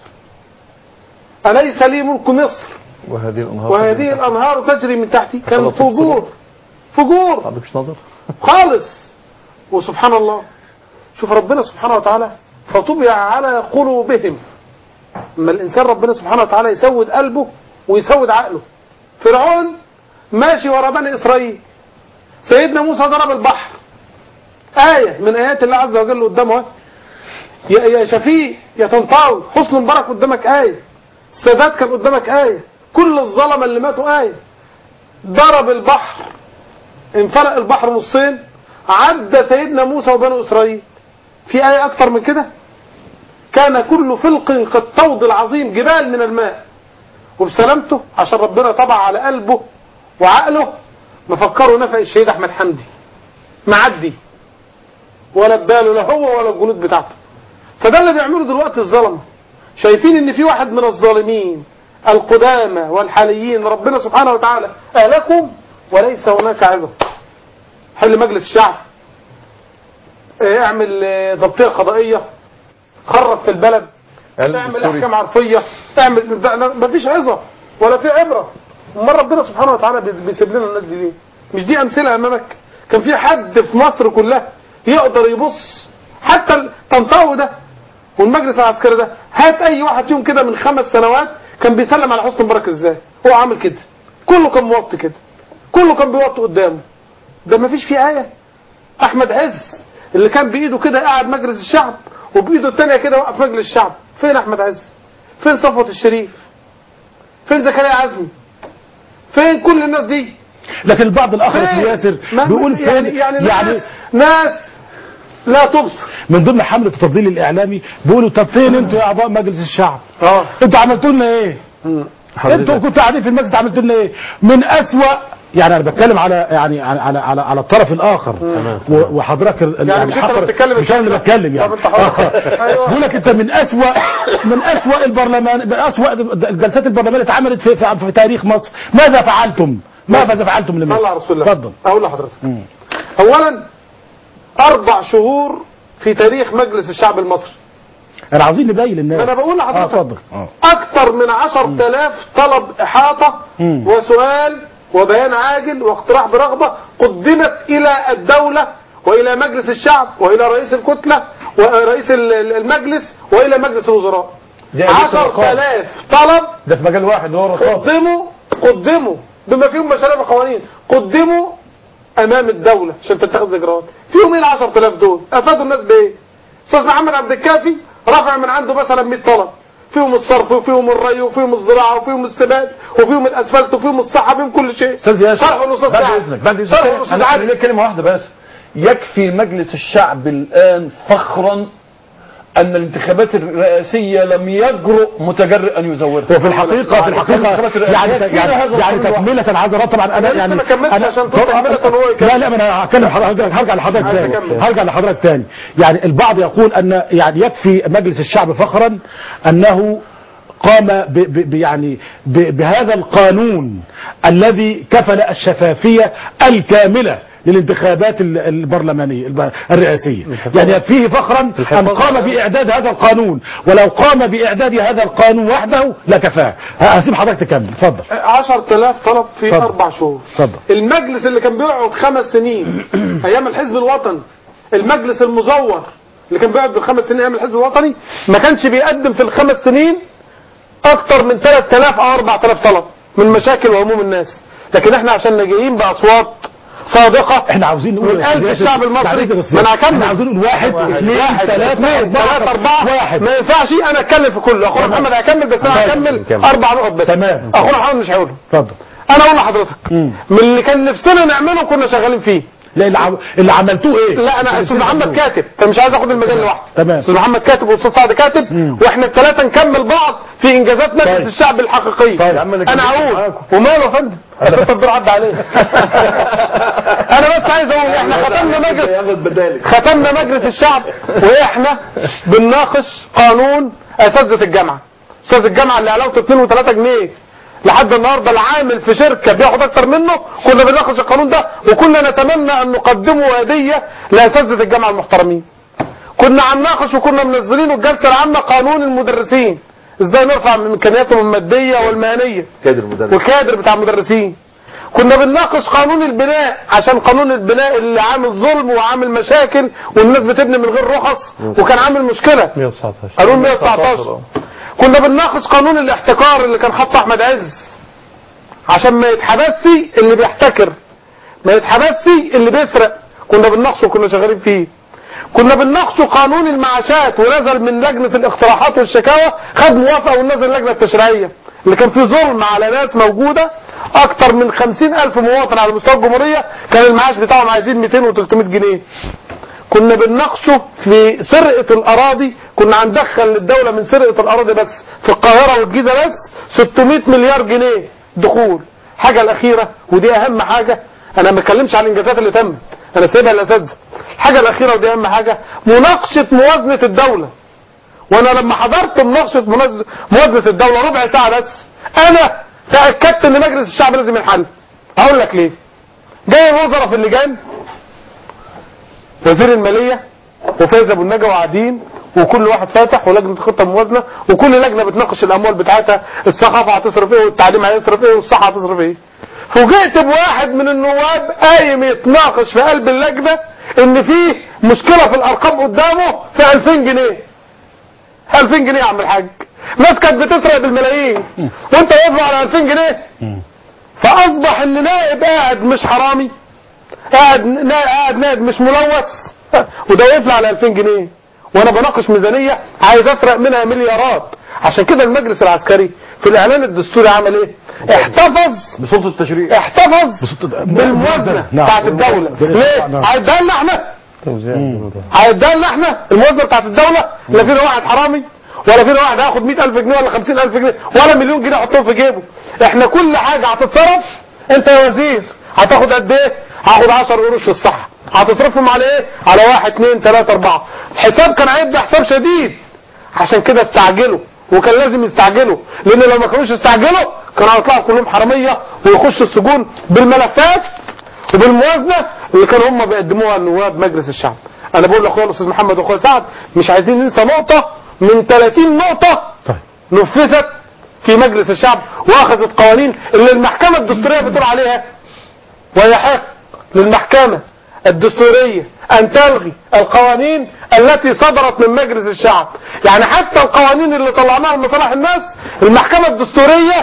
اليس لي ملك مصر وهذه الانهار وهذه الانهار تجري من تحتي كان خلاص فجور فجور ما عندكش نظر خالص وسبحان الله شوف ربنا سبحانه وتعالى فطبع على قلوبهم اما الانسان ربنا سبحانه وتعالى يسود قلبه ويسود عقله فرعون ماشي ورا بني اسرائيل سيدنا موسى ضرب البحر آية من آيات الله عز وجل قدامه أهي. يا يا شفيق يا طنطاوي حسن مبارك قدامك آية السادات كان قدامك آية كل الظلمة اللي ماتوا آية ضرب البحر انفرق البحر نصين عدى سيدنا موسى وبنو إسرائيل في آية أكتر من كده كان كل فلق كالطود العظيم جبال من الماء وبسلامته عشان ربنا طبع على قلبه وعقله ما فكروا نفق الشهيد أحمد حمدي معدي ولا بباله لا هو ولا الجنود بتاعته فده اللي بيعمله دلوقتي الظلمه شايفين ان في واحد من الظالمين القدامى والحاليين ربنا سبحانه وتعالى اهلكم وليس هناك عظه حل مجلس الشعب اه، اعمل اه، ضبطيه قضائيه خرب في البلد علم اعمل دستوري. احكام عرفيه اعمل ده- ده- مفيش عظه ولا في عبره امال ربنا سبحانه وتعالى بي- بيسيب لنا الناس دي ليه مش دي امثله امامك كان في حد في مصر كلها يقدر يبص حتى الطنطاوي ده والمجلس العسكري ده هات اي واحد فيهم كده من خمس سنوات كان بيسلم على حسني مبارك ازاي هو عامل كده كله كان موطي كده كله كان بيوطي قدامه ده ما فيش فيه آية أحمد عز اللي كان بإيده كده قاعد مجلس الشعب وبإيده التانية كده وقف مجلس الشعب فين أحمد عز فين صفوة الشريف فين زكريا عزمي فين كل الناس دي لكن البعض الآخر فين؟ في ياسر ما- بيقول فين يعني يعني, يعني ناس, ناس لا تبصر من ضمن حملة التفضيل الإعلامي بيقولوا طب فين انتوا يا أعضاء مجلس الشعب اه انتوا عملتوا لنا ايه انتوا كنتوا قاعدين في المجلس عملتوا لنا ايه من أسوأ يعني انا بتكلم على يعني على على على, على الطرف الاخر و- وحضرتك ال- يعني مش انت اللي حقر- بتتكلم مش انا اللي بتكلم يعني طب انت حر. أيوة. بقول لك انت من اسوأ من اسوأ البرلمان من اسوأ جلسات البرلمان اللي اتعملت في, في, في تاريخ مصر ماذا فعلتم ماذا فعلتم لمصر صلى على رسول الله اتفضل اقول لحضرتك اولا اربع شهور في تاريخ مجلس الشعب المصري انا عاوزين نبين للناس ما انا بقول اه لحضرتك اتفضل اه اكثر من عشر تلاف طلب احاطة مم. وسؤال وبيان عاجل واقتراح برغبة قدمت الى الدولة والى مجلس الشعب والى رئيس الكتلة ورئيس ال- ال- المجلس والى مجلس الوزراء دي أجهزة عشر الرقابة. تلاف طلب ده في مجال واحد هو الرقابة قدموا قدموا بما فيهم مشاريع وقوانين قدموا امام الدولة عشان تتخذ اجراءات فيهم ايه ال 10000 دول افادوا الناس بايه استاذ محمد عبد الكافي رفع من عنده مثلا 100 طلب فيهم الصرف وفيهم الري وفيهم الزراعه وفيهم السماد وفيهم الاسفلت وفيهم الصحه وفيهم كل شيء استاذ ياسر شرح الاستاذ بعد سعد اذنك بعد شرح اذنك الاستاذ انا عادل أنا كلمه واحده بس يكفي مجلس الشعب الان فخرا ان الانتخابات الرئاسيه لم يجرؤ متجرئ ان يزورها وفي الحقيقة في الحقيقة يعني يعني يعني تكملة عذرات طبعا انا لسه يعني ما كملتش أنا- عشان تقول طبعا- تكملة هو يكمل. لا لا ما انا هكلم حضرتك هرجع لحضرتك عايز تاني أكمل. هرجع لحضرتك تاني يعني البعض يقول ان يعني يكفي مجلس الشعب فخرا انه قام ب ب ب- يعني ب بهذا القانون الذي كفل الشفافية الكاملة للانتخابات ال- البرلمانية الب- الرئاسية يعني يكفيه فخرا أن قام بإعداد هذا القانون ولو قام بإعداد هذا القانون وحده لكفاه هسيب حضرتك تكمل اتفضل 10000 طلب في اتفضل. اربع شهور اتفضل المجلس اللي كان بيقعد خمس سنين ايام الحزب الوطني المجلس المزور اللي كان بيقعد بالخمس سنين ايام الحزب الوطني ما كانش بيقدم في الخمس سنين اكتر من 3000 او 4000 طلب من مشاكل وهموم الناس لكن احنا عشان جايين باصوات صادقه احنا عاوزين نقول من قلب سياسة- الشعب المصري تعريف السياسة. ما انا هكمل احنا عاوزين نقول واحد اثنين واحد ثلاثة اثنين أربعة ثلاثة أربعة واحد ما ينفعش أنا أتكلم في كله أخونا محمد هيكمل بس أنا طيب. هكمل نكمل. أربع نقط بس تمام. أخونا محمد مش هيقوله اتفضل أنا أقول لحضرتك مم. من اللي كان نفسنا نعمله كنا شغالين فيه لا اللي, عم... اللي عملتوه ايه لا انا استاذ محمد كاتب فمش عايز اخد المجال لوحدي تمام. استاذ محمد كاتب واستاذ سعد كاتب مم. واحنا الثلاثه نكمل بعض في انجازات مجلس طيب. الشعب الحقيقيه طيب. يا عم أنا انا كملت هقول معاكم. وماله يا فندم انت الدور عدى عليه انا بس عايز اقول احنا ختمنا مجلس ياخد بدالك ختمنا مجلس الشعب واحنا بنناقش قانون اساتذه الجامعه استاذ الجامعه اللي علاوته 2 و3 جنيه لحد النهارده العامل في شركه بياخد اكتر منه كنا بنناقش القانون ده وكنا نتمنى ان نقدمه هديه لاساتذه الجامعه المحترمين كنا هنناقش وكنا منزلينه الجلسه العامه قانون المدرسين ازاي نرفع من امكانياتهم الماديه والمهنيه كادر مدرس والكادر بتاع المدرسين كنا بنناقش قانون البناء عشان قانون البناء اللي عامل ظلم وعامل مشاكل والناس بتبني من غير رخص وكان عامل مشكله 119 قانون 119 كنا بنناقش قانون الاحتكار اللي كان حاطه احمد عز عشان ما يتحبسش اللي بيحتكر ما يتحبسش اللي بيسرق كنا بنناقشه وكنا شغالين فيه كنا بنناقشه قانون المعاشات ونزل من لجنة الاقتراحات والشكاوى خد موافقة ونزل اللجنة التشريعية اللي كان فيه ظلم على ناس موجودة اكتر من خمسين الف مواطن على مستوى الجمهورية كان المعاش بتاعهم عايزين 200 و 300 جنيه كنا بنناقشه في سرقة الأراضي كنا هندخل للدولة من سرقة الأراضي بس في القاهرة والجيزة بس 600 مليار جنيه دخول حاجة الأخيرة ودي أهم حاجة أنا ما بتكلمش عن الإنجازات اللي تمت أنا سايبها للأساتذة الحاجة الأخيرة ودي أهم حاجة مناقشة موازنة الدولة وأنا لما حضرت مناقشة مناز- موازنة الدولة ربع ساعة بس أنا تأكدت إن مجلس الشعب لازم ينحل أقول لك ليه جاي الوزراء في اللجان وزير المالية وفايز ابو النجا وقاعدين وكل واحد فاتح ولجنة خطة موازنة وكل لجنة بتناقش الاموال بتاعتها الثقافة هتصرف ايه والتعليم هيصرف ايه والصحة هتصرف ايه فوجئت بواحد من النواب قايم يتناقش في قلب اللجنة ان في مشكلة في الارقام قدامه في 2000 جنيه 2000 جنيه يا عم الحاج ناس كانت بتسرق بالملايين وانت واقف على 2000 جنيه فاصبح ان نائب قاعد مش حرامي قاعد نا- قاعد نائب مش ملوث وده يطلع على 2000 جنيه وانا بناقش ميزانيه عايز اسرق منها مليارات عشان كده المجلس العسكري في الاعلان الدستوري عمل ايه احتفظ بسلطة التشريع احتفظ بسلطة- بالموازنه نعم. بتاعت الدوله ليه نعم. هيديها لنا احنا توزيع الموضوع. هيديها لنا احنا الموازنه بتاعت الدوله لا فينا واحد حرامي ولا فينا واحد هياخد 100000 جنيه ولا 50000 جنيه ولا مليون جنيه يحطهم في جيبه احنا كل حاجه هتتصرف انت يا وزير هتاخد قد ايه هاخد 10 قروش في الصحه هتصرفهم على ايه على واحد اتنين تلاته اربعه الحساب كان هيبدا حساب شديد عشان كده استعجلوا وكان لازم يستعجلوا لان لو ما كانوش استعجلوا كانوا هيطلعوا كلهم حراميه ويخشوا السجون بالملفات وبالموازنه اللي كانوا هم بيقدموها لنواب مجلس الشعب انا بقول لاخويا الاستاذ محمد واخويا سعد مش عايزين ننسى نقطه من 30 نقطه طيب نفذت في مجلس الشعب واخذت قوانين اللي المحكمه الدستوريه بتقول عليها ويحق للمحكمه الدستوريه ان تلغي القوانين التي صدرت من مجلس الشعب يعني حتى القوانين اللي طلعناها لمصالح الناس المحكمه الدستوريه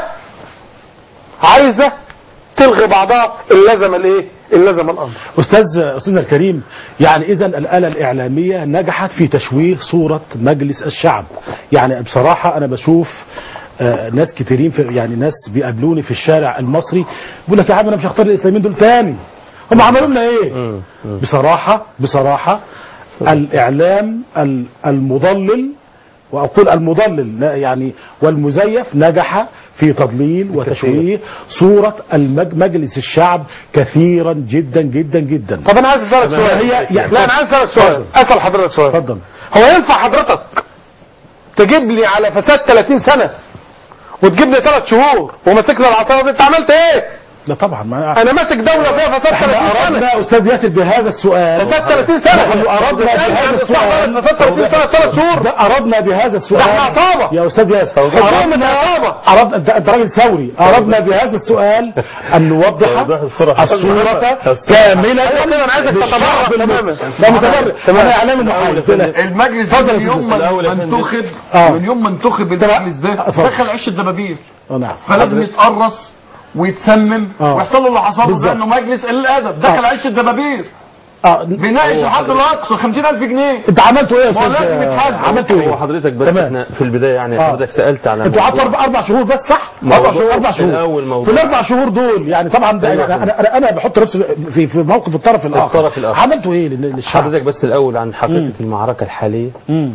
عايزه تلغي بعضها اللي لزم الايه اللي لزم الامر استاذ استاذنا الكريم يعني اذا الاله الاعلاميه نجحت في تشويه صوره مجلس الشعب يعني بصراحه انا بشوف آه، ناس كتيرين في يعني ناس بيقابلوني في الشارع المصري بيقول لك يا عم انا مش هختار الاسلاميين دول تاني هم عملوا لنا ايه مم. مم. بصراحه بصراحه الاعلام ال- المضلل واقول المضلل لا يعني والمزيف نجح في تضليل وتشويه صوره المج- مجلس الشعب كثيرا جدا جدا جدا طب انا عايز اسالك سؤال هي- يعني- لا انا عايز اسالك سؤال اسال حضرتك سؤال اتفضل هو ينفع حضرتك تجيب لي على فساد 30 سنه وتجيب لي ثلاث شهور وماسكنا العصايه دي انت عملت ايه؟ لا طبعا ما انا ماسك دوله فيها فساد 30 احنا سنه اردنا استاذ ياسر بهذا السؤال فساد 30 سنه نحن اردنا بهذا السؤال فساد 30 سنه ثلاث شهور ده اردنا بهذا السؤال ده احنا عصابة. يا استاذ ياسر حكومه اردنا عصابه أردنا انت أنت راجل ثوري اردنا بهذا السؤال ان نوضح توضيح الصورة. الصورة الصورة. كاملة أيوة كده، أنا عايزك للشعب تتبرع تماما. المصري. ده متبرع انا اعلامي محايد المجلس ده من يوم ما الأول يا ما فندم. انتخب آه. من يوم ما انتخب المجلس ده اتفضل. دخل عش الدبابير آه، نعم فلازم يتقرص ويتسمم آه. ويحصل له اللي حصل له بالظبط. ده انه مجلس قليل الادب دخل عيش الدبابير اه بيناقش الحد الاقصى 50000 جنيه انت عملتوا ايه يا ما هو استاذ لازم يتحدد. عملتوا ايه هو حضرتك بس تمام. احنا في البدايه يعني آه. حضرتك سالت على انتوا قعدتوا موضوع- اربع اربع شهور بس صح؟ موضوع- اربع شهور اربع شهور الأول موضوع. في الاربع شهور دول يعني طبعا ده أيوة. انا انا انا بحط نفسي في في موقف الطرف الاخر الطرف الآخر. عملتوا ايه لل- للشعب؟ حضرتك بس الاول عن حقيقه مم. المعركه الحاليه مم.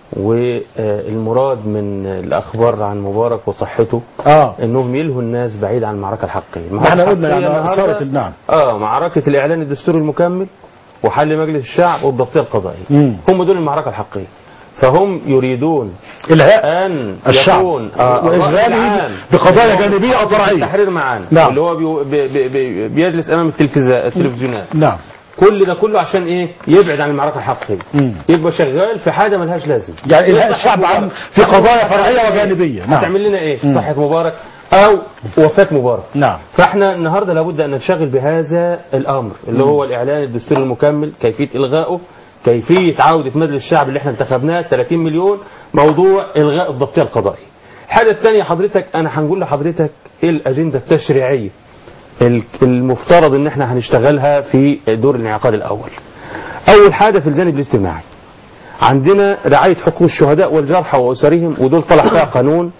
والمراد من الاخبار عن مبارك وصحته اه انهم يلهوا الناس بعيد عن المعركه الحقيقيه ما احنا قلنا الحقيقية يعني النهاردة- اثاره النعم اه معركه الاعلان الدستوري المكمل وحل مجلس الشعب والضبطيه القضائيه مم. هم دول المعركه الحقيقيه فهم يريدون الهاء ان الشعب يكون وإشغاله الرأي العام بقضايا هو جانبية أو فرعية. التحرير معانا نعم. اللي هو بيو- بي بي بي بيجلس امام التلفزا- التلفزيونات نعم كل ده كله عشان ايه يبعد عن المعركه الحقيقيه مم. يبقى شغال في حاجه ملهاش لازم يعني الهاء يصلح الشعب عن مبارك. في قضايا فرعيه وجانبيه نعم هتعمل لنا ايه مم. صحه مبارك او وفاه مبارك نعم فاحنا النهارده لابد ان ننشغل بهذا الامر اللي هو الاعلان الدستوري المكمل كيفيه الغائه كيفيه عوده مجلس الشعب اللي احنا انتخبناه 30 مليون موضوع الغاء الضبطيه القضائيه الحاجه الثانيه حضرتك انا هنقول لحضرتك ايه الاجنده التشريعيه ال- المفترض ان احنا هنشتغلها في دور الانعقاد الاول اول حاجه في الجانب الاجتماعي عندنا رعايه حقوق الشهداء والجرحى واسرهم ودول طلع فيها قانون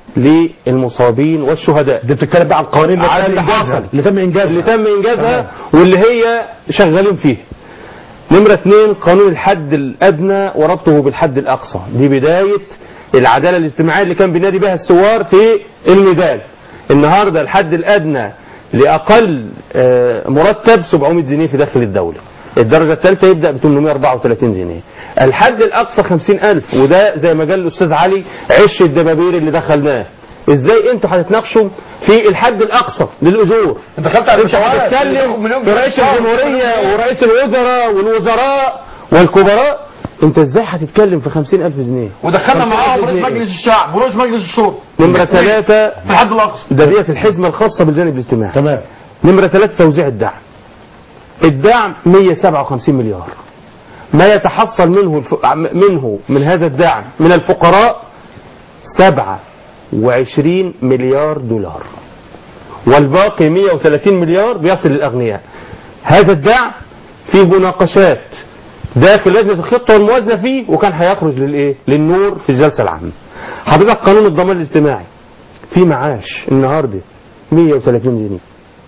للمصابين والشهداء دي بتتكلم بقى عن القوانين اللي على تم اللي انجازها حصل. اللي تم انجازها اللي تم انجازها تمام. واللي هي شغالين فيها نمرة اثنين قانون الحد الأدنى وربطه بالحد الأقصى دي بداية العدالة الاجتماعية اللي كان بينادي بها الثوار في الميدان النهاردة الحد الأدنى لأقل آه، مرتب 700 جنيه في داخل الدولة الدرجة الثالثة يبدأ ب 834 جنيه الحد الأقصى 50000 وده زي ما قال الأستاذ علي عش الدبابير اللي دخلناه ازاي انتوا هتتناقشوا في الحد الاقصى للاجور انت دخلت على انت الشوارع هتتكلم مليون في رئيس الجمهوريه ورئيس الوزراء والوزراء والكبراء انت ازاي هتتكلم في 50000 جنيه ودخلنا 50,000 معاهم رئيس جنيه؟ مجلس الشعب ورئيس مجلس الشورى نمرة ثلاثة في الحد الاقصى ده ديت الحزمة الخاصة بالجانب الاجتماعي تمام نمرة ثلاثة توزيع الدعم الدعم 157 مليار ما يتحصل منه الف... منه من هذا الدعم من الفقراء 27 مليار دولار والباقي 130 مليار بيصل للأغنياء هذا الدعم فيه مناقشات داخل لجنة الخطة والموازنة فيه وكان هيخرج للإيه؟ للنور في الجلسة العامة حضرتك قانون الضمان الاجتماعي في معاش النهارده 130 جنيه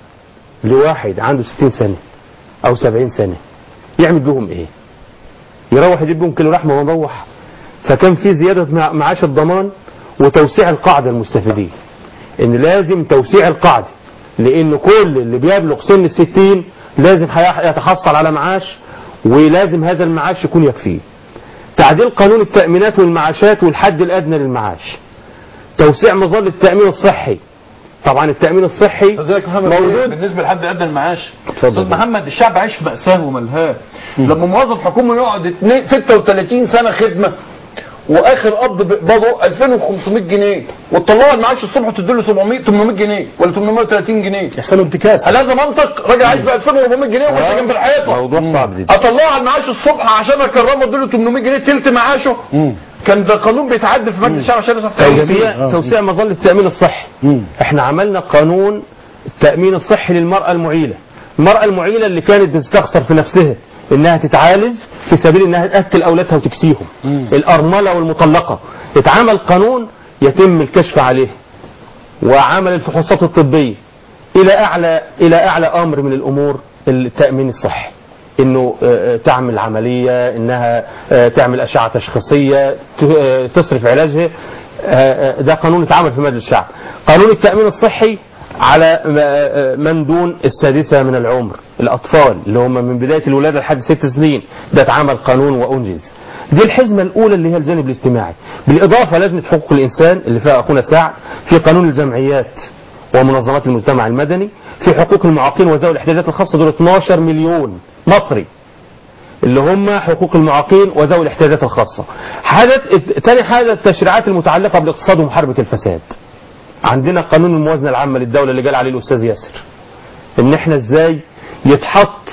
لواحد عنده 60 سنة أو 70 سنة يعمل بهم إيه؟ يروح يجيب لهم كيلو لحمة ومروح فكان في زيادة مع- معاش الضمان وتوسيع القاعدة المستفيدين إن لازم توسيع القاعدة لأن كل اللي بيبلغ سن الستين لازم هيح- يتحصل على معاش ولازم هذا المعاش يكون يكفيه تعديل قانون التأمينات والمعاشات والحد الأدنى للمعاش توسيع مظلة التأمين الصحي طبعا التأمين الصحي استاذ محمد موجود بالنسبه لحد ادنى المعاش اتفضل. استاذ محمد الشعب عايش في ماساه وملهاه لما موظف حكومي يقعد اتنين- 36 سنه خدمه واخر قبض بيقبضه 2500 جنيه وتطلعوا المعاش الصبح تديله 700 800 جنيه ولا 830 جنيه يحصلوا انتكاس هل هذا منطق راجل عايش ب 2400 جنيه وماشي جنب الحيطه موضوع صعب جدا اطلعه المعاش الصبح عشان اكرمه اديله 800 جنيه تلت معاشه كان ده قانون بيتعدل في مجلس الشعب عشان يصفي توسيع توسيع مظلة التأمين الصحي احنا عملنا قانون التأمين الصحي للمرأة المعيلة المرأة المعيلة اللي كانت بتستخسر في نفسها انها تتعالج في سبيل انها تأكل اولادها وتكسيهم الارملة والمطلقة اتعمل قانون يتم الكشف عليه وعمل الفحوصات الطبية الى اعلى الى اعلى امر من الامور التأمين الصحي انه آه، آه، تعمل عملية انها آه، تعمل اشعة تشخيصية ت- آه، تصرف علاجها آه، آه، ده قانون اتعمل في مجلس الشعب قانون التأمين الصحي على آه، آه، من دون السادسة من العمر الأطفال اللي هم من بداية الولادة لحد ست سنين ده اتعمل قانون وأنجز دي الحزمة الأولى اللي هي الجانب الاجتماعي بالإضافة لجنة حقوق الإنسان اللي فيها أخونا سعد في قانون الجمعيات ومنظمات المجتمع المدني في حقوق المعاقين وذوي الاحتياجات الخاصة دول 12 مليون مصري اللي هم حقوق المعاقين وذوي الاحتياجات الخاصة حاجة تاني حاجة التشريعات المتعلقة بالاقتصاد ومحاربة الفساد عندنا قانون الموازنة العامة للدولة اللي قال عليه الأستاذ ياسر إن إحنا إزاي يتحط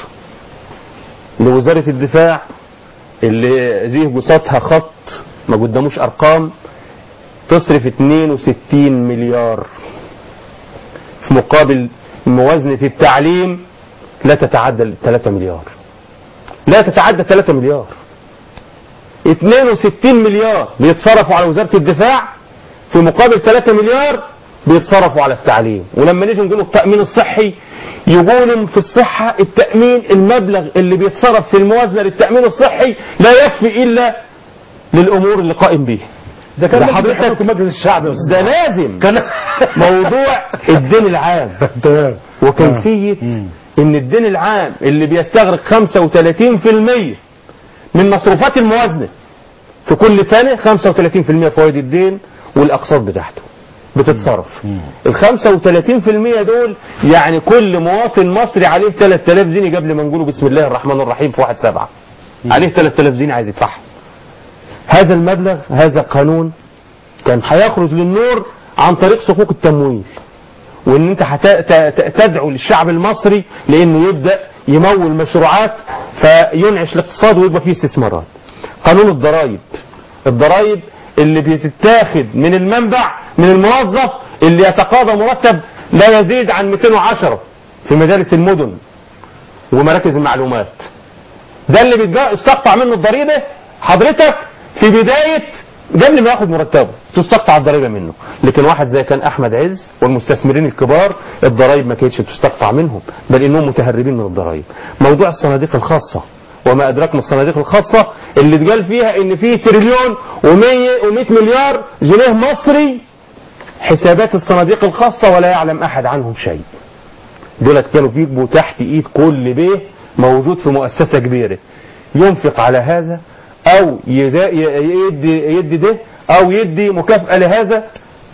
لوزارة الدفاع اللي زيه جساتها خط ما قداموش أرقام تصرف 62 مليار في مقابل موازنة التعليم لا تتعدى 3 مليار لا تتعدى 3 مليار 62 مليار بيتصرفوا على وزارة الدفاع في مقابل 3 مليار بيتصرفوا على التعليم ولما نيجي نقول التأمين الصحي يقولوا في الصحة التأمين المبلغ اللي بيتصرف في الموازنة للتأمين الصحي لا يكفي إلا للأمور اللي قائم بيه ده كان لازم حضرتك يحكم مجلس الشعب يا أستاذ. ده لازم كان موضوع الدين العام تمام وكيفية ان الدين العام اللي بيستغرق 35% من مصروفات الموازنة في كل سنة 35% فوائد الدين والأقساط بتاعته بتتصرف ال 35% دول يعني كل مواطن مصري عليه 3000 جنيه قبل ما نقوله بسم الله الرحمن الرحيم في 1 7 عليه 3000 جنيه عايز يدفعها هذا المبلغ هذا قانون كان هيخرج للنور عن طريق صكوك التمويل وان انت هت- ت- ت- تدعو للشعب المصري لانه يبدا يمول مشروعات فينعش الاقتصاد ويبقى فيه استثمارات قانون الضرائب الضرائب اللي بتتاخد من المنبع من الموظف اللي يتقاضى مرتب لا يزيد عن 210 في مجالس المدن ومراكز المعلومات ده اللي بيستقطع منه الضريبة حضرتك في بداية قبل ما ياخد مرتبه تستقطع الضريبة منه لكن واحد زي كان أحمد عز والمستثمرين الكبار الضرائب ما كانتش بتستقطع منهم بل إنهم متهربين من الضرائب موضوع الصناديق الخاصة وما أدراك ما الصناديق الخاصة اللي اتقال فيها إن في تريليون و100 و100 مليار جنيه مصري حسابات الصناديق الخاصة ولا يعلم أحد عنهم شيء دولت كانوا بيجبوا تحت ايد كل بيه موجود في مؤسسة كبيرة ينفق على هذا او يزا- ي- يدي يدي ده او يدي مكافأة لهذا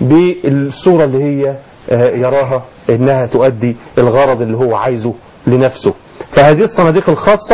بالصورة اللي هي آه، يراها انها تؤدي الغرض اللي هو عايزه لنفسه فهذه الصناديق الخاصة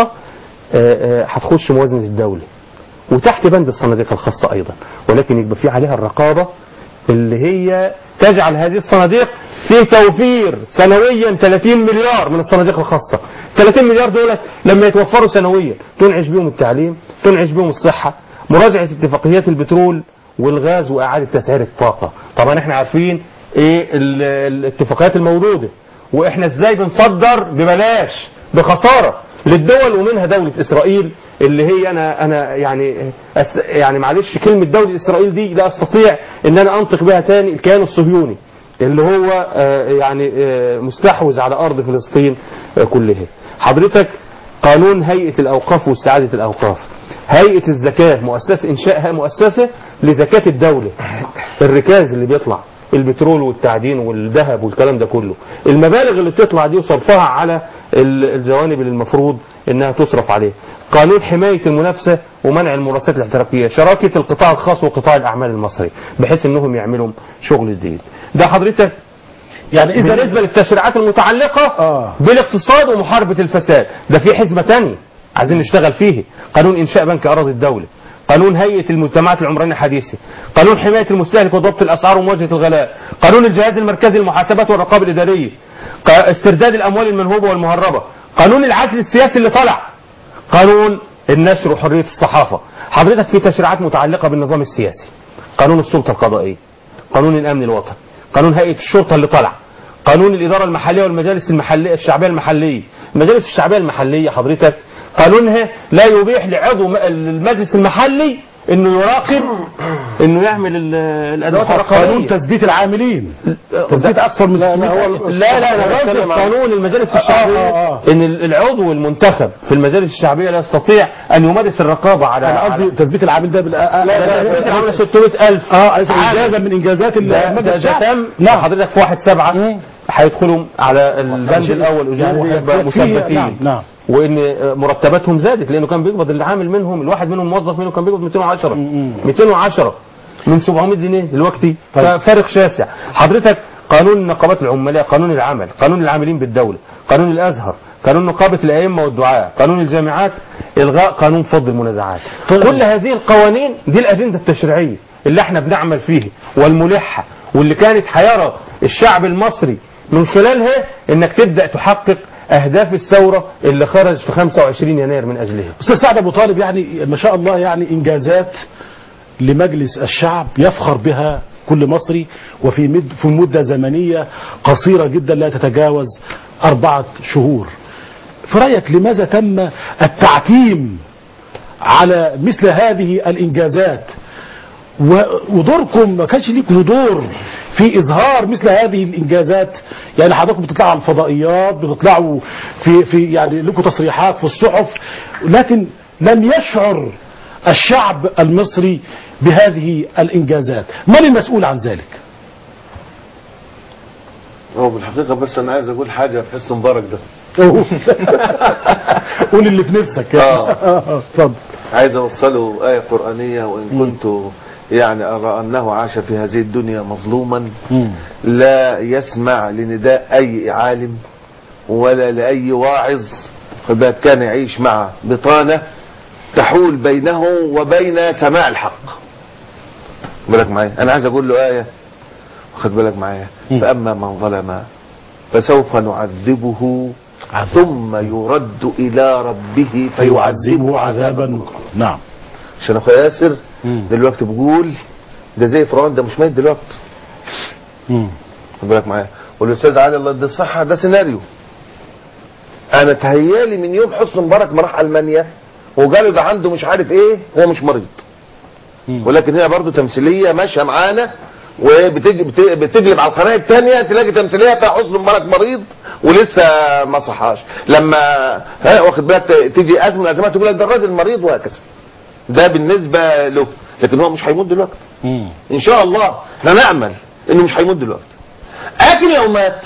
آه، آه، هتخش موازنة الدولة وتحت بند الصناديق الخاصة ايضا ولكن يبقى في عليها الرقابة اللي هي تجعل هذه الصناديق في توفير سنويا 30 مليار من الصناديق الخاصة 30 مليار دولت لما يتوفروا سنويا تنعش بهم التعليم تنعش بهم الصحة مراجعة اتفاقيات البترول والغاز وإعادة تسعير الطاقة طبعا احنا عارفين ايه ال- الاتفاقيات الموجودة واحنا ازاي بنصدر ببلاش بخسارة للدول ومنها دولة اسرائيل اللي هي انا انا يعني أس يعني معلش كلمة دولة اسرائيل دي لا استطيع ان انا انطق بها تاني الكيان الصهيوني اللي هو آه، يعني آه، مستحوذ على ارض فلسطين آه، كلها حضرتك قانون هيئة الاوقاف واستعادة الاوقاف هيئة الزكاة مؤسسة انشاء مؤسسة لزكاة الدولة الركاز اللي بيطلع البترول والتعدين والذهب والكلام ده كله المبالغ اللي بتطلع دي وصرفها على ال- الجوانب اللي المفروض انها تصرف عليه قانون حماية المنافسة ومنع الممارسات الاحترافية شراكة القطاع الخاص وقطاع الاعمال المصري بحيث انهم يعملوا شغل جديد ده حضرتك يعني إذا اذا بالنسبة للتشريعات المتعلقة آه. بالاقتصاد ومحاربة الفساد ده في حزمة تانية عايزين نشتغل فيه قانون إنشاء بنك أراضي الدولة قانون هيئة المجتمعات العمرانية الحديثة قانون حماية المستهلك وضبط الأسعار ومواجهة الغلاء قانون الجهاز المركزي للمحاسبات والرقابة الإدارية ق- استرداد الأموال المنهوبة والمهربة قانون العزل السياسي اللي طلع قانون النشر وحرية الصحافة حضرتك في تشريعات متعلقة بالنظام السياسي قانون السلطة القضائية قانون الأمن الوطني قانون هيئة الشرطة اللي طلع قانون الإدارة المحلية والمجالس المحلية الشعبية المحلية المجالس الشعبية المحلية حضرتك قانونها لا يبيح لعضو م- المجلس المحلي انه يراقب انه يعمل ال- الادوات قانون الرقابيه تثبيت العاملين تثبيت اكثر من 600 لا لا انا قصدي في قانون المجالس الشعبيه آه، آه. ان ال- العضو المنتخب في المجالس الشعبيه لا يستطيع ان يمارس الرقابه على انا قصدي تثبيت العامل ده بال لا لا عامله 600000 اه انجازا من انجازات ده, ده, المجلس ده الشعبي تم لا حضرتك في واحد سبعة هيدخلوا على البند الاول اجور يعني وهيبقى فيه- مثبتين نعم، نعم. وان مرتباتهم زادت لانه كان بيقبض اللي عامل منهم الواحد منهم موظف منهم كان بيقبض 210 210 من 700 جنيه دلوقتي طيب. فارق شاسع حضرتك قانون النقابات العماليه قانون العمل قانون العاملين بالدوله قانون الازهر قانون نقابه الائمه والدعاء قانون الجامعات الغاء قانون فض المنازعات كل هذه القوانين دي الاجنده التشريعيه اللي احنا بنعمل فيه والملحه واللي كانت حيرى الشعب المصري من خلالها انك تبدا تحقق اهداف الثوره اللي خرج في 25 يناير من اجلها استاذ سعد ابو طالب يعني ما شاء الله يعني انجازات لمجلس الشعب يفخر بها كل مصري وفي مد في مدة زمنية قصيرة جدا لا تتجاوز أربعة شهور في رأيك لماذا تم التعتيم على مثل هذه الإنجازات و- ودوركم ما كانش ليكم دور في إظهار مثل هذه الإنجازات يعني حضراتكم بتطلعوا على الفضائيات بتطلعوا في في يعني لكم تصريحات في الصحف لكن لم يشعر الشعب المصري بهذه الإنجازات من المسؤول عن ذلك هو بالحقيقة بس أنا عايز أقول حاجة في حسن مبارك ده قول اللي في نفسك آه. آه، اتفضل عايز أوصله آية قرآنية وإن كنت يعني أرى أنه عاش في هذه الدنيا مظلوما لا يسمع لنداء أي عالم ولا لأي واعظ فبقى كان يعيش مع بطانة تحول بينه وبين سماع الحق بالك معايا أنا عايز أقول له آية واخد بالك معايا فأما من ظلم فسوف نعذبه ثم يرد إلى ربه فيعذبه عذابا نكرا نعم عشان اخويا ياسر دلوقتي بقول ده زي فرعون ده مش ميت دلوقتي خد بالك معايا والاستاذ علي الله يدي الصحه ده سيناريو انا تهيالي من يوم حسن مبارك ما راح المانيا وقالوا ده عنده مش عارف ايه هو مش مريض ولكن هي برضه تمثيليه ماشيه معانا وبتقلب على القناه الثانيه تلاقي تمثيليه بتاع حسن مبارك مريض ولسه ما صحاش لما ها واخد بالك تيجي ازمه من الازمات تقول لك ده الراجل مريض وهكذا ده بالنسبه له لكن هو مش هيموت دلوقتي ان شاء الله احنا نامل انه مش هيموت دلوقتي لكن لو مات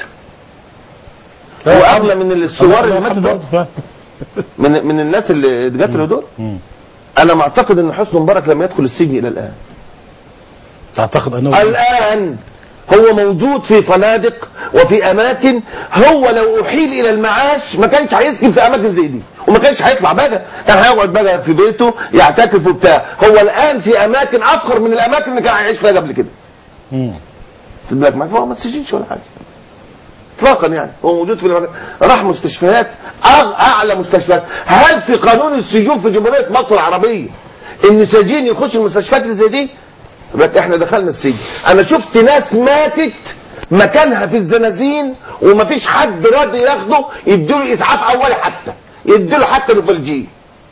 هو اغلى من الثوار اللي ماتوا دول من من الناس اللي جات له دول انا معتقد ان حسن مبارك لم يدخل السجن الى الان تعتقد انه الان هو موجود في فنادق وفي اماكن هو لو احيل الى المعاش ما كانش هيسكن في اماكن زي دي وما كانش هيطلع بقى كان هيقعد بقى في بيته يعتكف وبتاع هو الان في اماكن افخر من الاماكن اللي كان هيعيش فيها قبل كده خد بالك معايا فهو ما تسجنش ولا حاجه اطلاقا يعني هو موجود في المكان راح مستشفيات أغ- اعلى مستشفيات هل في قانون السجون في جمهوريه مصر العربيه ان سجين يخش المستشفيات اللي زي دي يبقى احنا دخلنا السجن انا شفت ناس ماتت مكانها في الزنازين ومفيش حد راضي ياخده يديله اسعاف اولي حتى يديله حتى نوفالجين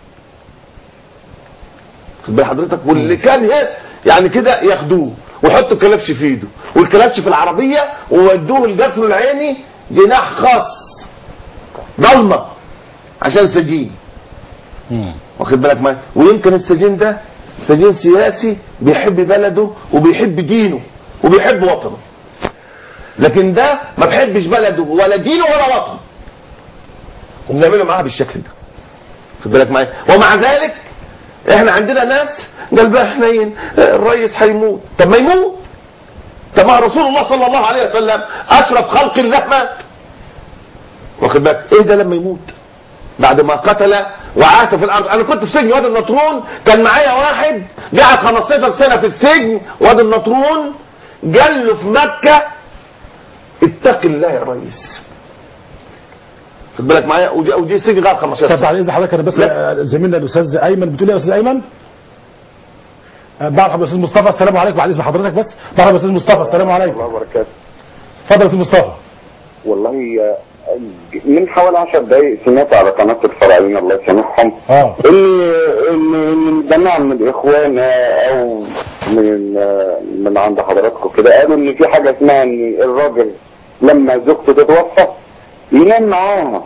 خد بال حضرتك واللي كان هي يعني كده ياخدوه ويحطوا الكلبش في ايده والكلبش في العربيه وودوه الجسر العيني جناح خاص ضلمه عشان سجين واخد بالك معايا ويمكن السجين ده سجين سياسي بيحب بلده وبيحب دينه وبيحب وطنه لكن ده ما بيحبش بلده ولا دينه ولا وطنه وبنعمله معاها بالشكل ده خد بالك معايا ومع ذلك احنا عندنا ناس قلبها حنين آه، الرئيس هيموت طب ما يموت طب ما رسول الله صلى الله عليه وسلم اشرف خلق الله مات واخد بالك ايه ده لما يموت بعد ما قتل وعاش في الارض انا كنت في سجن وادي النطرون كان معايا واحد قعد 15 سنه في السجن وادي النطرون قال له في مكه اتق الله يا ريس خد بالك معايا وجي وجي السجن قعد 15 طب سنه بعد اذن حضرتك انا بس زميلنا الاستاذ ايمن بتقول ايه يا استاذ ايمن؟ آه، مرحبا يا استاذ مصطفى السلام عليكم بعد اذن حضرتك بس مرحبا يا استاذ مصطفى السلام عليكم الله وبركاته اتفضل يا استاذ مصطفى والله آه، من حوالي 10 دقايق سمعت على قناة الفراعنين الله يسامحهم اه ان ان ان جماعة من الاخوان آه، او من آه، من عند حضراتكم كده قالوا ان في حاجة اسمها ان الراجل لما زوجته تتوفى ينام معاها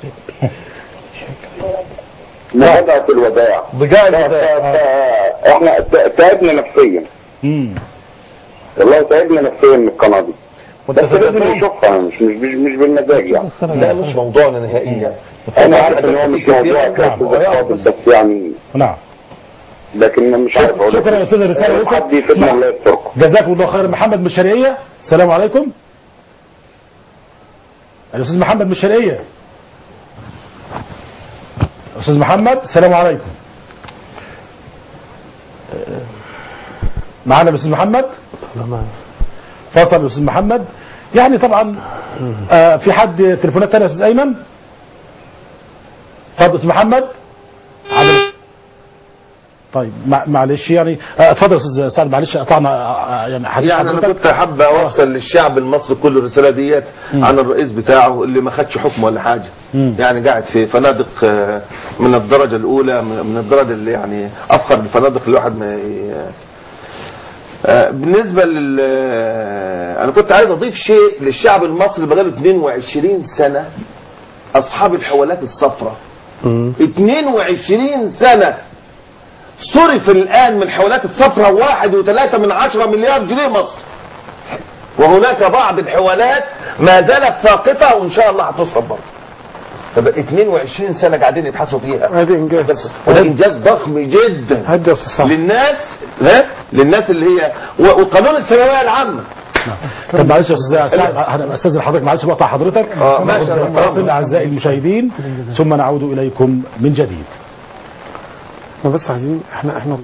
مبادئة الوداع بجاء احنا ت- تعبنا نفسيا والله تعبنا نفسيا من القناة دي بس لازم نشوفها مش مش مش, مش بالمزاج يعني لا مش موضوعنا نهائيا انا عارف ان هو مش موضوع كاس بس يعني نعم لكن مش عارف اقول شكرا يا استاذ الرساله لو يوسف حد يفيدنا الله يستركم جزاكم الله خير محمد من الشرقيه السلام عليكم الاستاذ محمد من الشرقيه استاذ محمد السلام عليكم معانا الاستاذ محمد فصل الاستاذ محمد يعني طبعا آه في حد تليفونات تانية يا استاذ ايمن اتفضل استاذ محمد عدد طيب مع- معلش يعني آه، اتفضل يا استاذ سعد معلش قطعنا آه، يعني حديث يعني انا حضرتك. كنت حابة اوصل للشعب المصري كل الرسالة ديت عن الرئيس بتاعه اللي ما خدش حكم ولا حاجة مم. يعني قاعد في فنادق آه، من الدرجة الاولى من من الدرجة اللي يعني افخر الفنادق اللي الواحد ما ي- آه، بالنسبة لل آه، انا كنت عايز اضيف شيء للشعب المصري بقاله 22 سنة اصحاب الحوالات الصفراء 22 سنة صرف الآن من الحوالات الصفراء واحد وثلاثة من عشرة مليار جنيه مصر وهناك بعض الحوالات ما زالت ساقطة وإن شاء الله هتصرف برضه طب 22 سنة قاعدين يبحثوا فيها هذه انجاز وده إنجاز ضخم جدا هدي يا استاذ سعد للناس ها للناس اللي هي و- وقانون الثانوية العامة طب معلش يا استاذ سعد انا استاذن حضرتك معلش بقطع حضرتك آه، ماشي. ناخد فاصل اعزائي المشاهدين ثم نعود اليكم من جديد احنا بس عايزين احنا احنا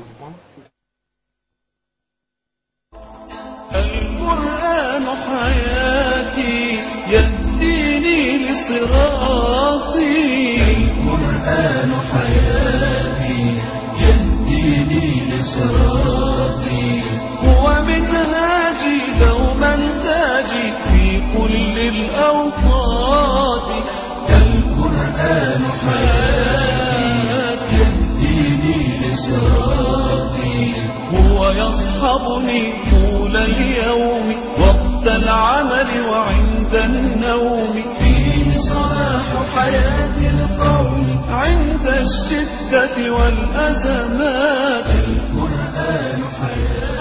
القرآن حياتي يهديني لصراطي القرآن حياتي يهديني لصراطي هو منهاجي دوما تاجي في كل الأوقات القرآن حياتي يهديني لصراطي هو يصحبني طول اليوم وقت العمل وعند النوم فيه صلاح حياة القوم عند الشدة والأزمات القرآن حياتي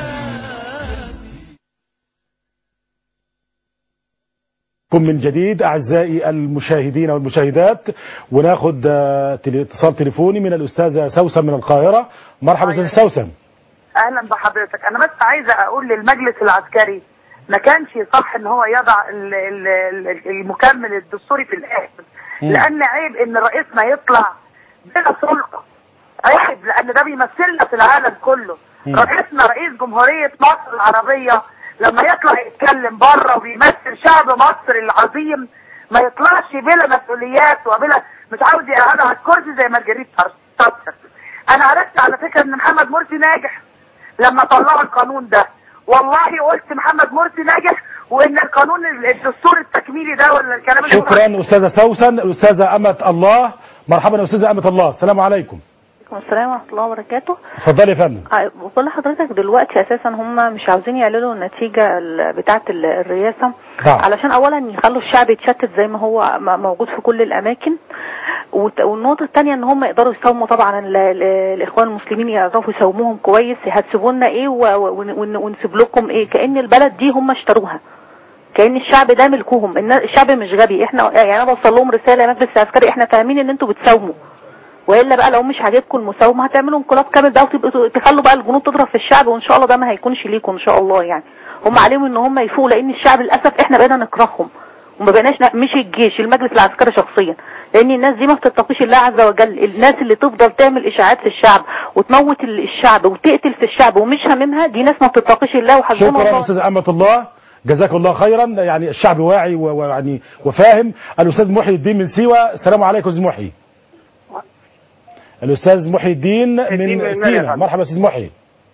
كم من جديد اعزائي المشاهدين والمشاهدات وناخد آه، تلي- اتصال تليفوني من الاستاذه سوسن من القاهره مرحبا استاذه سوسن اهلا بحضرتك انا بس عايزه اقول للمجلس العسكري ما كانش صح ان هو يضع ال- ال- ال- المكمل الدستوري في الاخر مم. لان عيب ان رئيسنا يطلع بلا سلطه عيب لان ده بيمثلنا في العالم كله مم. رئيسنا رئيس جمهوريه مصر العربيه لما يطلع يتكلم بره وبيمثل شعب مصر العظيم ما يطلعش بلا مسؤوليات وبلا مش عاوز يقعد على الكرسي زي مارجريت تاتشر انا عرفت على فكره ان محمد مرسي ناجح لما طلعوا القانون ده والله قلت محمد مرسي ناجح وان القانون الدستور التكميلي ده ولا الكلام اللي شكرا استاذه سوسن الاستاذه امه الله مرحبا يا استاذه امه الله السلام عليكم وعليكم السلام ورحمة الله وبركاته اتفضلي يا فندم ع- بقول لحضرتك دلوقتي اساسا هم مش عاوزين يعلنوا النتيجة ال- بتاعة ال- الرئاسة نعم. علشان اولا يخلوا الشعب يتشتت زي ما هو م- موجود في كل الاماكن وت- والنقطة الثانية ان هم يقدروا يساوموا طبعا ال- ال- الاخوان المسلمين يعرفوا يساوموهم كويس هتسيبوا لنا ايه و- ون- ون- ونسيب لكم ايه كأن البلد دي هم اشتروها كأن الشعب ده ملكهم النا- الشعب مش غبي احنا يعني انا بوصل لهم رسالة يا مجلس العسكري احنا فاهمين ان انتوا بتساوموا والا بقى لو مش عاجبكم المساومه هتعملوا انقلاب كامل بقى وتبقوا تخلوا بقى الجنود تضرب في الشعب وان شاء الله ده ما هيكونش ليكم ان شاء الله يعني هم عليهم ان هم يفوقوا لان الشعب للاسف احنا بقينا نكرههم وما بقيناش ن- مش الجيش المجلس العسكري شخصيا لان الناس دي ما بتتقيش الله عز وجل الناس اللي تفضل تعمل اشاعات في الشعب وتموت ال- الشعب وتقتل في الشعب ومش هاممها دي ناس ما بتتقيش الله وحسبنا شكرا الله استاذه امه الله جزاك الله خيرا يعني الشعب واعي و- ويعني وفاهم الاستاذ محي الدين من سيوه السلام عليكم استاذ محي الاستاذ محي الدين من من المنيا يا سينا فندم. مرحبا استاذ محي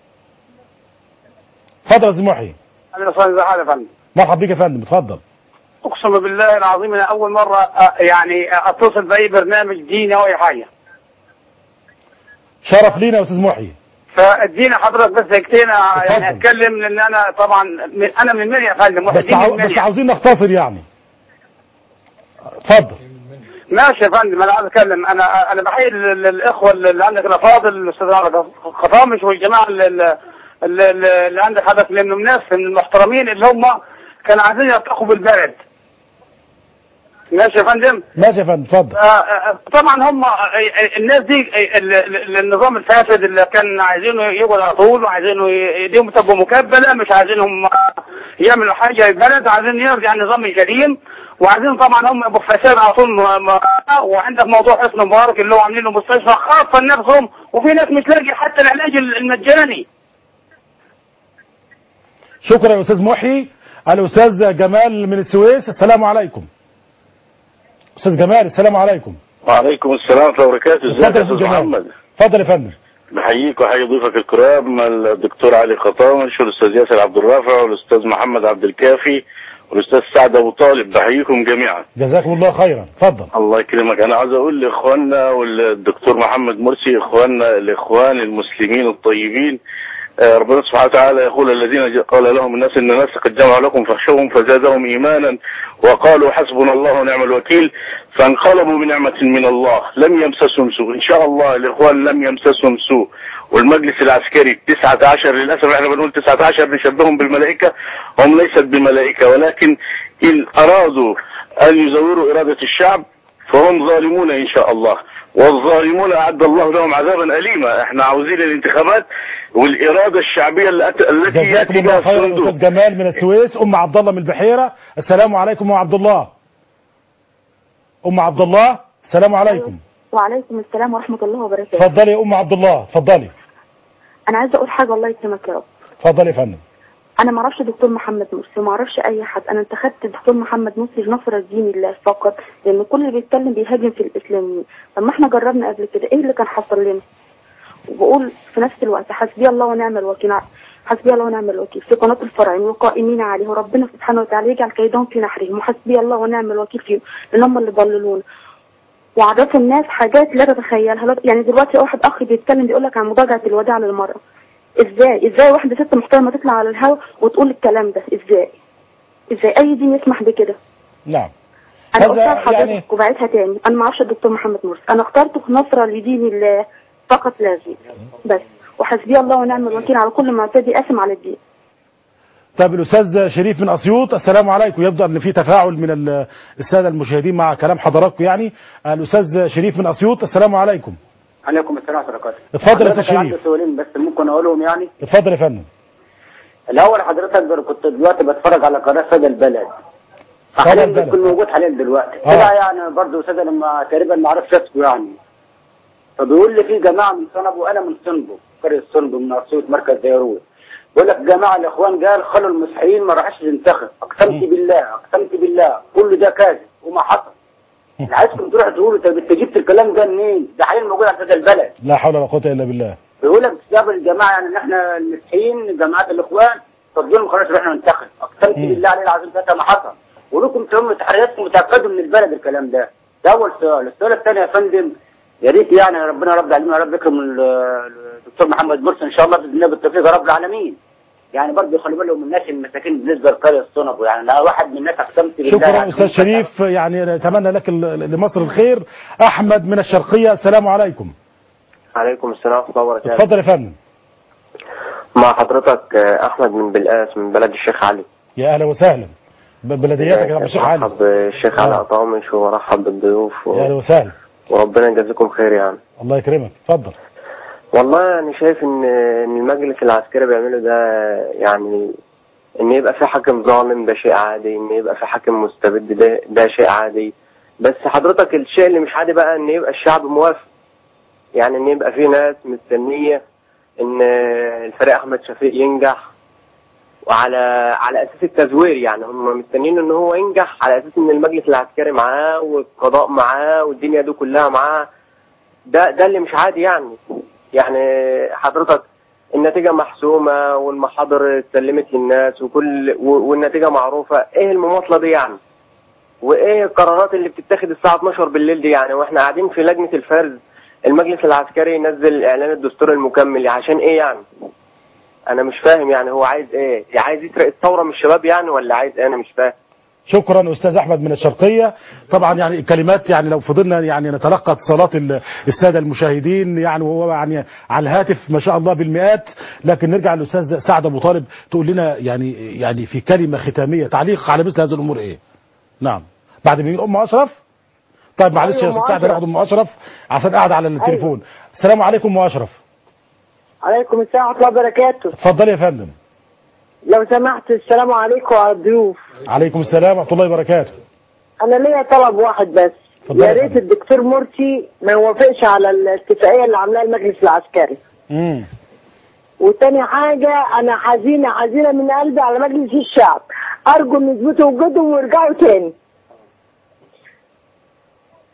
اتفضل يا استاذ محي انا بصلي زحالة يا فندم مرحبا بك يا فندم اتفضل اقسم بالله العظيم انا اول مرة أ- يعني اتصل باي برنامج ديني او اي حاجة شرف لينا يا استاذ محي فادينا حضرتك بس دقيقتين يعني اتكلم لان انا طبعا من انا من المنيا يا فندم بس, واحد عاو... من بس المنيا عاوزين نختصر يعني اتفضل ماشي يا فندم انا عايز اتكلم انا انا بحيي ال- ال- الاخوه اللي عندك الافاضل الاستاذ خطامش والجماعه اللي, اللي, اللي عندك حضرتك لانهم ناس من المحترمين اللي هم كانوا عايزين يرتقوا بالبلد ماشي يا فندم ماشي يا فندم اتفضل آه، آه، طبعا هم آه، الناس دي آه، ال- ال- النظام الفاسد اللي كان عايزينه يقعد على طول وعايزينه ي- ايديهم تبقى مكبله مش عايزينهم آه، يعملوا حاجه للبلد عايزين يرجع النظام القديم وعايزين طبعا هم يبقوا في فساد على طول م- م- وعندك موضوع حسن مبارك اللي هو عاملين له مستشفى خاصه لنفسهم وفي ناس مش لاقي حتى العلاج المجاني شكرا يا استاذ محي الاستاذ جمال من السويس السلام عليكم استاذ جمال السلام عليكم وعليكم السلام ورحمة الله وبركاته ازيك اتفضل يا يا استاذ استاذ جمال محمد اتفضل يا فندم بحييك وحيي ضيوفك الكرام الدكتور علي خطامش والاستاذ ياسر عبد الرافع والاستاذ محمد عبد الكافي والاستاذ سعد ابو طالب بحييكم جميعا جزاكم الله خيرا اتفضل الله يكرمك انا عاوز اقول لاخواننا والدكتور محمد مرسي اخواننا الاخوان المسلمين الطيبين آه، ربنا سبحانه وتعالى يقول الذين ج- قال لهم الناس ان الناس قد جمعوا لكم فاخشوهم فزادهم ايمانا وقالوا حسبنا الله ونعم الوكيل فانقلبوا بنعمة من الله لم يمسسهم سوء ان شاء الله الاخوان لم يمسسهم سوء والمجلس العسكري 19 للاسف احنا بنقول 19 نشبههم بالملائكة هم ليست بملائكة ولكن ان ارادوا ان يزوروا ارادة الشعب فهم ظالمون ان شاء الله والظالمون اعد الله لهم عذابا اليما احنا عاوزين الانتخابات والاراده الشعبيه اللي أت- التي جزاكم ياتي الله بها خيرا الصندوق استاذ جمال من السويس ام عبد الله من البحيره السلام عليكم ام عبد الله ام عبد الله السلام عليكم وعليكم السلام ورحمة الله وبركاته اتفضلي يا ام عبد الله اتفضلي أنا عايزة أقول حاجة الله يكرمك يا رب اتفضلي يا فندم أنا ما أعرفش دكتور محمد مرسي وما أعرفش أي حد أنا انتخبت الدكتور محمد مرسي لنصرة دين الله فقط لأن كل اللي بيتكلم بيهاجم في الإسلاميين طب ما إحنا جربنا قبل كده إيه اللي كان حصل لنا وبقول في نفس الوقت حسبي الله ونعم الوكيل حسبي الله ونعم الوكيل في قناة الفرعين والقائمين عليه وربنا سبحانه وتعالى يجعل كيدهم في نحرهم وحسبي الله ونعم الوكيل فيهم لأن هم اللي ضللونا وعرفوا الناس حاجات لا تتخيلها لا- يعني دلوقتي واحد اخ بيتكلم بيقول لك عن مضاجعه الوداع للمراه ازاي ازاي واحده ست محترمه تطلع على الهواء وتقول الكلام ده ازاي ازاي اي دين يسمح بكده نعم انا هذا قلتها لحضرتك يعني- وبعيدها تاني انا ما اعرفش الدكتور محمد مرسي انا اخترته نصره لدين الله فقط لا غير بس وحسبي الله ونعم الوكيل على كل معتدي اسم على الدين طيب الاستاذ شريف من اسيوط السلام عليكم يبدو ان في تفاعل من ال- الساده المشاهدين مع كلام حضراتكم يعني الاستاذ شريف من اسيوط السلام عليكم عليكم السلام ورحمه الله وبركاته اتفضل يا حضرتك أستاذ عندي شريف. سؤالين بس ممكن اقولهم يعني اتفضل يا فندم الاول حضرتك كنت دلوقتي بتفرج على قناه سادة البلد سادة حاليا البلد. بيكون موجود حاليا دلوقتي آه. طلع يعني برضه سادة لما تقريبا ما عرفش اسمه يعني فبيقول لي في جماعه من صنبو وانا من صنبو قريه صنبو من اسيوط مركز ديروت بيقول لك جماعه الاخوان قال خلوا المسيحيين ما راحش ينتخب اقسمت بالله اقسمت بالله كل ده كاذب وما حصل اللي عايزكم تروحوا تقولوا طب انت جبت الكلام ده منين؟ ده حاليا موجود على سادة البلد لا حول ولا قوه الا بالله بيقول لك بسبب الجماعه يعني ان احنا المسيحيين جماعات الاخوان فضلوا ما خلاص رحنا ننتخب اقسمت مم. بالله عليه العظيم ثلاثه ما حصل ولكم تهم تحرياتكم وتاكدوا من البلد الكلام ده ده اول سؤال السؤال الثاني يا فندم يا ريت يعني ربنا رب العالمين يا رب يكرم ال- الدكتور محمد مرسي ان شاء الله باذن الله بالتوفيق يا رب العالمين يعني برضه يخلوا بالهم من الناس المساكين بالنسبه لقريه الصنب يعني انا واحد من الناس اقسمت بالله شكرا يعني استاذ شريف يعني نتمنى لك ال- لمصر الخير احمد من الشرقيه السلام عليكم عليكم السلام ورحمة الله وبركاته اتفضل يا فندم مع حضرتك آه، أحمد من بلقاس من بلد الشيخ علي يا اهلا وسهلا ب- بلدياتك يا عم الشيخ علي مرحب بالشيخ علي آه. عطامش ومرحب بالضيوف و... يا اهلا وسهلا وربنا يجازيكم خير يعني الله يكرمك اتفضل والله أنا شايف إن إن المجلس العسكري بيعمله ده يعني إن يبقى في حاكم ظالم ده شيء عادي إن يبقى في حاكم مستبد ده ده شيء عادي بس حضرتك الشيء اللي مش عادي بقى إن يبقى الشعب موافق يعني إن يبقى في ناس مستنية إن الفريق أحمد شفيق ينجح وعلى على اساس التزوير يعني هم مستنيين ان هو ينجح على اساس ان المجلس العسكري معاه والقضاء معاه والدنيا دي كلها معاه ده ده اللي مش عادي يعني يعني حضرتك النتيجة محسومة والمحاضر اتسلمت للناس وكل و- والنتيجة معروفة ايه المماطلة دي يعني وايه القرارات اللي بتتاخد الساعة 12 بالليل دي يعني واحنا قاعدين في لجنة الفرز المجلس العسكري ينزل اعلان الدستور المكمل عشان ايه يعني انا مش فاهم يعني هو عايز ايه يعني عايز يسرق الثوره من الشباب يعني ولا عايز ايه انا مش فاهم شكرا استاذ احمد من الشرقيه طبعا يعني الكلمات يعني لو فضلنا يعني نتلقى اتصالات ال- الساده المشاهدين يعني وهو يعني على الهاتف ما شاء الله بالمئات لكن نرجع للاستاذ سعد ابو طالب تقول لنا يعني يعني في كلمه ختاميه تعليق على مثل هذه الامور ايه؟ نعم بعد مين ام اشرف؟ طيب معلش يا أيوة، استاذ أم سعد أشرف. ناخد ام اشرف عشان قاعد على التليفون السلام عليكم ام اشرف عليكم السلام ورحمة الله وبركاته اتفضلي يا فندم لو سمحت السلام عليكم وعلى الضيوف عليكم السلام ورحمه الله وبركاته أنا ليا طلب واحد بس اتفضل يا يا ريت فندم. الدكتور مرسي ما يوافقش على الاتفاقية اللي عاملاها المجلس العسكري امم وتاني حاجة أنا حزينة حزينة من قلبي على مجلس الشعب أرجو إن يثبتوا وجودهم ويرجعوا تاني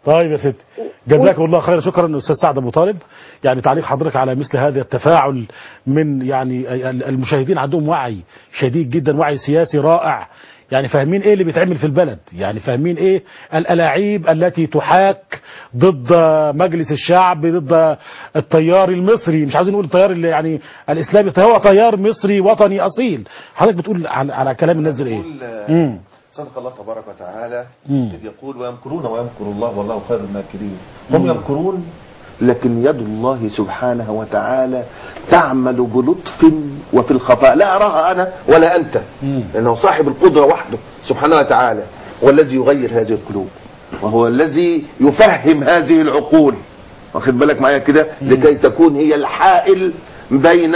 طيب يا ستي جزاكم الله خيرا شكرا استاذ سعد ابو طالب يعني تعليق حضرتك على مثل هذا التفاعل من يعني المشاهدين عندهم وعي شديد جدا وعي سياسي رائع يعني فاهمين ايه اللي بيتعمل في البلد يعني فاهمين ايه الالاعيب التي تحاك ضد مجلس الشعب ضد التيار المصري مش عاوزين نقول التيار اللي يعني الاسلامي هو تيار مصري وطني اصيل حضرتك بتقول على, على كلام الناس دول ايه امم صدق الله تبارك وتعالى مم. إذ يقول ويمكرون ويمكر الله والله خير الماكرين هم يمكرون لكن يد الله سبحانه وتعالى تعمل بلطف وفي الخفاء لا أراها أنا ولا أنت لأنه صاحب القدرة وحده سبحانه وتعالى والذي يغير هذه القلوب وهو الذي يفهم هذه العقول واخد بالك معايا كده لكي تكون هي الحائل بين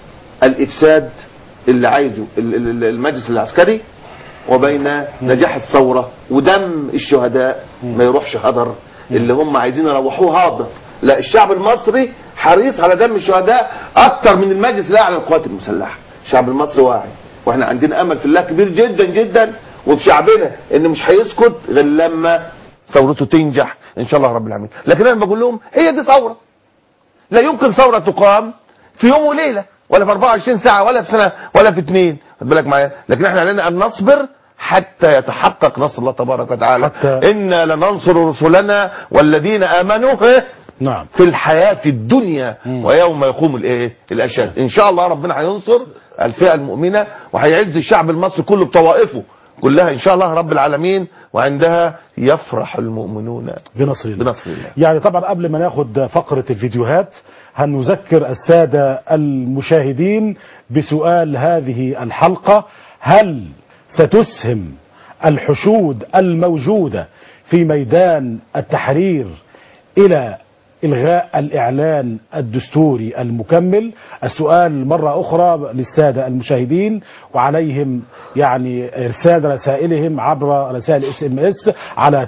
الإفساد اللي عايزه ال- ال- المجلس العسكري وبين نجاح الثورة ودم الشهداء ما يروحش هدر اللي هم عايزين يروحوه هاضر لا الشعب المصري حريص على دم الشهداء اكتر من المجلس الاعلى للقوات المسلحه الشعب المصري واعي واحنا عندنا امل في الله كبير جدا جدا وفي شعبنا ان مش هيسكت غير لما ثورته تنجح ان شاء الله رب العالمين لكن انا بقول لهم هي دي ثوره لا يمكن ثوره تقام في يوم وليله ولا في 24 ساعه ولا في سنه ولا في اثنين خد بالك معايا لكن احنا علينا ان نصبر حتى يتحقق نصر الله تبارك وتعالى حتى انا لننصر رسلنا والذين امنوا إيه؟ نعم في الحياه الدنيا ويوم يقوم الايه الاشهاد ان شاء الله ربنا هينصر الفئه المؤمنه وهيعز الشعب المصري كله بطوائفه كلها ان شاء الله رب العالمين وعندها يفرح المؤمنون بنصر الله بنصر الله يعني طبعا قبل ما ناخد فقرة الفيديوهات هنذكر السادة المشاهدين بسؤال هذه الحلقة هل ستسهم الحشود الموجودة في ميدان التحرير إلى إلغاء الإعلان الدستوري المكمل السؤال مرة أخرى للسادة المشاهدين وعليهم يعني إرسال رسائلهم عبر رسائل اس ام اس على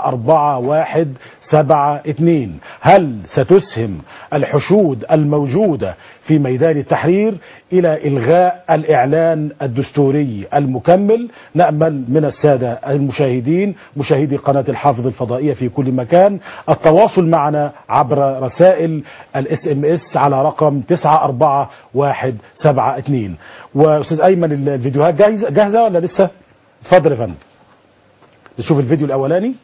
94172 هل ستسهم الحشود الموجودة في ميدان التحرير إلى إلغاء الإعلان الدستوري المكمل نأمل من السادة المشاهدين مشاهدي قناة الحافظ الفضائية في كل مكان التواصل معنا عبر رسائل الاس ام اس على رقم 94172 واستاذ ايمن الفيديوهات جاهزه جاهزه ولا لسه اتفضل يا فندم نشوف الفيديو الاولاني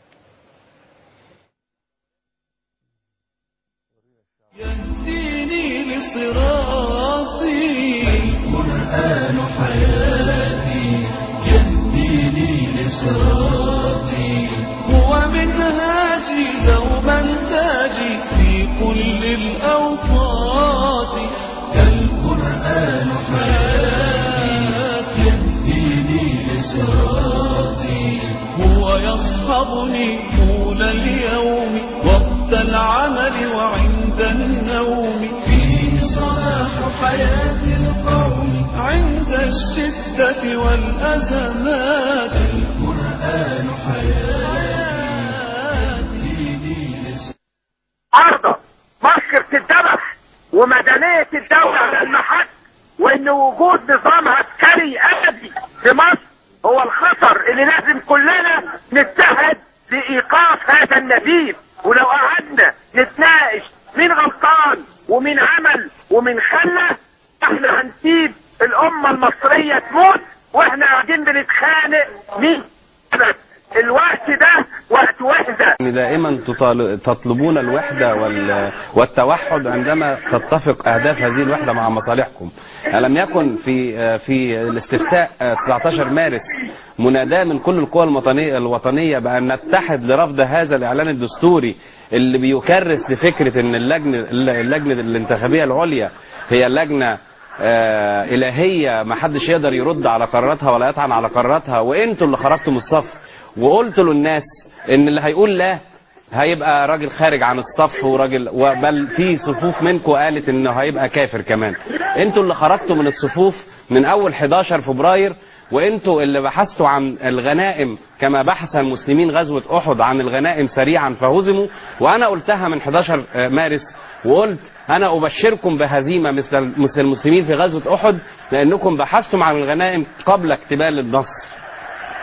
يهديني لصراطي القرآن حياتي يهديني لصراطي هو منهاجي دوما تاجي في كل الأوقات القرآن حياتي يهديني لصراطي هو يصحبني طول اليوم وقت العمل وعند النوم فيه صلاح حياة القوم عند الشدة والأزمات القرآن حياتي عرضة مصر تتذبح ومدنية الدولة على المحك وان وجود نظام عسكري ابدي في مصر هو الخطر اللي لازم كلنا نتحد لايقاف هذا النزيف ولو قعدنا نتناقش مين غلطان ومين عمل ومين خلى احنا هنسيب الامة المصرية تموت واحنا قاعدين بنتخانق مين سبب الوقت ده وقت وحدة يعني دائما تطال- تطلبون الوحدة وال- والتوحد عندما تتفق أهداف هذه الوحدة مع مصالحكم ألم يكن في في الاستفتاء 19 مارس مناداة من كل القوى الوطنية الوطنية بأن نتحد لرفض هذا الإعلان الدستوري اللي بيكرس لفكرة أن اللجنة اللجنة الانتخابية العليا هي لجنة آه، إلهية ما حدش يقدر يرد على قراراتها ولا يطعن على قراراتها وانتوا اللي خرجتم الصف وقلتوا للناس ان اللي هيقول لا هيبقى راجل خارج عن الصف وراجل بل في صفوف منكم قالت انه هيبقى كافر كمان انتوا اللي خرجتوا من الصفوف من اول 11 فبراير وانتوا اللي بحثتوا عن الغنائم كما بحث المسلمين غزوة احد عن الغنائم سريعا فهزموا وانا قلتها من 11 مارس وقلت انا ابشركم بهزيمة مثل مثل المسلمين في غزوة احد لانكم بحثتم عن الغنائم قبل اكتمال النصر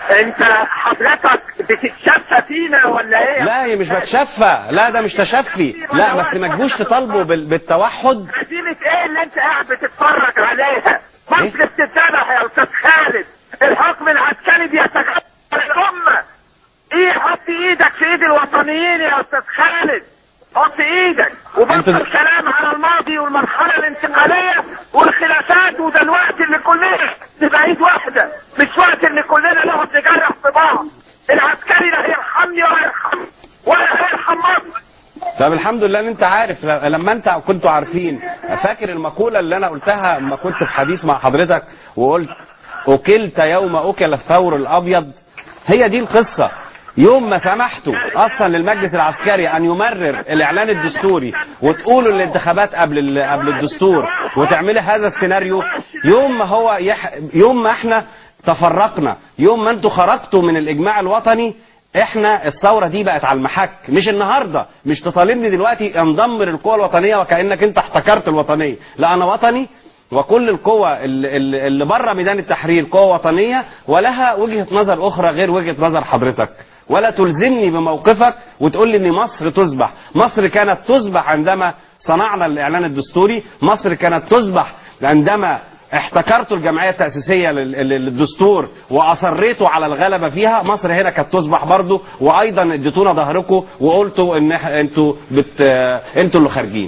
انت حضرتك بتتشفى فينا ولا ايه لا هي مش بتشفى لا ده مش تشفي لا بس ما تجوش تطالبوا بال- بالتوحد مدينة ايه اللي انت قاعد بتتفرج عليها مصر بتتذبح يا استاذ خالد الحكم العسكري بيتغير الامة ايه حط ايدك في ايد الوطنيين يا استاذ خالد حط ايدك وبطل انتوا- كلام على الماضي والمرحلة الانتقالية والخلافات وده الوقت اللي كلنا نبقى ايد واحدة مش وقت اللي كلنا نقعد نجرح في بعض العسكري لا هيرحمني ولا يرحم ولا هيرحم مصر طب الحمد لله ان انت عارف ل- لما انت كنتوا عارفين فاكر المقولة اللي انا قلتها لما كنت في حديث مع حضرتك وقلت اكلت يوم اكل الثور الابيض هي دي القصة يوم ما سمحتوا اصلا للمجلس العسكري ان يمرر الاعلان الدستوري وتقولوا الانتخابات قبل ال- قبل الدستور وتعملي هذا السيناريو يوم ما هو يح... يوم ما احنا تفرقنا يوم ما انتوا خرجتوا من الاجماع الوطني احنا الثوره دي بقت على المحك مش النهارده مش تطالبني دلوقتي اندمر القوى الوطنيه وكانك انت احتكرت الوطنيه لا انا وطني وكل القوى اللي, اللي اللي بره ميدان التحرير قوى وطنيه ولها وجهه نظر اخرى غير وجهه نظر حضرتك ولا تلزمني بموقفك وتقول لي ان مصر تذبح مصر كانت تذبح عندما صنعنا الاعلان الدستوري مصر كانت تذبح عندما احتكرتوا الجمعيه التاسيسيه لل- لل- للدستور واصريتوا على الغلبه فيها مصر هنا كانت تصبح برضه وايضا اديتونا ظهركم وقلتوا ان إح- انتوا بت انتوا اللي خارجين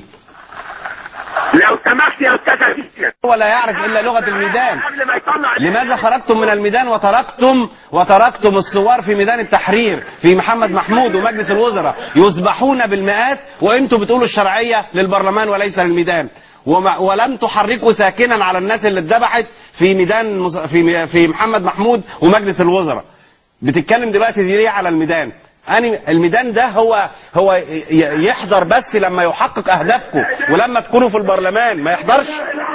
لو سمحت يا استاذ أديسيا هو لا يعرف الا لغه الميدان قبل ما يطلع لماذا خرجتم من الميدان وتركتم وتركتم الثوار في ميدان التحرير في محمد محمود ومجلس الوزراء يذبحون بالمئات وانتم بتقولوا الشرعيه للبرلمان وليس للميدان وما ولم تحركوا ساكنا على الناس اللي اتذبحت في ميدان مس- في مي- في محمد محمود ومجلس الوزراء بتتكلم دلوقتي دي ليه على الميدان أني الميدان ده هو هو ي- يحضر بس لما يحقق اهدافكم ولما تكونوا في البرلمان ما يحضرش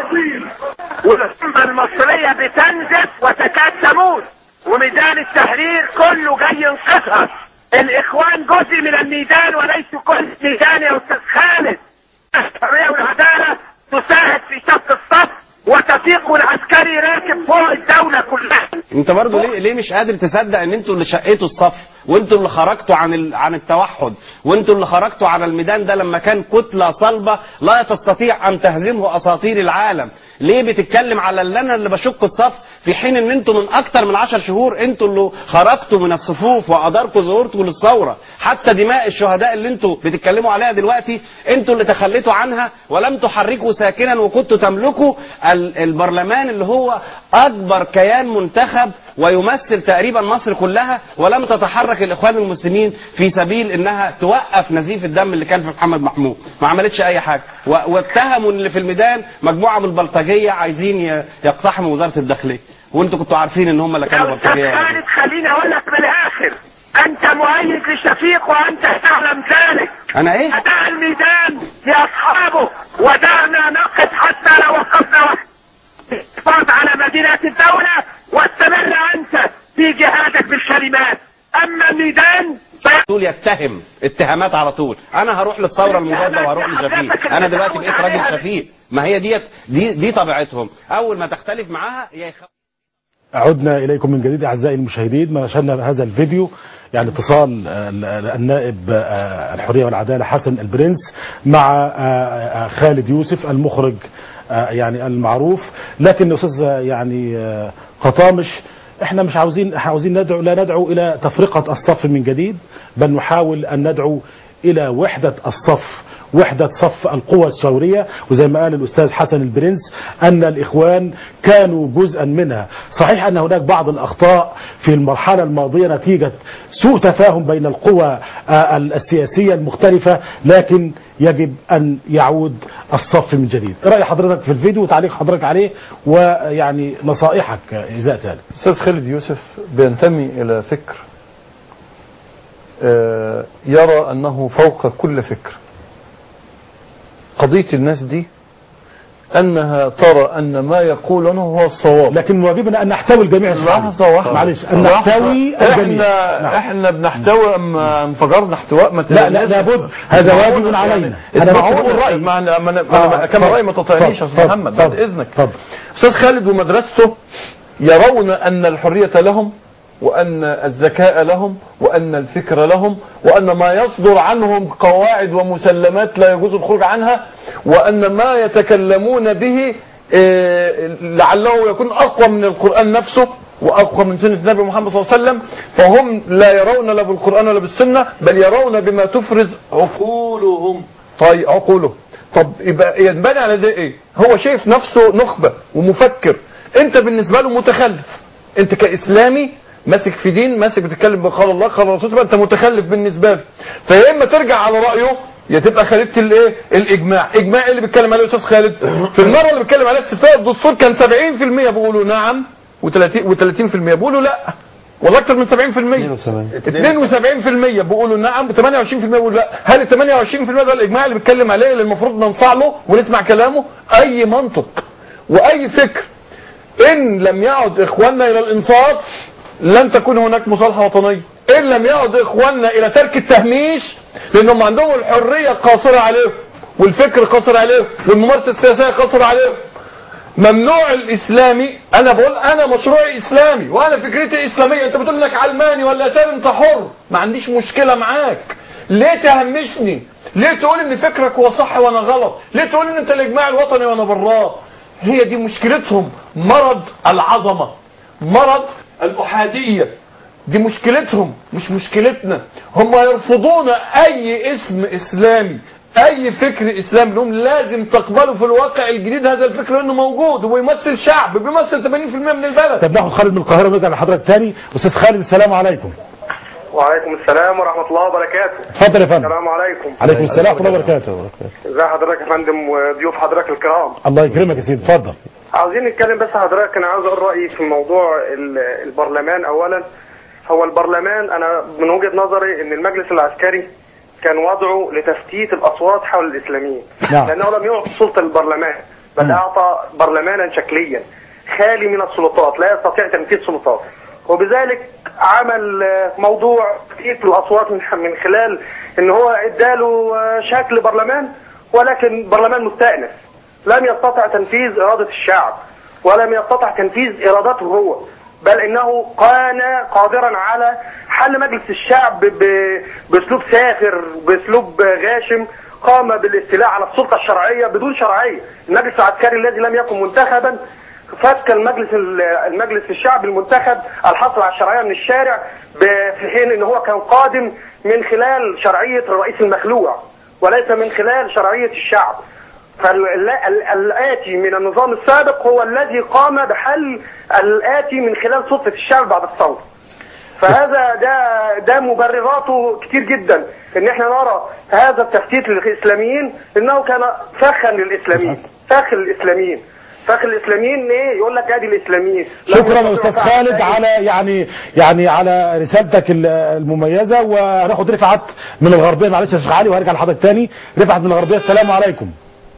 والأمة المصرية بتنزف وتكاد تموت وميدان التحرير كله جاي ينقذها الإخوان جزء من الميدان وليس كل ميدان يا أستاذ خالد الحرية والعدالة تساعد في شق الصف وتفيق العسكري راكب فوق الدولة كلها انت برضو ليه ليه مش قادر تصدق ان انتوا اللي شقيتوا الصف وانتوا اللي خرجتوا عن ال... عن التوحد وانتوا اللي خرجتوا على الميدان ده لما كان كتله صلبه لا تستطيع ان تهزمه اساطير العالم ليه بتتكلم على اللي انا اللي بشق الصف في حين ان انتوا من اكتر من عشر شهور انتوا اللي خرجتوا من الصفوف واداركوا ظهوركم للثوره حتى دماء الشهداء اللي انتوا بتتكلموا عليها دلوقتي انتوا اللي تخليتوا عنها ولم تحركوا ساكنا وكنتوا تملكوا ال- البرلمان اللي هو اكبر كيان منتخب ويمثل تقريبا مصر كلها ولم تتحرك الاخوان المسلمين في سبيل انها توقف نزيف الدم اللي كان في محمد محمود ما عملتش اي حاجه و- واتهموا اللي في الميدان مجموعه من البلطجيه عايزين ي- يقتحموا وزاره الداخليه وانتوا كنتوا عارفين ان هم اللي كانوا يا أستاذ بلطجيه خالد خليني أقول لك من الآخر أنت مؤيد لشفيق وأنت تعلم ذلك انا ايه أداء الميدان لأصحابه ودعنا نقف حتى لو وقفنا وقت الحفاظ على مدينة الدولة واستمر أنت في جهادك بالكلمات أما الميدان طول يتهم اتهامات على طول انا هروح للثوره المضاده وهروح لشفيق انا دلوقتي بقيت راجل شفيق ما هي ديت دي دي طبيعتهم اول ما تختلف معاها يا يخ... عدنا إليكم من جديد أعزائي المشاهدين ما نشرنا هذا الفيديو يعني اتصال آه، النائب آه، الحرية والعدالة حسن البرنس مع آه، آه، خالد يوسف المخرج آه، يعني المعروف لكن أستاذ آه، يعني آه، قطامش احنا مش عاوزين احنا عاوزين ندعو لا ندعو الى تفرقة الصف من جديد بل نحاول ان ندعو الى وحدة الصف وحدة صف القوى الثورية وزي ما قال الأستاذ حسن البرنس أن الإخوان كانوا جزءا منها صحيح أن هناك بعض الأخطاء في المرحلة الماضية نتيجة سوء تفاهم بين القوى آه، السياسية المختلفة لكن يجب أن يعود الصف من جديد رأي حضرتك في الفيديو وتعليق حضرتك عليه ويعني نصائحك إزاء ذلك أستاذ خالد يوسف بينتمي إلى فكر آه، يرى أنه فوق كل فكر قضية الناس دي أنها ترى أن ما يقولونه هو الصواب لكن واجبنا أن نحتوي الجميع لحظة واحدة معلش أن لحظة. نحتوي الجميع احنا نعم. احنا بنحتوي اما انفجرنا احتواء ما لا لا تلاقيناش- لابد هذا اسمعونا واجب علينا يعني أنا بس اسمعونا بقول رأيي ما انا ما انا آه، ما أنا كما اتفضل. رايي ما تطعنيش يا استاذ اتفضل. محمد بعد اتفضل. اذنك اتفضل. استاذ خالد ومدرسته يرون ان الحريه لهم وأن الذكاء لهم وأن الفكر لهم وأن ما يصدر عنهم قواعد ومسلمات لا يجوز الخروج عنها وأن ما يتكلمون به آه، لعله يكون أقوى من القرآن نفسه وأقوى من سنة النبي محمد صلى الله عليه وسلم فهم لا يرون لا بالقرآن ولا بالسنة بل يرون بما تفرز عقولهم طيب عقولهم طب يبقى ينبني على ده ايه هو شايف نفسه نخبة ومفكر انت بالنسبة له متخلف انت كاسلامي ماسك في دين ماسك بتتكلم بقال الله قال الرسول تبقى انت متخلف بالنسبة له فيا اما ترجع على رأيه يا تبقى خالفت الايه الاجماع اجماع إيه اللي بيتكلم عليه الاستاذ خالد في المره اللي بيتكلم عليها استفتاء الدستور كان 70% بيقولوا نعم و30 و30% بيقولوا لا والله اكتر من 70% 72% بيقولوا نعم و28% بيقولوا لا هل ال 28% ده الاجماع اللي بيتكلم عليه اللي المفروض ننصاع له ونسمع كلامه اي منطق واي فكر ان لم يعد اخواننا الى الانصاف لن تكون هناك مصالحه وطنيه ان لم يعد اخواننا الى ترك التهميش لانهم عندهم الحريه قاصره عليهم والفكر قاصر عليهم والممارسه السياسيه قاصره عليهم ممنوع الاسلامي انا بقول انا مشروعي اسلامي وانا فكرتي اسلاميه انت بتقول انك علماني ولا يساري انت حر ما عنديش مشكله معاك ليه تهمشني ليه تقول ان فكرك هو صح وانا غلط ليه تقول ان انت الاجماع الوطني وانا براه هي دي مشكلتهم مرض العظمه مرض الاحاديه دي مشكلتهم مش مشكلتنا هم يرفضون اي اسم اسلامي اي فكر اسلامي لهم لازم تقبلوا في الواقع الجديد هذا الفكر لانه موجود وبيمثل شعب بيمثل 80% من البلد طب ناخد خالد من القاهره ونرجع لحضرتك تاني استاذ خالد السلام عليكم وعليكم السلام ورحمة الله وبركاته اتفضل يا فندم السلام عليكم عليكم السلام ورحمه الله وبركاته ازي حضرتك يا فندم وضيوف حضرتك الكرام الله يكرمك يا سيدي اتفضل عاوزين نتكلم بس حضرتك انا عاوز اقول رايي في موضوع ال- البرلمان اولا هو البرلمان انا من وجهة نظري ان المجلس العسكري كان وضعه لتفتيت الاصوات حول الاسلاميين نعم. لانه لم يعطي سلطه للبرلمان بل اعطى برلمانا شكليا خالي من السلطات لا يستطيع تنفيذ سلطات وبذلك عمل آه، موضوع تفتيت الاصوات من من خلال ان هو اداله آه، شكل برلمان ولكن برلمان مستأنف لم يستطع تنفيذ إرادة الشعب ولم يستطع تنفيذ إرادته هو بل إنه كان قادرا على حل مجلس الشعب ب- بأسلوب ساخر بأسلوب غاشم قام بالاستيلاء على السلطة الشرعية بدون شرعية المجلس العسكري الذي لم يكن منتخبا فك المجلس ال- المجلس الشعب المنتخب الحصل على الشرعية من الشارع ب- في حين ان هو كان قادم من خلال شرعية الرئيس المخلوع وليس من خلال شرعية الشعب فالآتي من النظام السابق هو الذي قام بحل الآتي من خلال سلطة الشعب بعد الثورة فهذا ده ده مبرراته كتير جدا ان احنا نرى هذا التفتيت للاسلاميين انه كان فخا للاسلاميين فخ للاسلاميين فخ الاسلاميين ايه يقول لك ادي الاسلاميين لم شكرا يا يستطيعوا استاذ فعل خالد ذلك. على يعني يعني على رسالتك ال- المميزه وهناخد رفعت من الغربيه معلش يا شيخ علي وهرجع لحضرتك تاني رفعت من الغربيه السلام عليكم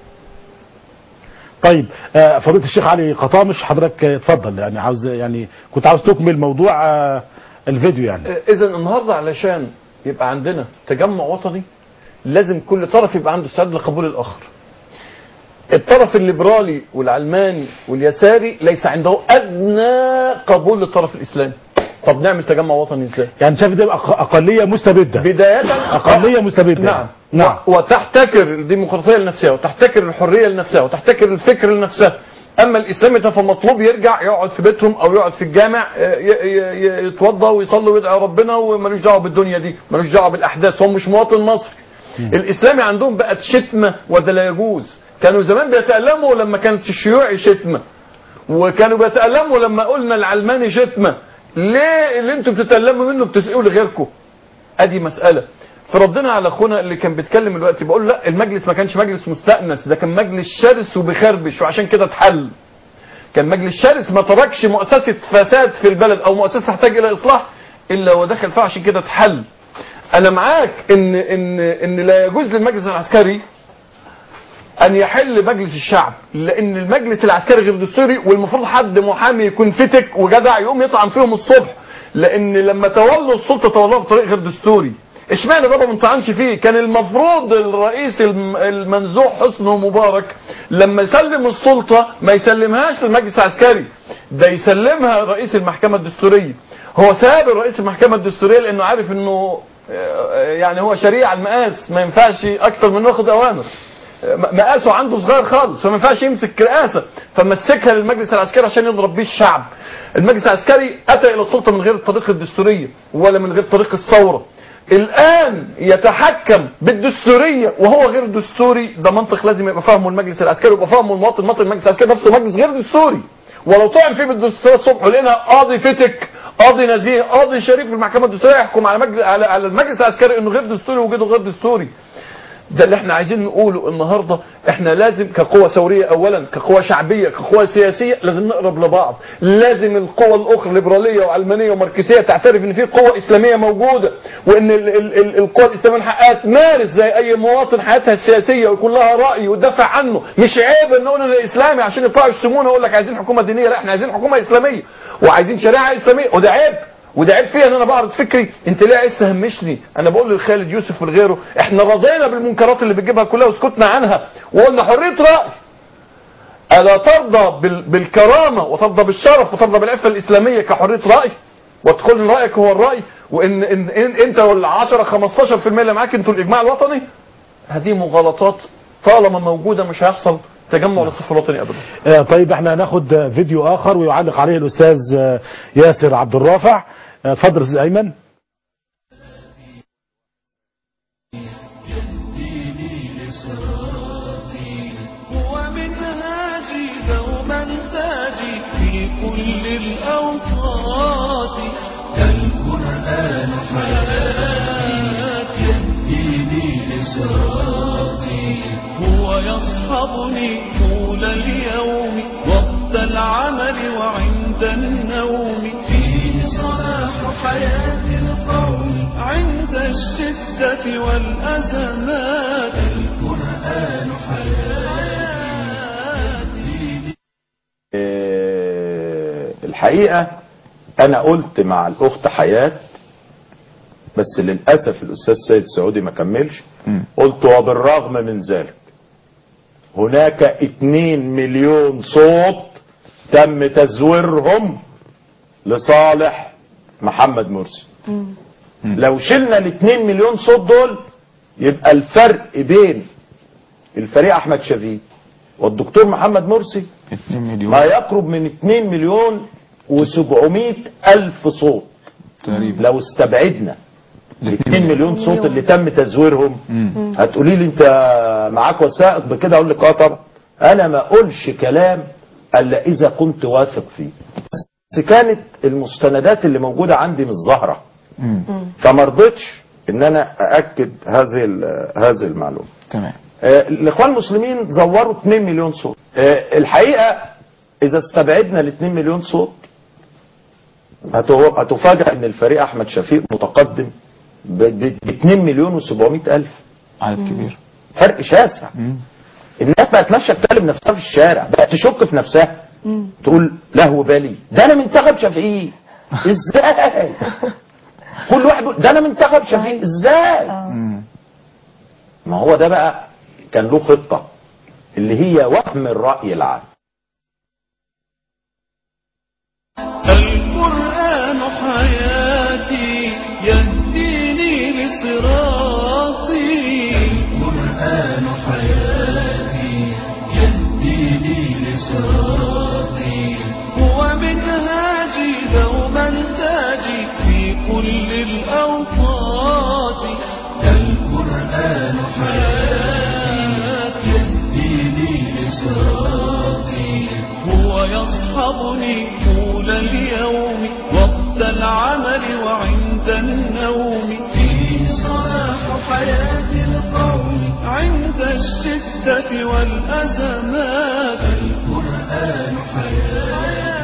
طيب آه، فضيله الشيخ علي قطامش حضرتك آه، اتفضل يعني عاوز يعني كنت عاوز تكمل موضوع آه، الفيديو يعني اذا النهارده علشان يبقى عندنا تجمع وطني لازم كل طرف يبقى عنده استعداد لقبول الاخر الطرف الليبرالي والعلماني واليساري ليس عنده ادنى قبول للطرف الاسلامي طب نعمل تجمع وطني ازاي يعني شايف ده أق- اقليه مستبده بدايه اقليه مستبده نعم نعم و- وتحتكر الديمقراطيه لنفسها وتحتكر الحريه لنفسها وتحتكر الفكر لنفسها اما الاسلامي ده فمطلوب يرجع يقعد في بيتهم او يقعد في الجامع آه، ي- ي- ي- يتوضى ويصلي ويدعي ربنا وملوش دعوه بالدنيا دي ملوش دعوه بالاحداث هو مش مواطن مصري الاسلامي عندهم بقت شتمه وده لا يجوز كانوا زمان بيتألموا لما كانت الشيوعي شتمه وكانوا بيتألموا لما قلنا العلماني شتمه ليه اللي انتوا بتتألموا منه بتسقوا لغيركم ادي مسألة فردنا على اخونا اللي كان بيتكلم دلوقتي بقول لا المجلس ما كانش مجلس مستأنس ده كان مجلس شرس وبيخربش وعشان كده اتحل كان مجلس شرس ما تركش مؤسسة فساد في البلد او مؤسسة تحتاج الى اصلاح الا ودخل فيها عشان كده اتحل انا معاك ان ان ان لا يجوز للمجلس العسكري ان يحل مجلس الشعب لان المجلس العسكري غير دستوري والمفروض حد محامي يكون فتك وجدع يقوم يطعن فيهم الصبح لان لما تولوا السلطه تولوها بطريق غير دستوري اشمعنى بابا ما انطعنش فيه كان المفروض الرئيس الم- المنزوح حسني مبارك لما يسلم السلطه ما يسلمهاش للمجلس العسكري ده يسلمها رئيس المحكمه الدستوريه هو ساب رئيس المحكمة الدستورية لأنه عارف أنه آه، يعني هو شريعة المقاس ما ينفعش أكتر من واخد أوامر آه، مقاسه عنده صغير خالص فما ينفعش يمسك رئاسة فمسكها للمجلس العسكري عشان يضرب بيه الشعب المجلس العسكري أتى إلى السلطة من غير الطريقة الدستورية ولا من غير طريق الثورة الآن يتحكم بالدستورية وهو غير دستوري ده منطق لازم يبقى فاهمه المجلس العسكري ويبقى فاهمه المواطن المصري المجلس العسكري نفسه مجلس غير دستوري ولو طعن فيه بالدستور الصبح ولقينا قاضي فتك قاضي نزيه قاضي شريف في المحكمة الدستورية يحكم على مجلس على, على المجلس العسكري انه غير دستوري وجوده غير دستوري ده اللي احنا عايزين نقوله النهارده احنا لازم كقوة ثورية اولا كقوة شعبية كقوة سياسية لازم نقرب لبعض لازم القوى الاخرى ليبرالية وعلمانية وماركسية تعترف ان في قوة اسلامية موجودة وان ال ال ال القوى الاسلامية من حقها تمارس زي اي مواطن حياتها السياسية ويكون لها رأي وتدافع عنه مش عيب ان نقول انا اسلامي عشان يطلعوا يشتمونا ويقول لك عايزين حكومة دينية لا احنا عايزين حكومة اسلامية وعايزين شريعة اسلامية وده عيب وده عيب فيها ان انا بعرض فكري انت ليه عايز تهمشني انا بقول لخالد يوسف ولغيره احنا رضينا بالمنكرات اللي بتجيبها كلها وسكتنا عنها وقلنا حريه راي الا ترضى بال... بالكرامه وترضى بالشرف وترضى بالعفه الاسلاميه كحريه راي وتقول ان رايك هو الراي وان إن... إن... انت وال 10 15% اللي معاك انتوا الاجماع الوطني هذه مغالطات طالما موجوده مش هيحصل تجمع للصف الوطني ابدا آه، طيب احنا هناخد آه، فيديو اخر ويعلق عليه الاستاذ آه، ياسر عبد الرافع آه، اتفضل استاذ ايمن ومنهاجي دوما تاجي في كل الأوقات القرآن حياتي يهديني لصراطي هو يصحبني طول اليوم وقت العمل وعند النوم فيه صلاح حياة القوم عند الشدة والأزمات القرآن حياتي آه، الحقيقة أنا قلت مع الأخت حياة بس للأسف الأستاذ سيد سعودي ما كملش قلت وبالرغم من ذلك هناك 2 مليون صوت تم تزويرهم لصالح محمد مرسي لو شلنا ال 2 مليون صوت دول يبقى الفرق بين الفريق احمد شفيق والدكتور محمد مرسي 2 مليون ما يقرب من 2 مليون و700 الف صوت تقريبا لو استبعدنا ال 2 مليون صوت اللي تم تزويرهم هتقولي لي انت معاك وثائق بكده اقول لك اه طبعا انا ما اقولش كلام الا اذا كنت واثق فيه بس كانت المستندات اللي موجوده عندي مش ظاهره فما رضيتش ان انا ااكد هذه ال- هذه المعلومه تمام آه، الاخوان المسلمين زوروا 2 مليون صوت آه، الحقيقه اذا استبعدنا ال 2 مليون صوت هتو- هتفاجأ ان الفريق احمد شفيق متقدم ب 2 مليون و700 الف عدد كبير فرق شاسع الناس بقت ماشيه تكلم نفسها في الشارع بقت تشك في نفسها تقول له بالي ده انا منتخب شفيق ازاي كل واحد يقول ده انا منتخب شفيق ازاي ما هو ده بقى كان له خطه اللي هي وهم الراي العام القرآن حياتي يهديني لصراطي القرآن حياتي يهديني لصراطي هو منهاجي دوما تاجي في كل الأوقات القرآن حياتي يهديني لصراطي هو يصحبني طول اليوم وقت العمل وعند النوم فيه صلاح حياة القوم عند الشدة والأزمات القرآن حياتي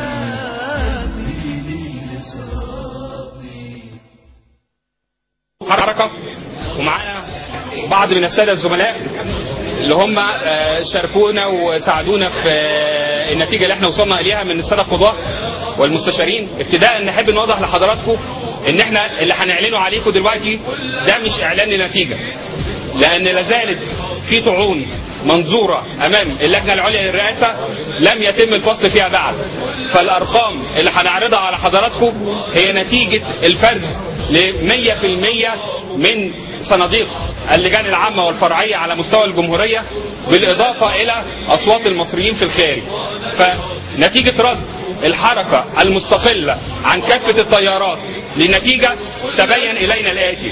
حركة ومعانا بعض من السادة الزملاء اللي هم آه، شاركونا وساعدونا في آه، النتيجة اللي احنا وصلنا إليها من السادة القضاة والمستشارين ابتداء نحب نوضح لحضراتكم ان احنا اللي هنعلنه عليكم دلوقتي ده مش اعلان لنتيجة لان لازالت في طعون منظورة أمام اللجنة العليا للرئاسة لم يتم الفصل فيها بعد فالأرقام اللي هنعرضها على حضراتكم هي نتيجة الفرز ل 100% من صناديق اللجان العامة والفرعية على مستوى الجمهورية بالإضافة إلى أصوات المصريين في الخارج فنتيجة رصد الحركة المستقلة عن كافة التيارات لنتيجة تبين إلينا الآتي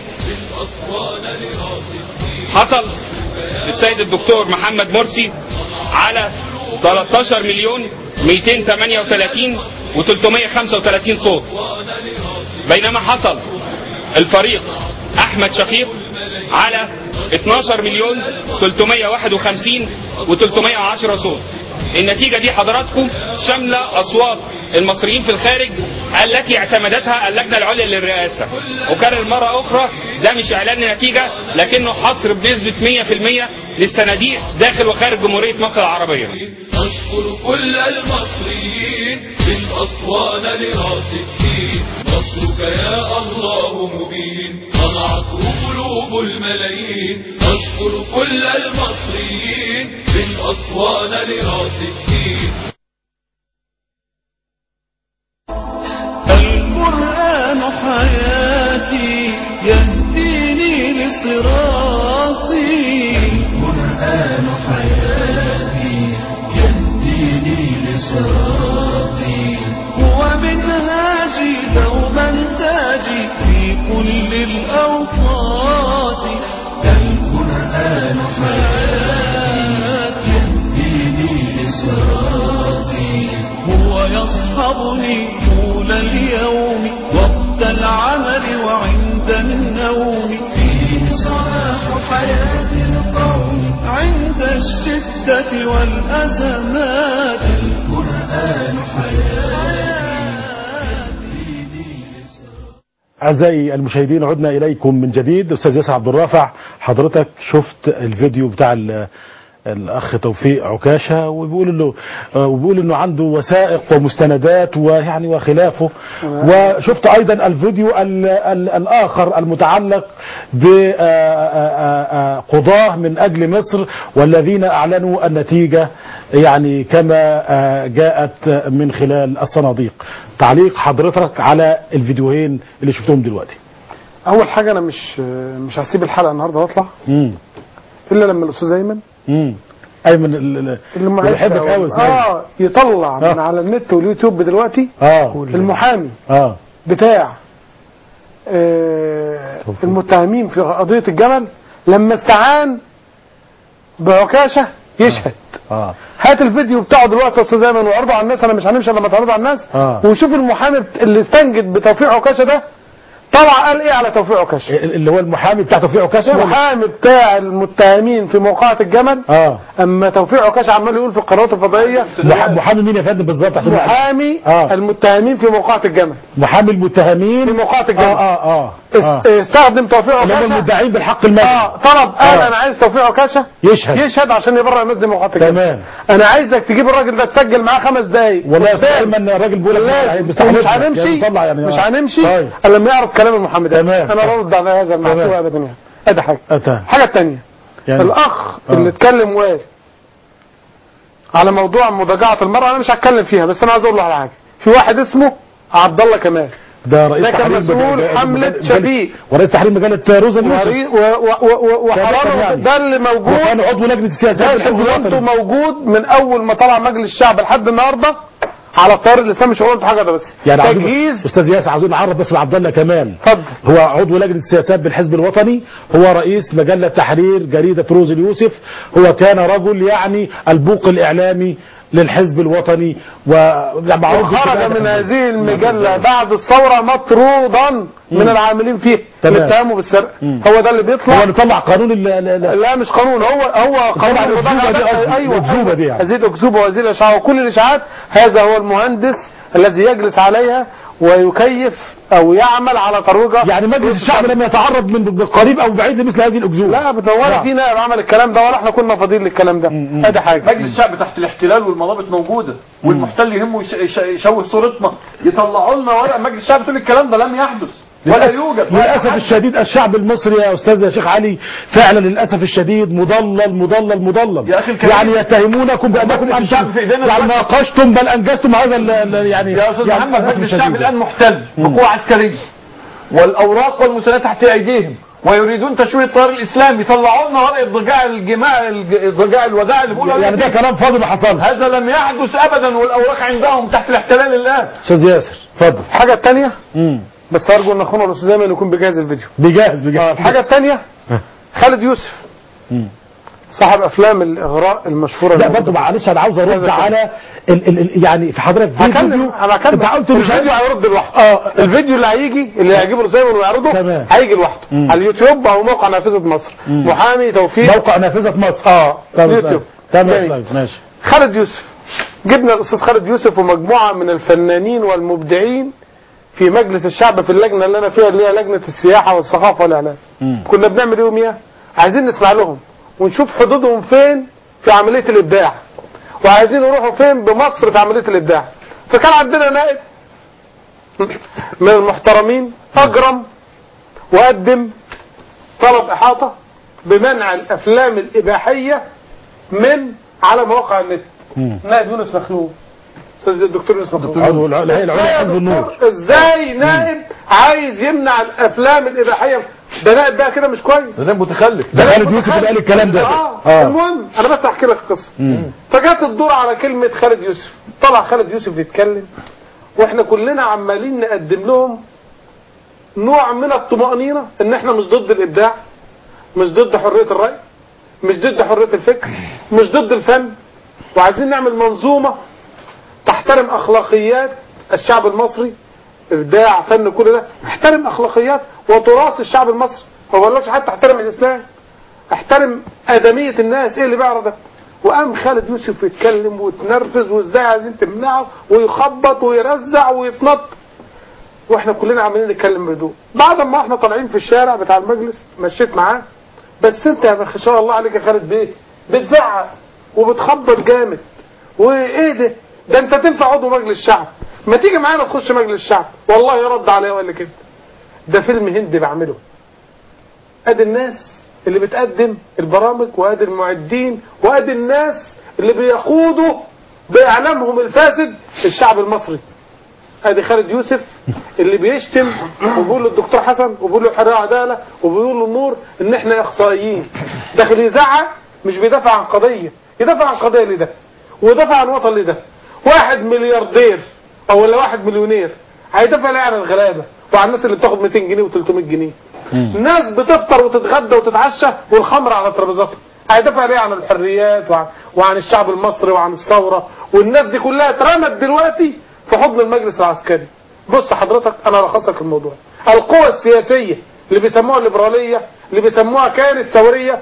حصل السيد الدكتور محمد مرسي على 13 مليون 238 و335 صوت بينما حصل الفريق احمد شفيق على 12 مليون 351 و310 صوت النتيجة دي حضراتكم شاملة أصوات المصريين في الخارج التي اعتمدتها اللجنة العليا للرئاسة وكرر مرة أخرى ده مش إعلان نتيجة لكنه حصر بنسبة 100% للصناديق داخل وخارج جمهورية مصر العربية نشكر كل المصريين من أسوان لراس الدين نصرك يا الله مبين صنعته قلوب الملايين نشكر كل المصريين من أسوان لراس الدين القرآن حياتي يهديني لصراطي القرآن حياتي يهديني لصراطي هو منهاجي دوما تاجي في كل الأوقات القرآن حياتي يهديني لصراطي هو يصحبني طول اليوم وقت العمل وعند النوم فيه صلاح حياة القوم عند الشدة والأزمات القرآن أعزائي المشاهدين عدنا إليكم من جديد أستاذ ياسر عبد الرافع حضرتك شفت الفيديو بتاع ال- الأخ توفيق عكاشة وبيقول له وبيقول إنه عنده وثائق ومستندات ويعني وخلافه وشفت أيضا الفيديو ال ال الآخر المتعلق بقضاة من أجل مصر والذين أعلنوا النتيجة يعني كما آه، جاءت من خلال الصناديق تعليق حضرتك على الفيديوهين اللي شفتهم دلوقتي اول حاجه انا مش مش هسيب الحلقه النهارده واطلع امم الا لما الاستاذ ايمن امم ايمن ال- ال- اللي المعد بيحبك أو- قوي اه يطلع من آه. على النت واليوتيوب دلوقتي اه المحامي اه بتاع آه المتهمين في قضيه الجمل لما استعان بعكاشه يشهد اه هات الفيديو بتاعه دلوقتي يا استاذ ايمن واعرضه على الناس انا مش هنمشي إلا لما تعرضه على الناس آه. وشوف المحامي اللي استنجد بتوفيق عكاشه ده طلع قال ايه على توفيق عكاشه اللي هو المحامي بتاع توفيق عكاشه ولا؟ المحامي بتاع المتهمين في موقعة الجمل اه اما توفيق عكاشه عمال يقول في القنوات الفضائيه مح- محامي مين يا فندم بالظبط عشان نعرف؟ محامي آه. المتهمين في موقعة الجمل محامي المتهمين في موقعة الجمل اه اه اه, آه. است- استخدم توفيق اللي هم عكاشه المدعين بالحق المدني اه طلب قال آه. انا عايز توفيق عكاشه يشهد يشهد عشان يبرر الناس دي موقعة الجمل تمام انا عايزك تجيب الراجل ده تسجل معاه خمس دقايق والله يا استاذ قدام. ايمن الراجل بيقول لك لازم. بيستحملنا. مش هنمشي يعني بيطلع يعني مش آه. هنمشي طيب. الا لما يعرض كلام المحمد تمام. انا لا ارد على هذا المحتوى تمام. ابدا يعني ادي حاجه أتى. الحاجه الثانيه يعني الاخ آه. اللي اتكلم وقال على موضوع مضاجعه المراه انا مش هتكلم فيها بس انا عايز اقول له على حاجه في واحد اسمه عبد الله كمال ده رئيس ده كان تحرير مسؤول مجلة- حملة مجلة- شفيق. ورئيس تحرير مجله روزا اليوسف وري- و- و- و- و- سابقاً وحراره يعني. ده اللي موجود وكان عضو لجنه السياسات ده بالحزب شغلانته الوطني موجود من اول ما طلع مجلس الشعب لحد النهارده على الطريق الاسلامي شغلانته حاجه ده بس يعني عاوزين- تجهيز استاذ ياسر عاوزين نعرف بس بعبد الله كمال اتفضل هو عضو لجنه السياسات بالحزب الوطني هو رئيس مجله تحرير جريده روز اليوسف هو كان رجل يعني البوق الاعلامي للحزب الوطني ومعروف وخرج من هذه المجله بعد الثوره مطرودا من العاملين فيها تمام. اللي اتهموا بالسرقه مم. هو ده اللي بيطلع هو اللي طلع قانون ال- ال- ال- لا مش قانون هو هو قانون طبعا الأكذوبة دي المضاجعة. قصدي، ايوه الأكذوبة دي يعني. هذه الاكذوبه وهذه الاشاعه وكل الاشاعات هذا هو المهندس الذي يجلس عليها ويكيف او يعمل على ترويجها يعني مجلس الشعب لم يتعرض من بالقريب او بعيد لمثل هذه الاكذوبه لا ابدا ولا نعم. في نائب عمل الكلام ده ولا احنا كنا فاضيين للكلام ده ادي حاجه مجلس الشعب تحت الاحتلال والمضابط موجوده والمحتل يهمه يش- يش- يشوه صورتنا يطلعوا لنا ورق مجلس الشعب تقول الكلام ده لم يحدث ولا للأسف- يوجد ولا للاسف حد. الشديد الشعب المصري يا استاذ يا شيخ علي فعلا للاسف الشديد مضلل مضلل مضلل يا أخي الكريم. يعني يتهمونكم بانكم مجلس الشعب في إيدينا يعني دلوقتي. ناقشتم بل انجزتم هذا ال- ال- يعني يا استاذ يعني محمد للأسف مجلس الشعب الشديد. الان محتل بقوة عسكرية والاوراق والمساندات تحت ايديهم ويريدون تشويه التيار الاسلامي يطلعوا لنا ورقه ضجاع الجماع الج- ضجاع الوداع اللي بيقولوا يعني ده عليه. كلام فاضي ما حصلش هذا لم يحدث ابدا والاوراق عندهم تحت الاحتلال الان استاذ ياسر اتفضل الحاجة الثانية مم. بس أرجو أن أخونا الأستاذ أيمن يكون بيجهز الفيديو بيجهز بيجهز الحاجة الثانية خالد يوسف مم. صاحب أفلام الإغراء المشهورة لا اللي برضه موجودة. معلش انا عاوز ارد هذا على ال ال ال يعني في حضرتك في هكمل فيديو انا هكمل انت قلت مش الفيديو عارف- هيرد لوحده اه الفيديو اللي هيجي اللي هيعجبه الأستاذ أيمن ويعرضه تمام. هيجي لوحده مم. على اليوتيوب أو موقع نافذة مصر مم. محامي توفيق موقع نافذة مصر اه تمام يوتيوب تمام جميل. طيب ماشي خالد يوسف جبنا الاستاذ خالد يوسف ومجموعه من الفنانين والمبدعين في مجلس الشعب في اللجنه اللي انا فيها اللي هي لجنه السياحه والثقافه والاعلام مم. كنا بنعمل يوم ايه عايزين نسمع لهم ونشوف حدودهم فين في عمليه الابداع وعايزين يروحوا فين بمصر في عمليه الابداع فكان عندنا نائب من المحترمين اجرم وقدم طلب احاطه بمنع الافلام الاباحيه من على مواقع النت مم. نائب يونس مخلوق استاذ الدكتور يونس مخلوق عضو الع- الهيئة العليا ازاي يا لحزب النور. دكتور؟ ازاي نائب عايز يمنع الافلام الاباحيه ده نائب بقى كده مش كويس ده متخلف ده خالد يوسف اللي قال الكلام ده اه اه المهم انا بس احكي لك القصه مم. فجت الدور على كلمه خالد يوسف طلع خالد يوسف يتكلم واحنا كلنا عمالين نقدم لهم نوع من الطمأنينة ان احنا مش ضد الابداع مش ضد حرية الرأي مش ضد حرية الفكر مش ضد الفن وعايزين نعمل منظومة تحترم اخلاقيات الشعب المصري ابداع فن كل ده احترم اخلاقيات وتراث الشعب المصري ما بقولكش حتى احترم الاسلام احترم ادميه الناس ايه اللي بيعرض ده وقام خالد يوسف يتكلم ويتنرفز وازاي عايزين تمنعه ويخبط ويرزع ويتنط واحنا كلنا عمالين نتكلم بهدوء بعد ما احنا طالعين في الشارع بتاع المجلس مشيت معاه بس انت يا ما شاء الله عليك يا خالد بيه بتزعق وبتخبط جامد وايه ده ده انت تنفع عضو مجلس الشعب ما تيجي معانا تخش مجلس الشعب والله يرد عليا وقال لي كده ده فيلم هندي بعمله ادي الناس اللي بتقدم البرامج وادي المعدين وادي الناس اللي بيقودوا باعلامهم الفاسد الشعب المصري ادي خالد يوسف اللي بيشتم وبيقول للدكتور حسن وبيقول له حريه عداله وبيقول له النور ان احنا اخصائيين داخل يزعق مش بيدافع عن قضيه يدافع عن قضيه لده ويدافع عن وطن لده واحد ملياردير او ولا واحد مليونير هيدافع ليه عن الغلابه وعن الناس اللي بتاخد 200 جنيه و300 جنيه ناس بتفطر وتتغدى وتتعشى والخمر على ترابيزاتها هيدافع ليه عن الحريات وعن, وعن الشعب المصري وعن الثوره والناس دي كلها اترمت دلوقتي في حضن المجلس العسكري بص حضرتك انا رخصك الموضوع القوى السياسيه اللي بيسموها الليبراليه اللي بيسموها كانت ثوريه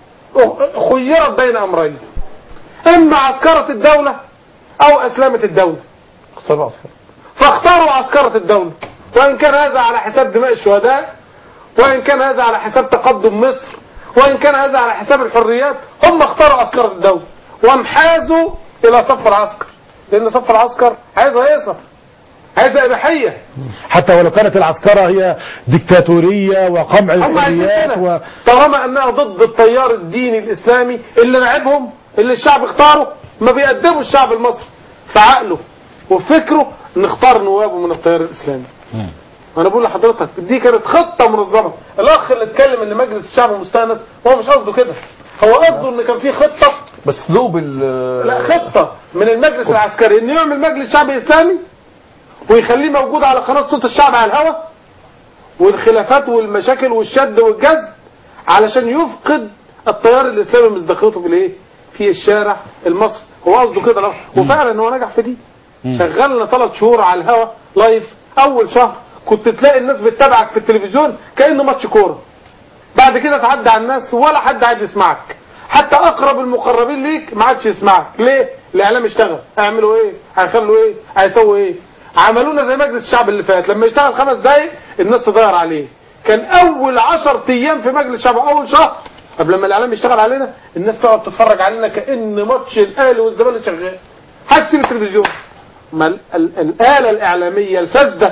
خيرت بين امرين اما عسكره الدوله او اسلمه الدوله اختاروا عسكري فاختاروا عسكرة الدولة وإن كان هذا على حساب دماء الشهداء وإن كان هذا على حساب تقدم مصر وإن كان هذا على حساب الحريات هم اختاروا عسكرة الدولة وانحازوا إلى صف العسكر لأن صف العسكر عايزها هيصة عايزها إباحية حتى ولو كانت العسكرة هي ديكتاتورية وقمع هم عايزين الحريات كده و... طالما انها ضد التيار الديني الاسلامي اللي لعبهم اللي الشعب اختاره ما بيقدموا الشعب المصري في عقله وفكره نختار نوابه من التيار الاسلامي انا بقول لحضرتك دي كانت خطه منظمه الاخ اللي اتكلم ان مجلس الشعب مستانس هو مش قصده كده هو قصده ان كان في خطه بس اسلوب ال لا خطه من المجلس العسكري انه يعمل مجلس شعبي اسلامي ويخليه موجود على قناه صوت الشعب على الهواء والخلافات والمشاكل والشد والجذب علشان يفقد التيار الاسلامي مصداقيته في الايه؟ في الشارع المصري هو قصده كده لا. وفعلا هو نجح في دي شغلنا ثلاث شهور على الهوا لايف اول شهر كنت تلاقي الناس بتتابعك في التلفزيون كانه ماتش كوره بعد كده تعدي على الناس ولا حد عاد يسمعك حتى اقرب المقربين ليك ما عادش يسمعك ليه الاعلام اشتغل هيعملوا ايه هيخلوا ايه هيسووا ايه عملونا زي مجلس الشعب اللي فات لما يشتغل خمس دقايق الناس تدور عليه كان اول عشر ايام في مجلس الشعب اول شهر قبل ما الاعلام يشتغل علينا الناس تقعد تتفرج علينا كان ماتش الاهلي والزمالك شغال هتسيب التلفزيون ما ال- ال- الآلة الإعلامية الفاسدة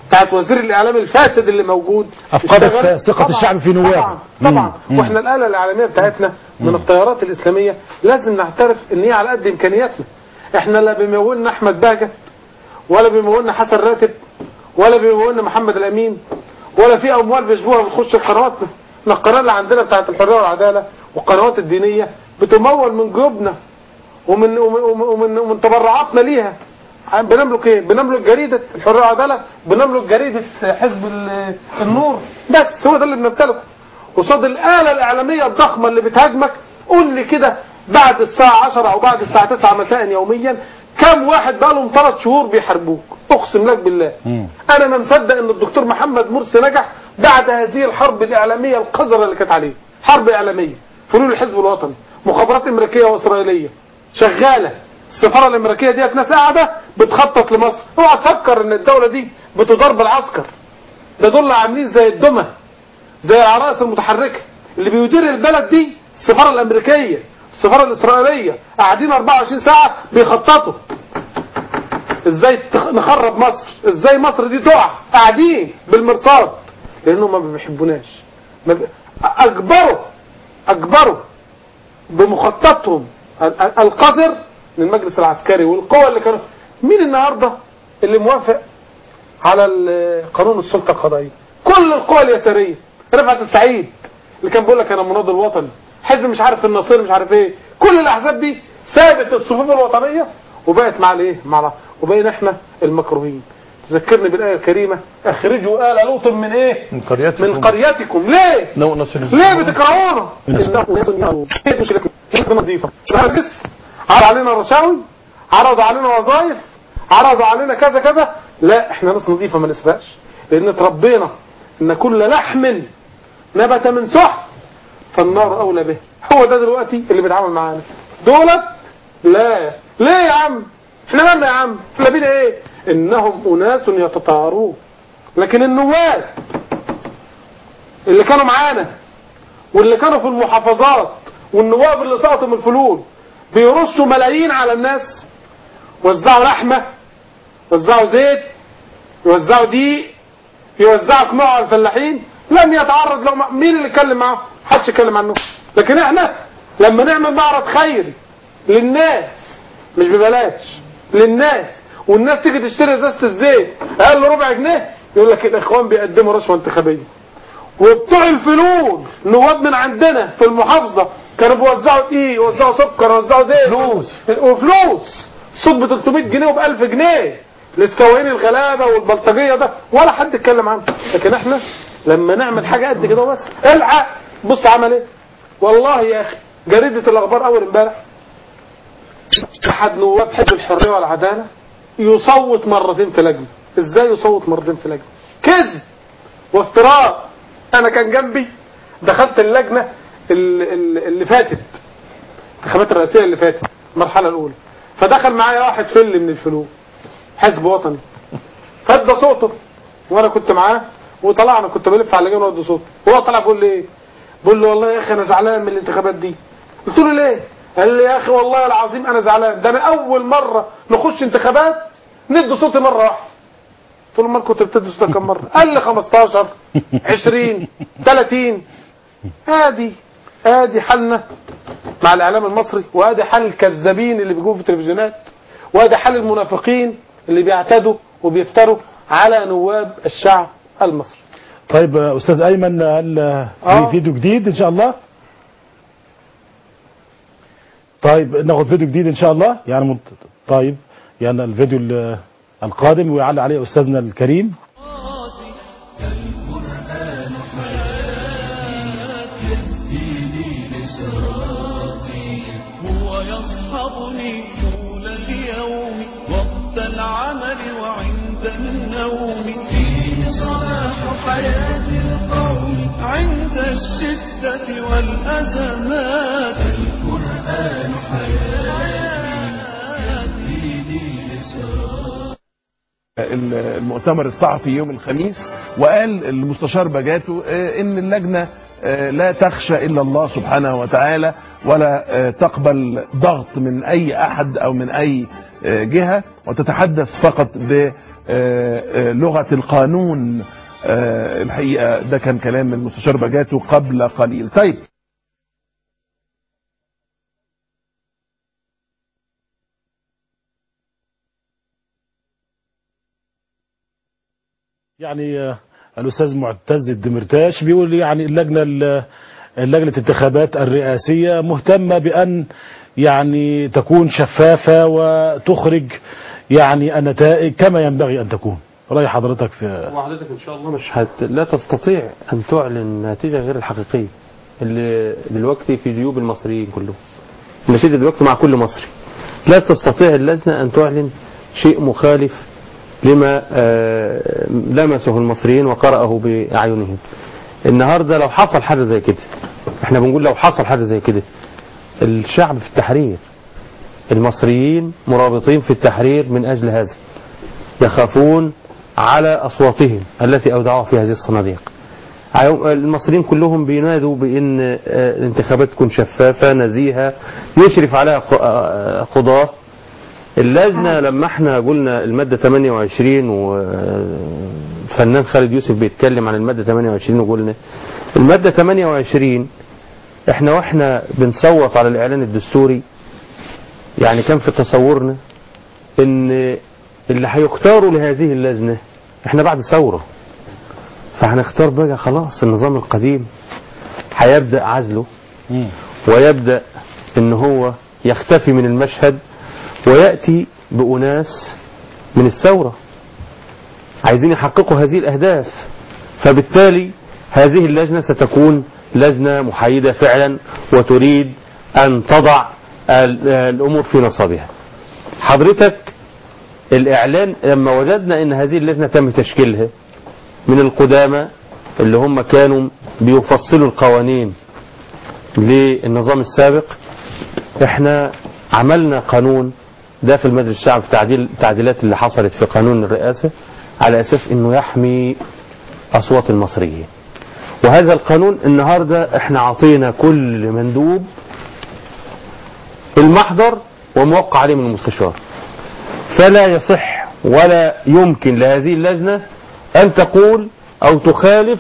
بتاعت وزير الاعلام الفاسد اللي موجود أفقدت اشتغل- ثقة طبعاً، الشعب في نوابه. طبعا طبعا مم. واحنا الاله الاعلاميه بتاعتنا من الطيارات الاسلاميه لازم نعترف ان هي على قد امكانياتنا احنا لا بيمولنا احمد بهجت ولا بيمولنا حسن راتب ولا بيمولنا محمد الامين ولا في اموال بيشبوها بتخش قنواتنا احنا القناه اللي عندنا بتاعت الحريه والعداله والقنوات الدينيه بتمول من جيوبنا ومن ومن, ومن, ومن تبرعاتنا ليها بنملك ايه بنملك جريدة الحرية والعدالة بنملك جريدة حزب ال- النور بس هو ده اللي بنمتلكه قصاد الآلة الإعلامية الضخمة اللي بتهاجمك قول لي كده بعد الساعة 10 أو بعد الساعة 9 مساء يوميا كم واحد بقالهم ثلاث شهور بيحاربوك أقسم لك بالله أنا ما مصدق إن الدكتور محمد مرسي نجح بعد هذه الحرب الإعلامية القذرة اللي كانت عليه حرب إعلامية فلول الحزب الوطني مخابرات أمريكية وإسرائيلية شغالة السفارة الأمريكية ديت ناس قاعدة بتخطط لمصر اوعى تفكر إن الدولة دي بتدار بالعسكر ده دول عاملين زي الدمى زي العرائس المتحركة اللي بيدير البلد دي السفارة الأمريكية السفارة الإسرائيلية قاعدين 24 ساعة بيخططوا ازاي تخ- نخرب مصر ازاي مصر دي تقع قاعدين بالمرصاد لانهم ما بيحبوناش ما بي... اجبروا اجبروا بمخططهم ال- ال- القذر للمجلس العسكري والقوى اللي كانوا مين النهارده اللي موافق على ال- قانون السلطه القضائيه كل القوى اليساريه رفعت السعيد اللي كان بيقول لك انا مناضل وطني حزب مش عارف النصير مش عارف ايه كل الاحزاب دي سابت الصفوف الوطنيه وبقت مع الايه مع الع- وبقينا احنا المكروهين تذكرني بالايه الكريمه اخرجوا ال لوط من ايه من قريتكم من قريتكم ليه نو نصر ليه بتكرهونا انه ناس يعلمون. ايه مشكلتنا ناس نظيفه بس عرض علينا رشاوي عرض علينا وظائف عرض علينا كذا كذا لا احنا ناس نظيفه ما نسبقش لان تربينا ان كل لحم نبت من سحت فالنار اولى به هو ده دلوقتي اللي بيتعامل معانا دولت لا ليه يا عم احنا مالنا يا عم احنا بينا ايه انهم اناس يتطهرون لكن النواب اللي كانوا معانا واللي كانوا في المحافظات والنواب اللي سقطوا من الفلول بيرصوا ملايين على الناس وزعوا لحمة وزعوا زيت يوزعوا دقيق يوزعوا قماع على الفلاحين لم يتعرض لهم مين اللي اتكلم معاهم محدش يتكلم عنه لكن احنا لما نعمل معرض خيري للناس مش ببلاش للناس والناس تيجي تشتري ازازه الزيت اقل ربع جنيه يقول لك الاخوان بيقدموا رشوه انتخابيه وبتوع الفلول نواب من عندنا في المحافظة كانوا بيوزعوا دقيق يوزعوا سكر يوزعوا زيت فلوس وفلوس صوت ب 300 جنيه وب 1000 جنيه للسواقين الغلابة والبلطجية ده ولا حد اتكلم عنه لكن احنا لما نعمل حاجة قد كده بس الحق بص عمل ايه والله يا اخي جريدة الاخبار اول امبارح احد نواب حزب الحرية والعدالة يصوت مرتين في لجنة ازاي يصوت مرتين في لجنة كذب وافتراء انا كان جنبي دخلت اللجنة ال- ال- اللي فاتت الانتخابات الرئاسية اللي فاتت المرحلة الاولى فدخل معايا واحد فل من الفلول حزب وطني فادى صوته وانا كنت معاه وطلعنا كنت بلف على اللجان وادي صوته وهو طلع بيقول لي ايه بيقول له والله يا اخي انا زعلان من الانتخابات دي قلت له ليه قال لي يا اخي والله العظيم انا زعلان ده انا اول مرة نخش انتخابات ندي صوتي مرة واحدة قلت له امال كنت بتدي صوتك كم مرة قال لي 15 20 30 ادي ادي حالنا مع الاعلام المصري وادي حال الكذابين اللي بيجوا في التلفزيونات وادي حال المنافقين اللي بيعتدوا وبيفتروا على نواب الشعب المصري طيب آه، استاذ ايمن هل آه، في آه. فيديو جديد ان شاء الله طيب ناخد فيديو جديد ان شاء الله يعني منت... طيب يعني الفيديو ال- القادم ويعلق عليه استاذنا الكريم هو يصحبني طول اليوم وقت العمل وعند النوم فيه صلاح حياة القوم عند الشدة والأزمات القرآن حياتي دين إسراء المؤتمر الصحفي يوم الخميس وقال المستشار بجاتو آه، ان اللجنه آه، لا تخشى الا الله سبحانه وتعالى ولا آه، تقبل ضغط من اي احد او من اي آه، جهه وتتحدث فقط آه، آه، لغه القانون آه، الحقيقه ده كان كلام المستشار بجاتو قبل قليل طيب يعني آه، الاستاذ معتز الدمرتاش بيقول يعني اللجنه ال- لجنه الانتخابات الرئاسيه مهتمه بان يعني تكون شفافه وتخرج يعني النتائج كما ينبغي ان تكون راي حضرتك في وحضرتك ان شاء الله مش هت... لا تستطيع ان تعلن نتيجه غير الحقيقيه اللي دلوقتي في جيوب المصريين كلهم النتيجه دلوقتي مع كل مصري لا تستطيع اللجنه ان تعلن شيء مخالف لما آه، لمسه المصريين وقرأه بأعينهم النهاردة لو حصل حاجة زي كده احنا بنقول لو حصل حاجة زي كده الشعب في التحرير المصريين مرابطين في التحرير من أجل هذا يخافون على أصواتهم التي أودعوها في هذه الصناديق عيو- المصريين كلهم بينادوا بأن آه، الانتخابات تكون شفافة نزيهة يشرف عليها ق- آه، قضاة اللجنة لما احنا قلنا المادة 28 والفنان خالد يوسف بيتكلم عن المادة 28 وقلنا المادة 28 احنا واحنا بنصوت على الإعلان الدستوري يعني كان في تصورنا ان اللي هيختاروا لهذه اللجنة احنا بعد ثورة فهنختار بقى خلاص النظام القديم هيبدأ عزله ويبدأ ان هو يختفي من المشهد ويأتي بأناس من الثورة عايزين يحققوا هذه الأهداف فبالتالي هذه اللجنة ستكون لجنة محايدة فعلا وتريد أن تضع ال- الأمور في نصابها حضرتك الإعلان لما وجدنا أن هذه اللجنة تم تشكيلها من القدامى اللي هم كانوا بيفصلوا القوانين للنظام السابق احنا عملنا قانون داخل مجلس الشعب في تعديل التعديلات اللي حصلت في قانون الرئاسة على أساس أنه يحمي أصوات المصريين وهذا القانون النهاردة احنا عطينا كل مندوب المحضر وموقع عليه من المستشار فلا يصح ولا يمكن لهذه اللجنة أن تقول أو تخالف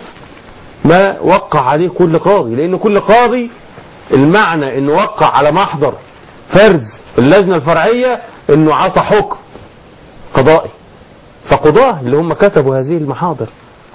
ما وقع عليه كل قاضي لأن كل قاضي المعنى أنه وقع على محضر فرز اللجنة الفرعية أنه عطى حكم قضائي فقضاه اللي هم كتبوا هذه المحاضر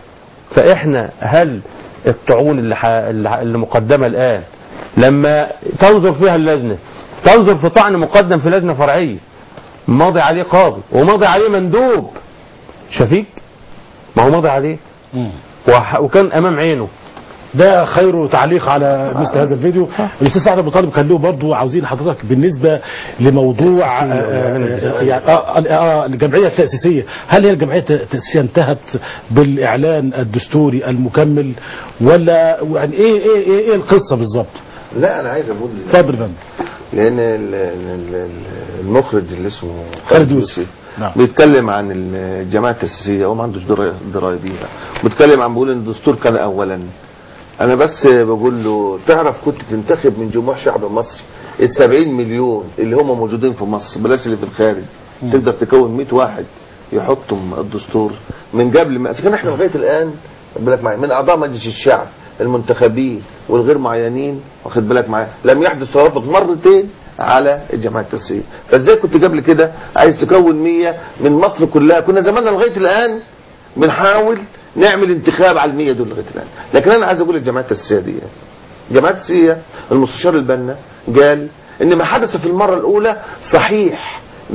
فإحنا هل الطعون اللي, ح... اللي ح- اللي مقدمة الآن لما تنظر فيها اللجنة تنظر في طعن مقدم في لجنة فرعية ماضي عليه قاضي وماضي عليه مندوب شفيق ما هو ماضي عليه وح... وكان أمام عينه ده خير تعليق على مثل هذا الفيديو الاستاذ سعد ابو طالب كان له برضه عاوزين حضرتك بالنسبه لموضوع آه، آه، يعني آه، آه، آه، الجمعيه التاسيسيه هل هي الجمعيه التاسيسيه انتهت بالاعلان الدستوري المكمل ولا يعني ايه ايه ايه, إيه القصه بالظبط لا انا عايز اقول اتفضل يا فندم لان ال- ال- ال- المخرج اللي اسمه خالد يوسف. نعم. بيتكلم عن الجماعه التاسيسيه هو ما عندوش درايه دراية بيها بيتكلم عن بيقول ان الدستور كان اولا انا بس بقول له تعرف كنت تنتخب من جموع شعب مصر ال 70 مليون اللي هم موجودين في مصر بلاش اللي في الخارج مم. تقدر تكون 100 واحد يحطم الدستور من قبل ما إذا كان احنا لغايه الان خد بالك معايا من اعضاء مجلس الشعب المنتخبين والغير معينين واخد بالك معايا لم يحدث توافق مرتين على الجماعه التاسيسيه فازاي كنت قبل كده عايز تكون 100 من مصر كلها كنا زماننا لغايه الان بنحاول نعمل انتخاب على المية دول لغايه الان لكن انا عايز اقول الجماعه التاسيسيه دي الجماعه التاسيسيه المستشار البنا قال ان ما حدث في المره الاولى صحيح 100%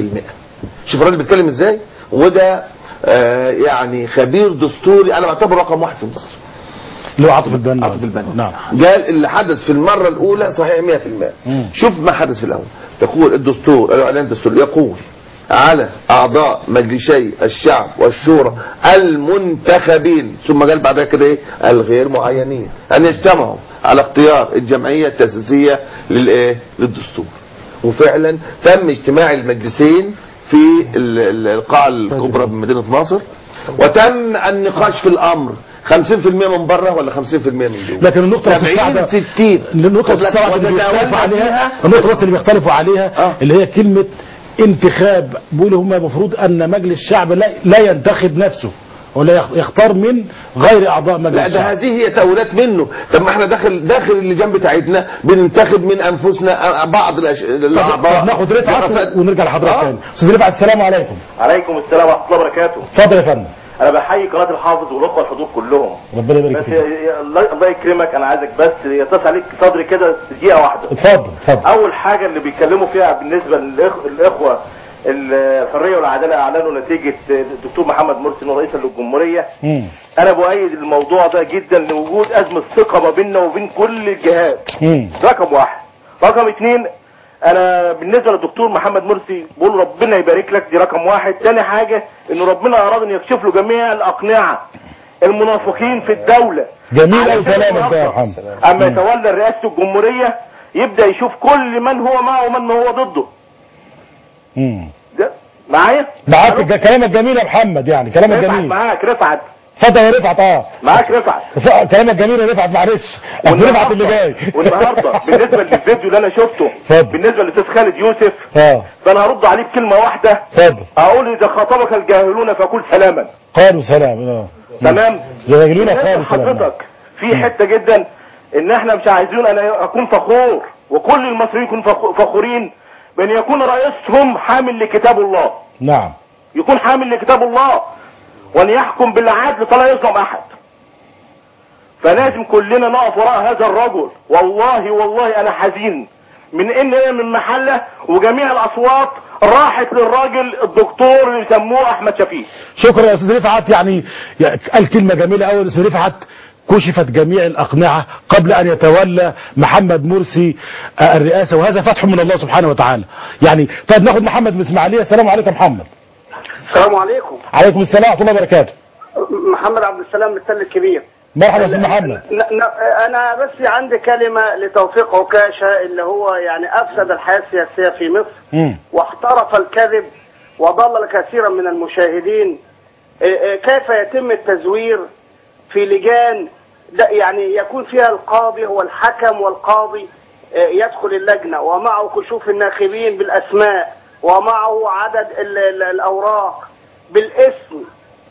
شوف الراجل بيتكلم ازاي وده آه يعني خبير دستوري انا بعتبره رقم واحد في مصر اللي هو عاطف البنا عاطف البنا نعم قال اللي حدث في المره الاولى صحيح 100% مم. شوف ما حدث في الاول تقول الدستور الاعلان الدستوري يقول على اعضاء مجلسي الشعب والشورى المنتخبين ثم قال بعدها كده ايه الغير معينين ان يجتمعوا على اختيار الجمعيه التاسيسيه للايه للدستور وفعلا تم اجتماع المجلسين في ال- ال- القاعه الكبرى بمدينه ناصر وتم النقاش في الامر 50% من بره ولا 50% من جوه لكن النقطة 70 الصعبة 60 النقطة الصعبة اللي بيختلفوا عليها النقطة بس اللي بيختلفوا عليها اللي هي كلمة انتخاب بيقولوا هم المفروض ان مجلس الشعب لا, لا ينتخب نفسه ولا يخ- يختار من غير اعضاء مجلس لا ده الشعب هذه هي تأويلات منه طب ما احنا داخل داخل اللجان بتاعتنا بننتخب من انفسنا بعض الأش... الاعضاء طب ناخد رفعت ونرجع لحضرتك آه. تاني استاذ رفعت السلام عليكم عليكم السلام ورحمه الله وبركاته اتفضل يا فندم انا بحيي قناه الحافظ والاخوه الحضور كلهم ربنا يبارك بس فيك يا- يا- الله الله يكرمك انا عايزك بس يتصل عليك صدري كده دقيقه واحده اتفضل اتفضل اول حاجه اللي بيتكلموا فيها بالنسبه للإخ- للاخوه الحريه والعداله اعلنوا نتيجه الدكتور محمد مرسي انه رئيسا للجمهوريه مم. انا بؤيد الموضوع ده جدا لوجود ازمه ثقه ما بيننا وبين كل الجهات مم. رقم واحد رقم اتنين انا بالنسبه للدكتور محمد مرسي بقول ربنا يبارك لك دي رقم واحد تاني حاجه انه ربنا اراد ان يكشف له جميع الاقنعه المنافقين في الدوله جميل قوي علشان كلامك ده يا النهاردة محمد اما مم. يتولى رئاسه الجمهوريه يبدا يشوف كل من هو معه ومن هو ضده مم. ده معايا معاك ده كلامك جميل يا محمد يعني كلامك رفعت جميل معاك رفعت اتفضل يا رفعت اه معاك رفعت ف- كلامك جميل يا رفعت معلش أبو رفعت اللي جاي والنهارده بالنسبه للفيديو اللي انا شفته اتفضل. بالنسبه للاستاذ خالد يوسف اه فانا هرد عليه بكلمه واحده اتفضل اقول اذا خاطبك الجاهلون فقل سلاما قالوا سلام اه تمام جاهلون بالنسبة قالوا سلام لحضرتك في حته جدا ان احنا مش عايزين انا اكون فخور وكل المصريين يكونوا فخ- فخورين بان يكون رئيسهم حامل لكتاب الله نعم يكون حامل لكتاب الله وان يحكم بالعدل فلا يظلم احد فلازم كلنا نقف وراء هذا الرجل والله والله انا حزين من ان انا من محله وجميع الاصوات راحت للراجل الدكتور اللي يسموه احمد شفيق شكرا يا استاذ رفعت يعني يا- قال كلمه جميله قوي الاستاذ رفعت كشفت جميع الاقنعه قبل ان يتولى محمد مرسي آه، الرئاسه وهذا فتح من الله سبحانه وتعالى يعني طيب ناخد محمد من اسماعيليه السلام عليكم يا محمد السلام عليكم عليكم السلام ورحمه الله وبركاته محمد عبد السلام من التل الكبير مرحبا يا استاذ محمد ن- ن- انا بس عندي كلمه لتوفيق عكاشه اللي هو يعني افسد الحياه السياسيه في مصر مم. واحترف الكذب وضلل كثيرا من المشاهدين إيه إيه كيف يتم التزوير في لجان ده يعني يكون فيها القاضي هو الحكم والقاضي إيه يدخل اللجنة ومعه كشوف الناخبين بالأسماء ومعه عدد ال- ال- الأوراق بالاسم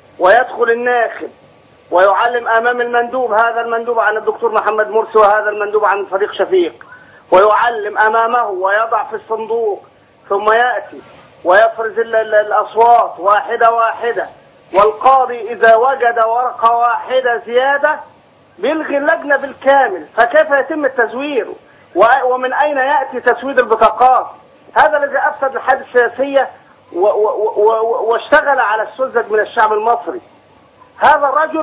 ويدخل الناخب ويعلم أمام المندوب هذا المندوب عن الدكتور محمد مرسي وهذا المندوب عن فريق شفيق ويعلم أمامه ويضع في الصندوق ثم يأتي ويفرز ال- ال- الأصوات واحدة واحدة والقاضي إذا وجد ورقة واحدة زيادة بيلغي اللجنة بالكامل فكيف يتم التزوير و- ومن أين يأتي تسويد البطاقات هذا الذي أفسد الحياة السياسية و- و- و- واشتغل على السذج من الشعب المصري هذا الرجل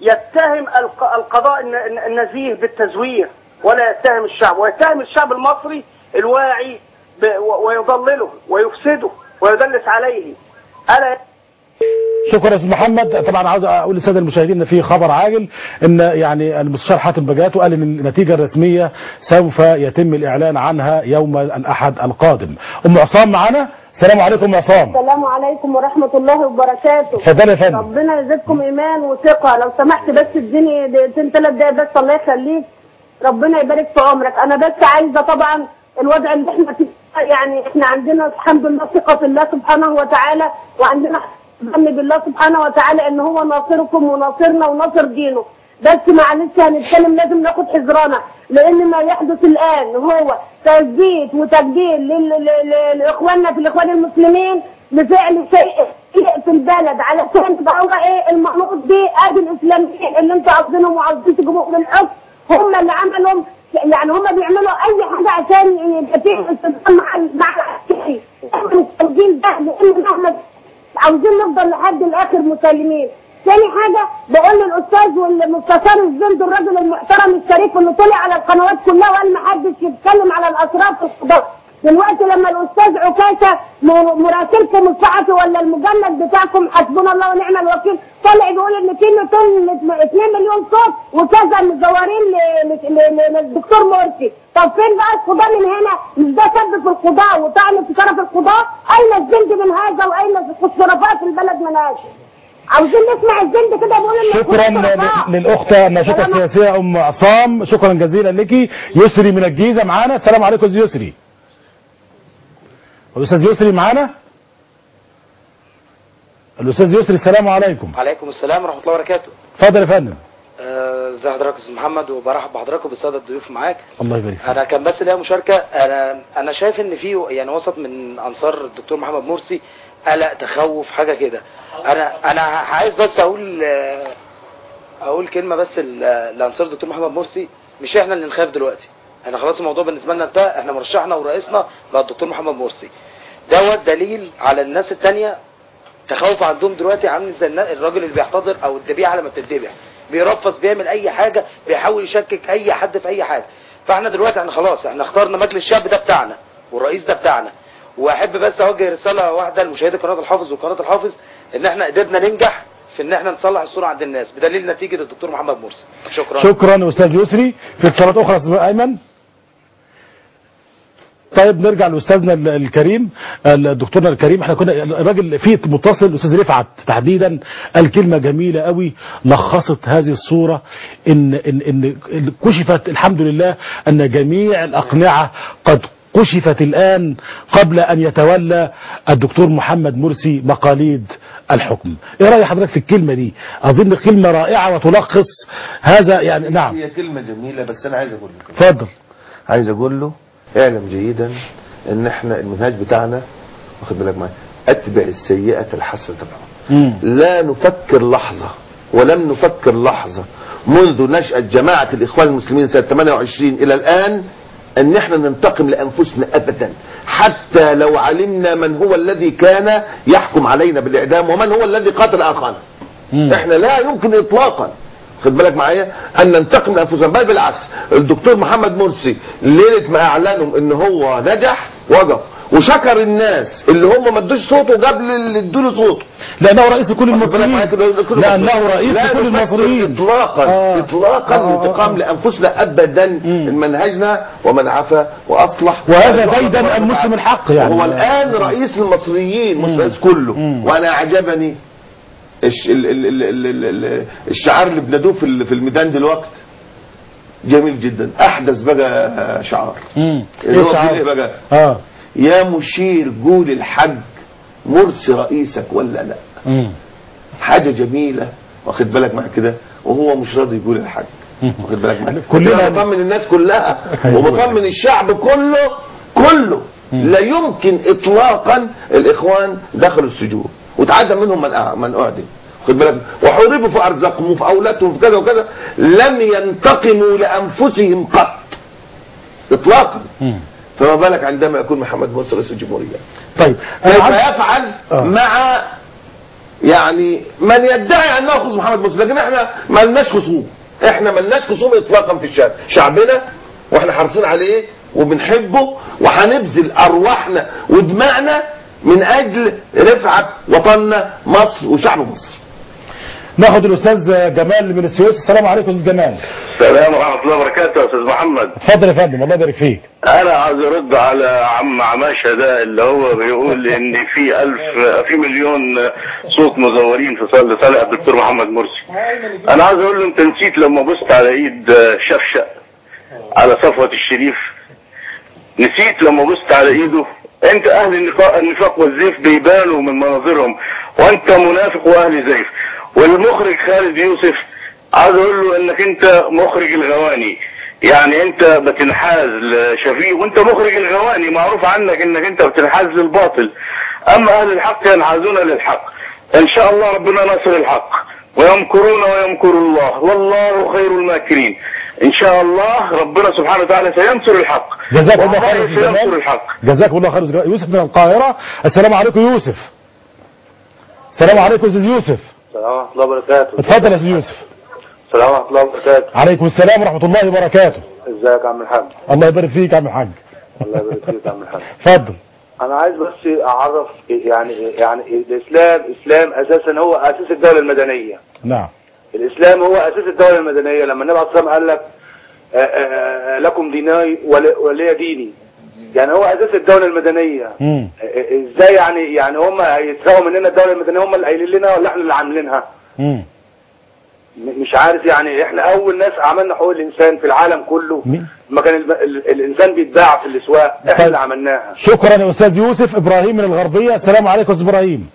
يتهم الق- القضاء الن- الن- النزيه بالتزوير ولا يتهم الشعب ويتهم الشعب المصري الواعي ب- و- ويضلله ويفسده ويدلس عليه ألا شكرا يا استاذ محمد طبعا عاوز اقول للساده المشاهدين ان في خبر عاجل ان يعني المستشار حاتم بجاتو قال ان النتيجه الرسميه سوف يتم الاعلان عنها يوم الاحد القادم ام عصام معانا السلام عليكم ام عصام السلام عليكم ورحمة الله وبركاته اتفضلي يا فندم. ربنا يزيدكم إيمان وثقة لو سمحت بس اديني دقيقتين ثلاث دقايق بس الله يخليك ربنا يبارك في عمرك أنا بس عايزة طبعا الوضع اللي احنا فيه يعني احنا عندنا الحمد لله ثقة في الله سبحانه وتعالى وعندنا ظن بالله سبحانه وتعالى ان هو ناصركم وناصرنا وناصر دينه بس معلش هنتكلم لازم ناخد حذرنا لان ما يحدث الان هو تثبيت وتجديد لل- ل- ل- لاخواننا في الاخوان المسلمين بفعل شيء شيء في البلد علشان تبقى هو ايه المنوط دي ادي الاسلاميين اللي انتوا عاوزينهم وعاوزين تجيبوهم للحكم هم اللي عملوا يعني هم بيعملوا اي حاجه عشان يبقى في استخدام مع ال- مع العسكري التسجيل ده لان احنا عاوزين نفضل لحد الاخر مسلمين تاني حاجة بقول للأستاذ والمستشار الزند الرجل المحترم الشريف اللي طلع على القنوات كلها وقال ما حدش يتكلم على الأسرار في القضاء دلوقتي لما الأستاذ عكاشة م- مراسلكم الصحفي ولا المجلد بتاعكم حسبنا الله ونعم الوكيل طلع بيقول إن في 200 2 مليون صوت وكذا مزورين ل- ل- ل- للدكتور مرسي طب فين بقى القضاء من هنا مش ده سب في القضاء وطعن في شرف القضاء أين الزند من هذا وأين الشرفاء في البلد من هذا عاوزين نسمع الزند كده بيقول ان شكرا الشرفاء. ل- للاخت الناشطه السياسيه ام عصام شكرا جزيلا لك يسري من الجيزه معانا السلام عليكم يا يسري الاستاذ يسري معانا الاستاذ يسري السلام عليكم عليكم السلام ورحمه الله وبركاته اتفضل يا فندم آه، ازي حضرتك يا استاذ محمد وبرحب بحضرتك وبالساده الضيوف معاك الله يبارك فيك انا كان بس ليا مشاركه انا انا شايف ان في يعني وسط من انصار الدكتور محمد مرسي قلق تخوف حاجه كده انا انا عايز بس اقول آه، اقول كلمه بس ل- لانصار الدكتور محمد مرسي مش احنا اللي نخاف دلوقتي احنا خلاص الموضوع بالنسبه لنا انتهى احنا مرشحنا ورئيسنا بقى الدكتور محمد مرسي دوت دليل على الناس التانية تخوف عندهم دلوقتي عامل زي النا- الراجل اللي بيحتضر او الذبيحه لما بتتذبح بيرفض بيعمل اي حاجه بيحاول يشكك اي حد في اي حاجه فاحنا دلوقتي احنا خلاص احنا اخترنا مجلس الشعب ده بتاعنا والرئيس ده بتاعنا واحب بس اوجه رساله واحده لمشاهدي قناه الحافظ وقناه الحافظ ان احنا قدرنا ننجح في ان احنا نصلح الصوره عند الناس بدليل نتيجه الدكتور محمد مرسي شكرا شكرا استاذ يسري في اتصالات اخرى استاذ ايمن طيب نرجع لاستاذنا ال- الكريم ال- دكتورنا الكريم احنا كنا الراجل في متصل الاستاذ رفعت تحديدا قال كلمه جميله قوي لخصت هذه الصوره ان ان ان كشفت الحمد لله ان جميع الاقنعه قد كشفت الان قبل ان يتولى الدكتور محمد مرسي مقاليد الحكم ايه راي حضرتك في الكلمه دي اظن كلمه رائعه وتلخص هذا يعني نعم هي كلمة جميلة بس أنا عايز أقول لك اتفضل عايز أقول له اعلم جيدا إن إحنا المنهاج بتاعنا واخد بالك معايا أتبع السيئة الحسنة تبعها لا نفكر لحظة ولم نفكر لحظة منذ نشأة جماعة الإخوان المسلمين سنة 28 إلى الآن أن احنا ننتقم لأنفسنا أبدا حتى لو علمنا من هو الذي كان يحكم علينا بالإعدام ومن هو الذي قاتل آخرنا احنا لا يمكن إطلاقا خد بالك معايا ان ننتقم لانفسنا بل بالعكس الدكتور محمد مرسي ليله ما اعلنوا ان هو نجح وقف وشكر الناس اللي هم ما ادوش صوته قبل اللي ادوا له صوته لانه رئيس كل المصريين لانه لا رئيس نفكر كل المصريين اطلاقا آه. اطلاقا آه، آه، انتقام لانفسنا ابدا من منهجنا ومن عفا واصلح وهذا ديدا المسلم الحق يعني هو الان رئيس المصريين مش رئيس كله وانا اعجبني الش ال ال ال ال ال ال الشعار اللي بنادوه في ال- في الميدان دلوقتي جميل جدا احدث بقى شعار مم. اللي هو ايه بيقول ايه شعار؟ بقى اه يا مشير قول الحق مرسي رئيسك ولا لا مم. حاجه جميله واخد بالك معايا كده وهو مش راضي يقول الحق واخد بالك معايا كلنا- أنا بطمن الناس كلها وبطمن الشعب كله كله لا يمكن اطلاقا الاخوان دخلوا السجون وتعدى منهم من أع- من اعدم خد بالك وحوربوا في ارزاقهم وفي اولادهم وفي كذا وكذا لم ينتقموا لانفسهم قط اطلاقا فما بالك عندما يكون محمد مرسي رئيس الجمهوريه طيب كيف عايز- يفعل آه. مع يعني من يدعي انه يخص محمد مرسي لكن احنا ما لناش خصوم احنا ما لناش خصوم اطلاقا في الشارع شعبنا واحنا حريصين عليه وبنحبه وهنبذل ارواحنا ودماءنا من اجل رفعه وطننا مصر وشعب مصر ناخد الاستاذ جمال من السويس السلام عليكم استاذ جمال السلام ورحمة الله وبركاته يا أستاذ محمد اتفضل يا فندم الله يبارك فيك أنا عايز أرد على عم عماشة ده اللي هو بيقول إن في ألف في مليون صوت مزورين في صالح لصالح الدكتور محمد مرسي أنا عايز أقول له أنت نسيت لما بصت على إيد شفشق على صفوة الشريف نسيت لما بصت على إيده أنت أهل النفاق, النفاق والزيف بيبانوا من مناظرهم وأنت منافق وأهل زيف والمخرج خالد يوسف عايز اقول له انك انت مخرج الغواني يعني انت بتنحاز لشفيق وانت مخرج الغواني معروف عنك انك انت بتنحاز للباطل اما اهل الحق ينحازون للحق ان شاء الله ربنا نصر الحق ويمكرون ويمكر الله والله خير الماكرين ان شاء الله ربنا سبحانه وتعالى سينصر الحق جزاك الله والله خير يا أستاذ سينصر جمال الحق جزاك الله خير يا أستاذ جمال. يوسف من القاهرة السلام عليكم يوسف السلام عليكم استاذ يوسف السلام ورحمة الله وبركاته اتفضل يا استاذ يوسف السلام ورحمة الله وبركاته عليكم السلام ورحمة الله وبركاته ازيك يا عم الحاج الله يبارك فيك يا عم الحاج الله يبارك فيك يا عم الحاج اتفضل انا عايز بس اعرف يعني يعني الاسلام اسلام اساسا هو اساس الدولة المدنية نعم الاسلام هو اساس الدولة المدنية لما النبي عليه الصلاة والسلام قال لك آه، آه، آه، لكم ديناي ول- ولي ديني يعني هو اساس الدولة المدنية مم. آه، ازاي يعني يعني هم هيسرقوا مننا الدولة المدنية هم اللي قايلين لنا ولا احنا اللي عاملينها مم. م- مش عارف يعني احنا اول ناس عملنا حقوق الانسان في العالم كله ما كان ال- ال- الانسان بيتباع في الاسواق احنا اللي عملناها شكرا يا استاذ يوسف ابراهيم من الغربيه السلام عليكم استاذ ابراهيم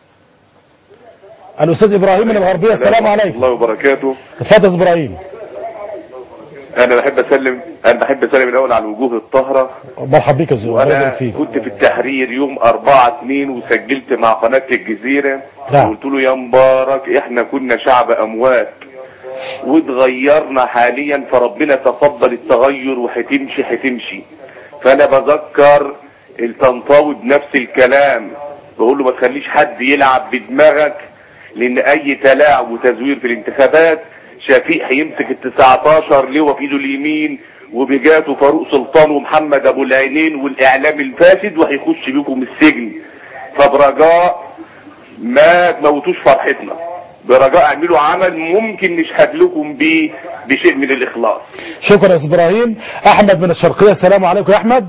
الاستاذ ابراهيم من الغربيه السلام عليكم الله وبركاته اتفضل يا أستاذ ابراهيم انا بحب اسلم انا بحب اسلم الاول على الوجوه الطاهره مرحبا بك يا استاذ الله وانا يبارك فيك كنت في التحرير يوم 4 2 وسجلت مع قناه الجزيره نعم. وقلت له يا مبارك احنا كنا شعب اموات واتغيرنا حاليا فربنا تفضل التغير وهتمشي هتمشي فانا بذكر الطنطاوي بنفس الكلام بقول له ما تخليش حد يلعب بدماغك لان اي تلاعب وتزوير في الانتخابات شفيق هيمسك ال 19 لواء في ايده اليمين وبجاته فاروق سلطان ومحمد ابو العينين والاعلام الفاسد وهيخش بيكم السجن فبرجاء ما تموتوش فرحتنا برجاء اعملوا عمل ممكن نشهد لكم بيه بشيء من الاخلاص شكرا يا استاذ ابراهيم احمد من الشرقيه السلام عليكم يا احمد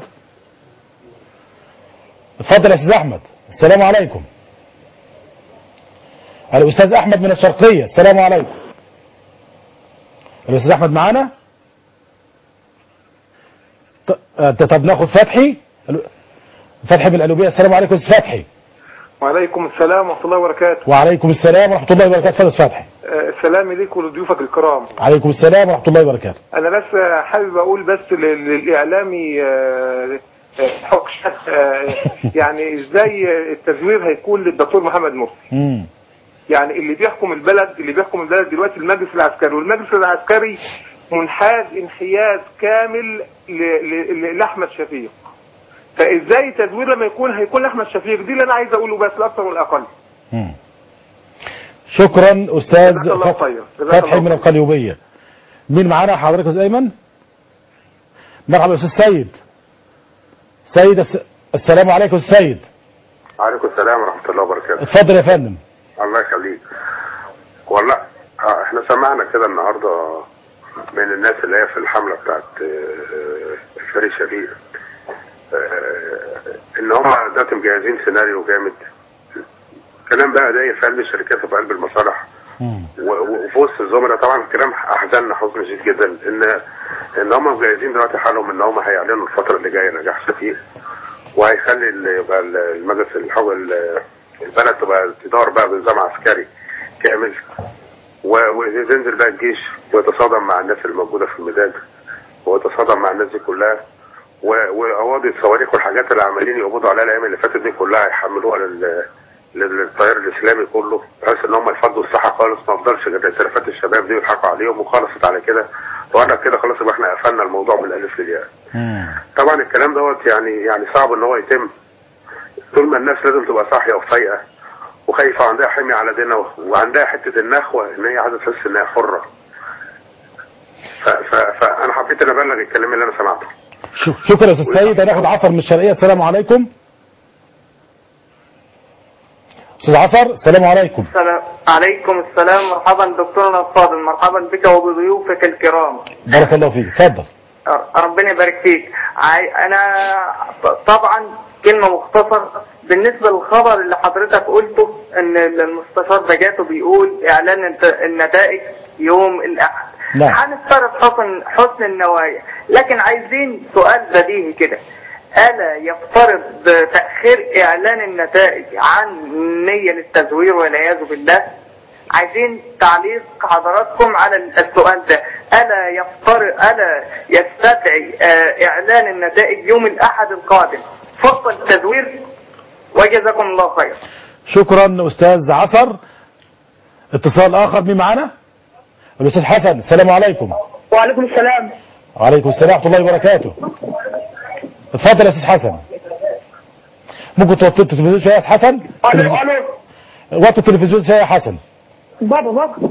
اتفضل يا استاذ احمد السلام عليكم الاستاذ احمد من الشرقيه السلام عليكم الاستاذ احمد معانا ط- آه، طب ناخد فتحي فتحي من القلوبيه السلام عليكم استاذ فتحي وعليكم السلام ورحمة الله وبركاته وعليكم السلام ورحمه الله وبركاته اتفضل يا استاذ فتحي آه، سلامي ليك ولضيوفك الكرام عليكم السلام ورحمه الله وبركاته أنا بس آه، حابب أقول بس لل- للإعلامي آه، آه، حكشة آه، يعني إزاي التزوير هيكون للدكتور محمد مرسي مم. يعني اللي بيحكم البلد اللي بيحكم البلد دلوقتي المجلس العسكري والمجلس العسكري منحاز انحياز كامل ل- ل- ل- لأحمد شفيق فازاي التزوير لما يكون هيكون لاحمد شفيق دي اللي انا عايز اقوله بس لا اكثر ولا اقل شكرا استاذ جزاك الله فتح- خير. جزاك فتحي الله من خير. القليوبيه مين معانا حضرتك يا استاذ ايمن مرحبا يا استاذ سيد سيد الس... السلام عليكم استاذ سيد عليكم السلام ورحمة الله وبركاته اتفضل يا فندم الله يخليك والله آه، احنا سمعنا كده النهاردة من الناس اللي هي في الحملة بتاعت آه، الفريق شفيق آه، ان هم دلوقتي مجهزين سيناريو جامد كلام بقى ده في قلب الشركات وفي قلب المصالح و- و- وفي وسط الزملاء طبعا كلام احزننا حزن شديد جدا ان ان هم مجهزين دلوقتي حالهم ان هم هيعلنوا الفتره اللي جايه نجاح شفيق وهيخلي ال- يبقى ال- المجلس الحو ال- البلد تبقى تدار بقى بنظام عسكري كامل و- وتنزل بقى الجيش ويتصادم مع الناس اللي موجوده في الميدان ويتصادم مع الناس دي كلها و- وقواضي الصواريخ والحاجات اللي عمالين يقبضوا عليها الايام اللي فاتت دي كلها هيحملوها لل للتيار الاسلامي كله بحيث ان هم يفضوا الساحه خالص ما افضلش غير اعترافات الشباب دي ويضحكوا عليهم وخلصت على كده وانا كده خلاص يبقى احنا قفلنا الموضوع من الالف للياء طبعا الكلام دوت يعني يعني صعب ان هو يتم طول ما الناس لازم تبقى صاحيه وفايقه وخايفه وعندها حميه على دينها وعندها حته النخوه ان هي عايزه تحس انها حره ف- ف- فانا حبيت ان ابلغ الكلام اللي انا سمعته ش- شكرا يا استاذ سيد هناخد عصر من الشرقيه السلام عليكم استاذ عصر السلام عليكم السلام عليكم السلام مرحبا دكتورنا الفاضل مرحبا بك وبضيوفك الكرام بارك الله فيك اتفضل ربنا يبارك فيك عاي- انا ط- طبعا كلمه مختصره بالنسبه للخبر اللي حضرتك قلته ان المستشار بجاته بيقول اعلان الت- النتائج يوم الاحد نعم. هنفترض حسن حسن النوايا لكن عايزين سؤال بديهي كده ألا يفترض تأخير إعلان النتائج عن نية للتزوير والعياذ بالله عايزين تعليق حضراتكم على السؤال ده ألا يفترض ألا يستدعي آه، إعلان النتائج يوم الأحد القادم فرصة التزوير وجزاكم الله خير شكرا استاذ عصر اتصال اخر مين معانا الاستاذ حسن السلام عليكم وعليكم السلام وعليكم السلام ورحمه الله وبركاته اتفضل يا استاذ حسن ممكن توطي التلفزيون شويه يا استاذ حسن الو الو وطي التلفزيون شويه يا حسن بابا بابا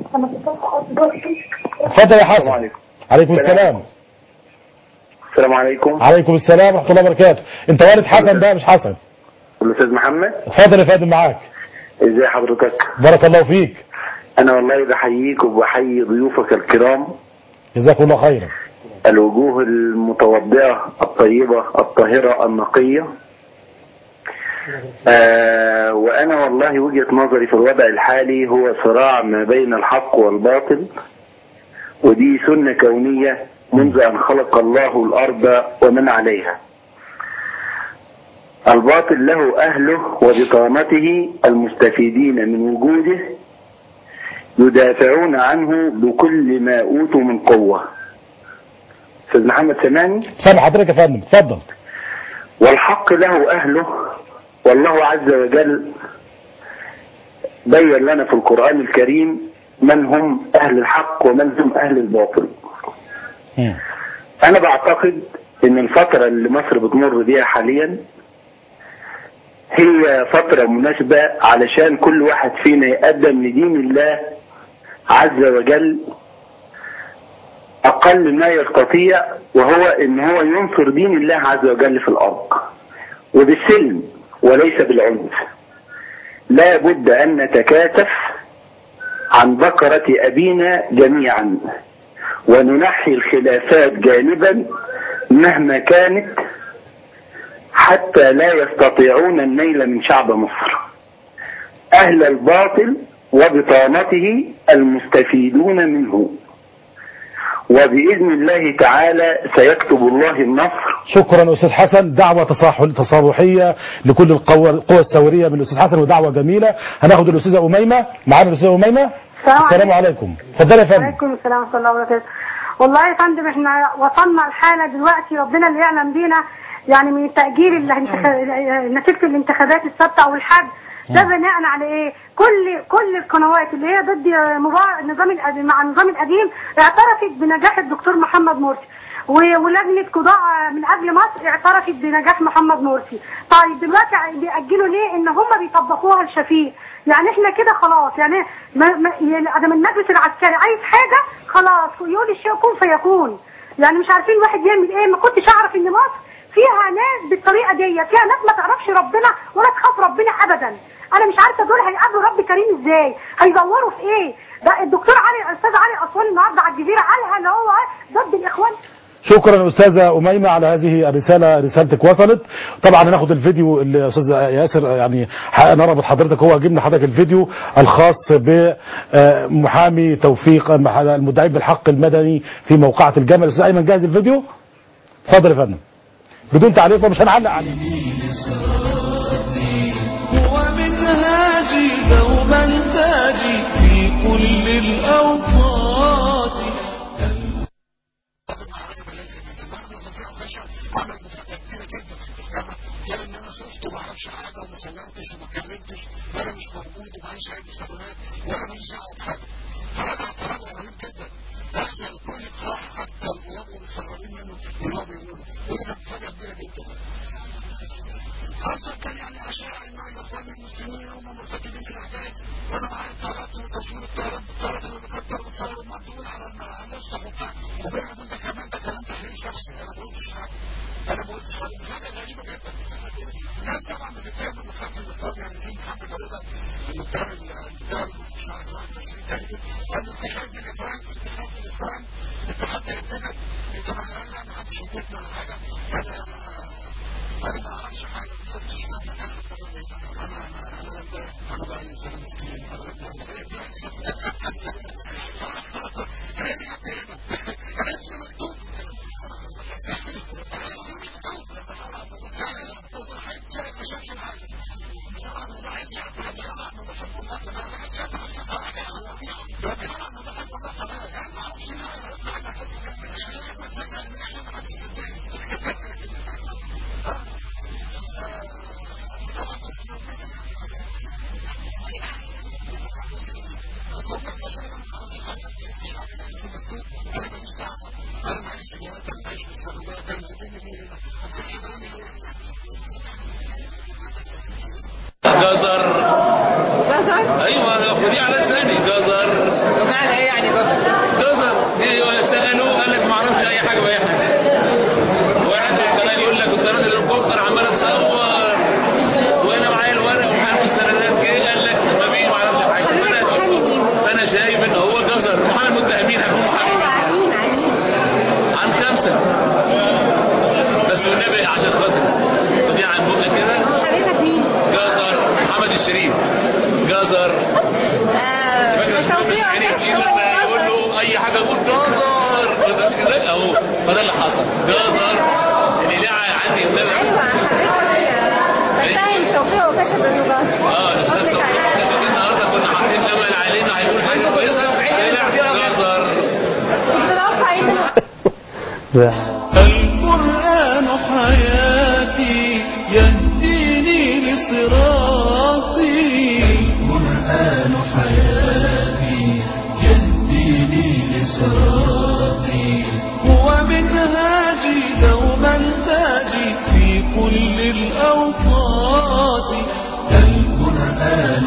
اتفضل يا حسن عليكم عليكم السلام السلام عليكم عليكم السلام ورحمه الله وبركاته انت والد حسن بقى مش حسن الاستاذ محمد اتفضل يا فندم معاك ازي حضرتك بارك الله فيك انا والله بحييك وبحيي ضيوفك الكرام جزاكم الله خيرا الوجوه المتوضئة الطيبة الطاهرة النقية آه وأنا والله وجهة نظري في الوضع الحالي هو صراع ما بين الحق والباطل ودي سنة كونية منذ أن خلق الله الأرض ومن عليها الباطل له أهله وبطانته المستفيدين من وجوده يدافعون عنه بكل ما أوتوا من قوة أستاذ محمد سماني سامع حضرتك يا فندم اتفضل والحق له أهله والله عز وجل بين لنا في القرآن الكريم من هم أهل الحق ومن هم أهل الباطل أنا بعتقد إن الفترة اللي مصر بتمر بيها حاليا هي فترة مناسبة علشان كل واحد فينا يقدم لدين الله عز وجل أقل ما يستطيع وهو إن هو ينصر دين الله عز وجل في الأرض وبالسلم وليس بالعنف لا بد أن نتكاتف عن بكرة أبينا جميعا وننحي الخلافات جانبا مهما كانت حتى لا يستطيعون النيل من شعب مصر أهل الباطل وبطانته المستفيدون منه وبإذن الله تعالى سيكتب الله النصر شكرا استاذ حسن دعوه تصاحل تصالحيه لكل القوى القوى الثوريه من الاستاذ حسن ودعوه جميله هناخد الاستاذه اميمه معانا الاستاذه اميمه السلام السلام عليكم اتفضلي يا فندم عليكم السلام ورحمه الله وبركاته والله يا فندم احنا وصلنا لحاله دلوقتي ربنا اللي يعلم بينا يعني من تاجيل الانتخ- نتيجه الانتخابات السبت او الحد ده بناء على ايه؟ كل كل القنوات اللي هي ضد مبا- النظام القديم مع النظام القديم اعترفت بنجاح الدكتور محمد مرسي و- ولجنه قضاء من اجل مصر اعترفت بنجاح محمد مرسي طيب دلوقتي ع- بيأجلوا ليه ان هم بيطبقوها لشفيق يعني احنا كده خلاص يعني ما ما يعني ادم المجلس العسكري عايز حاجه خلاص يقول الشيء كن فيكون يعني مش عارفين الواحد يعمل ايه ما كنتش اعرف ان مصر فيها ناس بالطريقه دي فيها ناس ما تعرفش ربنا ولا تخاف ربنا ابدا انا مش عارفه دول هيقابلوا رب كريم ازاي هيدوروا في ايه ده الدكتور علي الاستاذ علي اسوان النهارده على الجزيره قالها ان هو ضد الاخوان شكرا استاذه اميمه على هذه الرساله رسالتك وصلت طبعا هناخد الفيديو اللي استاذ ياسر يعني انا رابط حضرتك هو جبنا حضرتك الفيديو الخاص بمحامي توفيق المدعي بالحق المدني في موقعة الجمل استاذ ايمن جاهز الفيديو اتفضل يا فندم بدون تعليق ومش هنعلق عليه ومنهاجي دوما تاجي في كل الأوقات جزر جزر ايوه خديه على لساني جزر معنى ايه يعني جزر جزر دي سالوه قال لك ما اعرفش اي حاجه باي حاجه واحد من القناه يقول لك كنت نازل الهليكوبتر عمال اتصور وانا معايا الورق ومعايا المستندات جه قال لك ما بيه ما اعرفش حاجه فانا فانا شايف ان هو جزر محامي المتهمين هيكون محامي عن خمسه بس والنبي عشان خاطر خديه عن بقى كده حضرتك مين؟ فده اللي حصل جزر اللي لعب عندي النبي ايوه حضرتك فاهم توفيق وكشف انه جار اه الاستاذ توفيق اكتشف النهارده كنا حاطين امل علينا هيقول حاجه كويسه طلع جزر بتتوقع ايه القرآن حياتي يهديني لصراطي القرآن حياتي يهديني لصراطي هو منهاجي دوما تاجي في كل الأوقات القرآن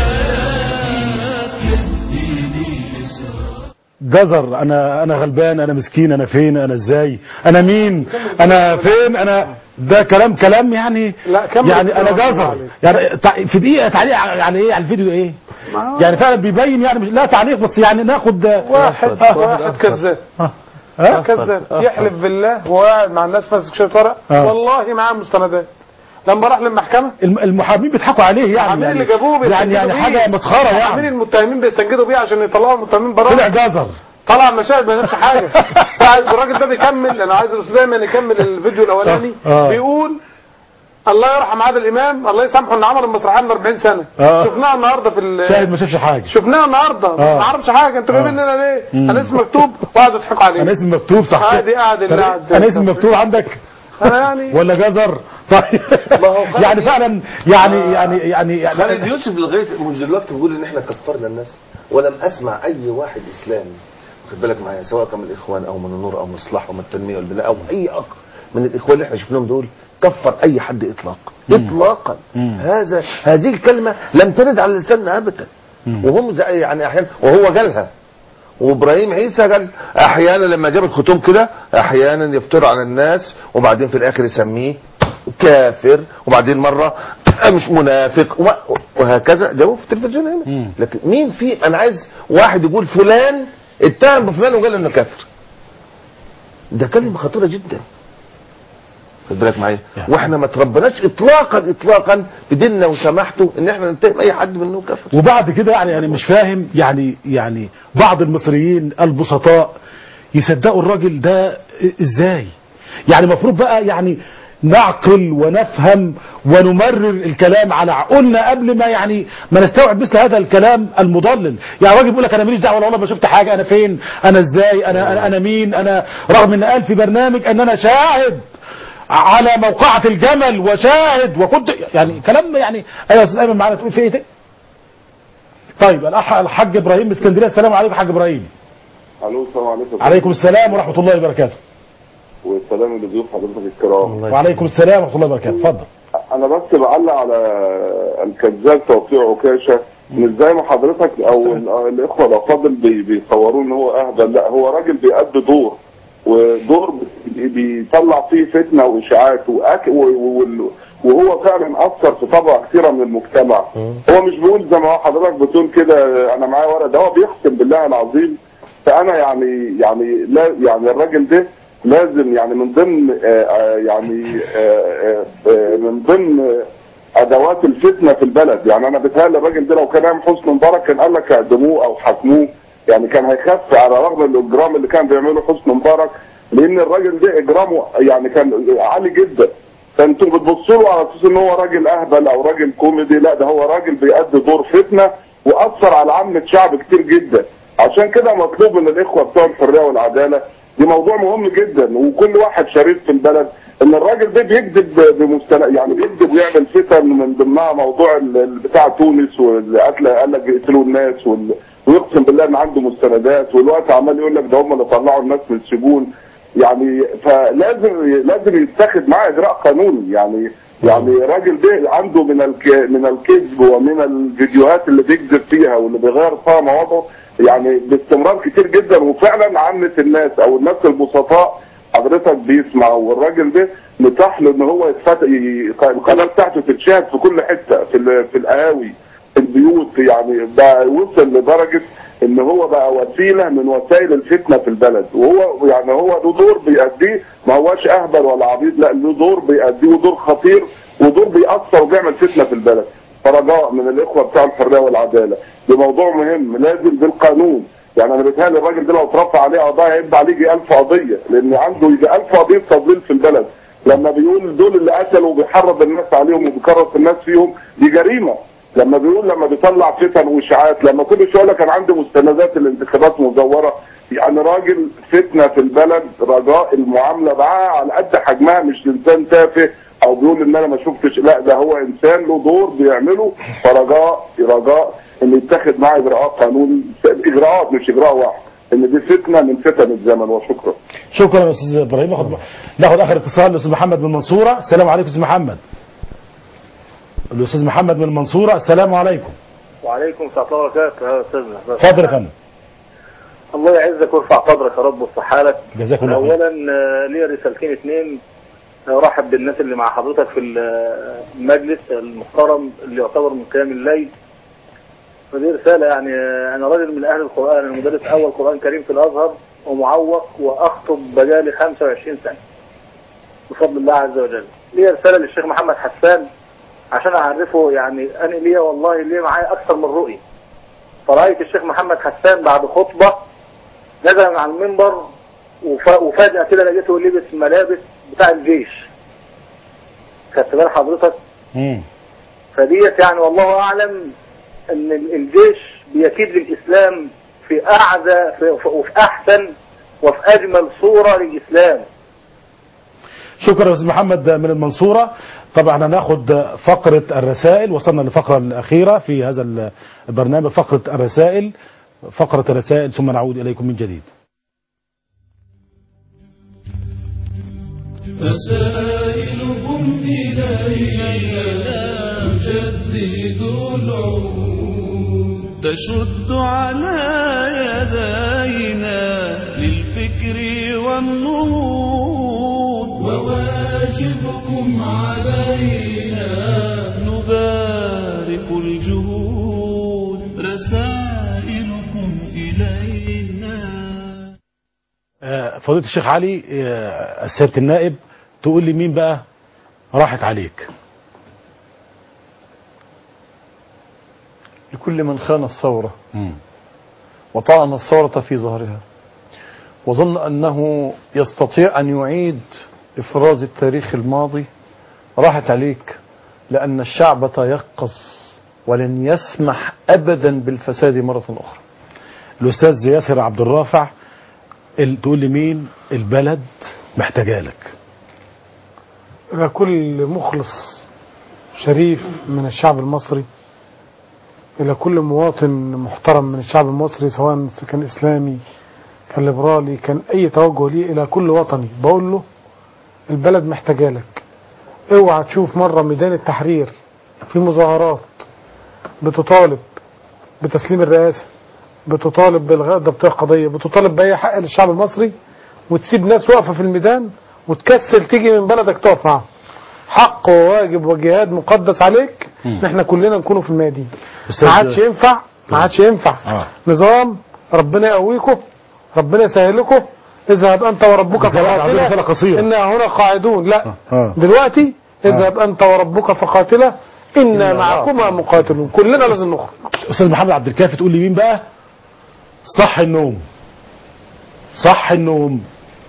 حياتي يهديني لصراطي جزر انا انا غلبان انا مسكين انا فين انا ازاي انا مين انا فين انا ده كلام كلام يعني لا كمل يعني انا الكلام جزر عليك. يعني تع- في دقيقه تعليق يعني ايه على الفيديو ايه يعني فعلا بيبين يعني مش لا تعليق بس يعني ناخد واحد واحد كذاب ها؟ كذاب يحلف بالله وهو قاعد مع الناس ماسك شويه ورق آه. والله معاه مستندات لما راح للمحكمه الم- المحامين بيضحكوا عليه يعني المحامين اللي يعني- جابوه يعني يعني بيستنجدوا حاجه بيه. مسخره المحامين يعني المتهمين بيستنجدوا بيه عشان يطلعوا المتهمين براءه طلع جزر طلع مشاهد ما جابش حاجه قاعد الراجل ده بيكمل انا عايز الاستاذ دايما يكمل الفيديو الاولاني آه. بيقول الله يرحم عادل امام الله يسامحه ان عمل المسرحيه من 40 سنه آه. شفناها النهارده في ال- شاهد ما شافش حاجه شفناها النهارده آه. ما اعرفش حاجه انتوا جايبين لنا ليه مم. انا اسمي مكتوب وقعدوا يضحكوا عليه انا اسم مكتوب صح عادي قاعد اللي قاعد انا اسم مكتوب عندك انا يعني ولا جزر طيب يعني فعلا يعني يعني يعني خالد يعني يوسف لغايه مش دلوقتي بيقول ان احنا كفرنا الناس ولم اسمع اي واحد اسلامي واخد بالك معايا سواء كان من الاخوان او من النور او من الاصلاح او من التنميه والبناء او اي اخ من الاخوان اللي احنا شفناهم دول كفر اي حد اطلاقا اطلاقا هذا هذه الكلمه لم ترد على لساننا ابدا وهم زي يعني احيانا وهو قالها وابراهيم عيسى قال احيانا لما جاب الختوم كده احيانا يفتر على الناس وبعدين في الاخر يسميه كافر وبعدين مره مش منافق و- وهكذا جابوه في التلفزيون هنا لكن مين في انا عايز واحد يقول فلان اتهم بفلان وقال انه كافر ده كلمه خطيره جدا خد بالك معايا واحنا ما تربناش اطلاقا اطلاقا بديننا وسماحته ان احنا نتهم اي حد منه كافر وبعد كده يعني انا مش فاهم يعني يعني بعض المصريين البسطاء يصدقوا الراجل ده ازاي يعني المفروض بقى يعني نعقل ونفهم ونمرر الكلام على عقولنا قبل ما يعني ما نستوعب مثل هذا الكلام المضلل يعني راجل بيقول لك انا ماليش دعوه والله ما شفت حاجه انا فين انا ازاي انا انا, أنا مين انا رغم ان قال في برنامج ان انا شاهد على موقعة الجمل وشاهد وكنت يعني كلام يعني ايوه يا استاذ ايمن معانا تقول في ايه تاني؟ طيب الأح الحاج ابراهيم من اسكندريه السلام عليكم حاج ابراهيم الو السلام عليكم عليكم السلام ورحمه الله وبركاته والسلام لضيوف حضرتك الكرام وعليكم السلام ورحمه الله وبركاته اتفضل انا بس بعلق على الكذاب توفيق عكاشه مش زي ما حضرتك او ال- الاخوه الافاضل بي- بيصوروه ان هو اهبل لا هو راجل بيأدي دور ودور بي- بيطلع فيه فتنه واشاعات وأك... و... و... وال- وهو فعلا اثر في طبقه كثيره من المجتمع هو مش بيقول زي ما حضرتك بتقول كده انا معايا ورق ده هو بيحكم بالله العظيم فانا يعني يعني لا يعني الراجل ده لازم يعني من ضمن آه، آه، يعني آه، آه، من ضمن آه، ادوات الفتنه في البلد يعني انا بتهيألي الراجل ده لو كان ايام حسني مبارك كان قال لك اعدموه او حاكموه يعني كان هيخف على رغم الاجرام اللي كان بيعمله حسني مبارك لان الراجل ده اجرامه يعني كان عالي جدا فانتوا بتبصوا له على اساس ان هو راجل اهبل او راجل كوميدي لا ده هو راجل بيأدي دور فتنه واثر على عامه شعب كتير جدا عشان كده مطلوب من الاخوه بتوع الحريه والعداله دي موضوع مهم جدا وكل واحد شريف في البلد ان الراجل ده بيكذب بمستند يعني بيكذب ويعمل فتن من ضمنها موضوع ال- ال- بتاع تونس والقتل قال لك يقتلوا الناس وال... ويقسم بالله ان عنده مستندات والوقت عمال يقول لك ده هم اللي طلعوا الناس من السجون يعني فلازم لازم يتخذ معاه اجراء قانوني يعني يعني الراجل ده عنده من الك... من الكذب ومن الفيديوهات اللي بيكذب فيها واللي بيغير فيها مواضعه يعني باستمرار كتير جدا وفعلا عامة الناس او الناس البسطاء حضرتك بيسمعوا والراجل ده متاح له ان هو يتفتح ي- القناه بتاعته تتشاهد في كل حته في ال- في القهاوي في البيوت يعني بقى وصل لدرجه ان هو بقى وسيله من وسائل الفتنه في البلد وهو يعني هو له دور بيأديه ما هواش اهبل ولا عبيط لا له دور بيأديه ودور خطير ودور بيأثر وبيعمل فتنه في البلد فرجاء من الاخوه بتاع الحريه والعداله ده موضوع مهم لازم بالقانون يعني انا بيتهيألي الراجل ده لو اترفع عليه قضايا هيبقى عليه يجي 1000 قضيه لان عنده يجي 1000 قضيه تضليل في البلد لما بيقول دول اللي قتلوا وبيحرض الناس عليهم وبيكرس الناس فيهم دي جريمه لما بيقول لما بيطلع فتن واشاعات لما كل شويه لك كان عنده مستندات الانتخابات مزوره يعني راجل فتنه في البلد رجاء المعامله معاه على قد حجمها مش انسان تافه او بيقول ان انا ما شفتش لا ده هو انسان له دور بيعمله فرجاء رجاء ان يتخذ معاه اجراءات قانوني اجراءات مش اجراء واحد ان دي فتنه من فتن الزمن وشكرا شكرا يا استاذ ابراهيم ناخد ناخد اخر اتصال الاستاذ محمد من المنصوره السلام عليكم استاذ محمد الاستاذ محمد من المنصوره السلام عليكم وعليكم السلام ورحمه الله وبركاته يا استاذنا اتفضل يا فندم الله يعزك ويرفع قدرك يا رب ويصلح حالك جزاكم الله خير اولا آه، ليا رسالتين اثنين ارحب بالناس اللي مع حضرتك في المجلس المحترم اللي يعتبر من قيام الليل فدي رساله يعني آه، انا راجل من اهل القران انا مدرس اول قران كريم في الازهر ومعوق واخطب بقالي 25 سنه بفضل الله عز وجل ليا رساله للشيخ محمد حسان عشان اعرفه يعني انا ليا والله ليا معايا اكثر من رؤيه فرأيت الشيخ محمد حسان بعد خطبة نزل من على المنبر وف- وفجأة كده لقيته لبس ملابس بتاع الجيش خدت بال حضرتك فديت يعني والله أعلم أن ال- الجيش بيكيد للإسلام في أعزى في في- وفي أحسن وفي أجمل صورة للإسلام شكرا يا استاذ محمد من المنصوره طبعا هناخد فقره الرسائل وصلنا للفقره الاخيره في هذا البرنامج فقره الرسائل فقره الرسائل ثم نعود اليكم من جديد رسائلكم إلينا تجدد العهود تشد على يدينا للفكر والنهوض وواجبكم علينا نبارك الجهود رسائلكم إلينا آه، فضيله الشيخ علي آه، سياده النائب تقول لي مين بقى راحت عليك لكل من خان الثورة وطعن الثورة في ظهرها وظن أنه يستطيع أن يعيد إفراز التاريخ الماضي راحت عليك لأن الشعب تيقظ ولن يسمح أبدا بالفساد مرة أخرى الاستاذ ياسر عبد الرافع ال- تقول لي مين البلد محتاجه لك إلى كل مخلص شريف من الشعب المصري إلى كل مواطن محترم من الشعب المصري سواء كان إسلامي كان ليبرالي كان أي توجه ليه إلى كل وطني بقول له البلد محتاجة لك اوعى تشوف مرة ميدان التحرير في مظاهرات بتطالب بتسليم الرئاسة بتطالب بالغاء ضبطية قضية بتطالب بأي حق للشعب المصري وتسيب ناس واقفة في الميدان وتكسل تيجي من بلدك تقف معاهم حق وواجب وجهاد مقدس عليك ان احنا كلنا نكونوا في الميادين أستاذ- ما عادش ينفع ما عادش ينفع آه. نظام ربنا يقويكم ربنا يسهل لكم اذهب انت وربك رسالة- عندنا رسالة فقاتلا قصيرة. انا هنا قاعدون لا آه. دلوقتي اذهب انت وربك فقاتلا انا إنا معكما مقاتلون كلنا لازم نخرج استاذ محمد عبد الكافي تقول لي مين بقى صح النوم صح النوم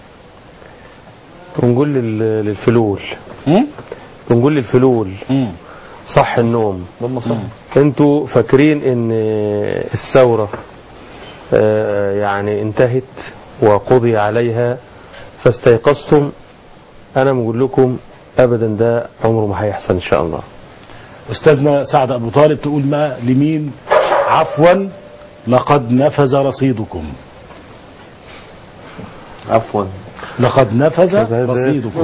بنقول لل- للفلول بنقول للفلول صح النوم انتوا فاكرين ان الثورة آه، يعني انتهت وقضي عليها فاستيقظتم انا بقول لكم ابدا ده عمره ما هيحصل ان شاء الله استاذنا سعد ابو طالب تقول ما لمين عفوا لقد نفذ رصيدكم عفوا لقد نفذ رصيدكم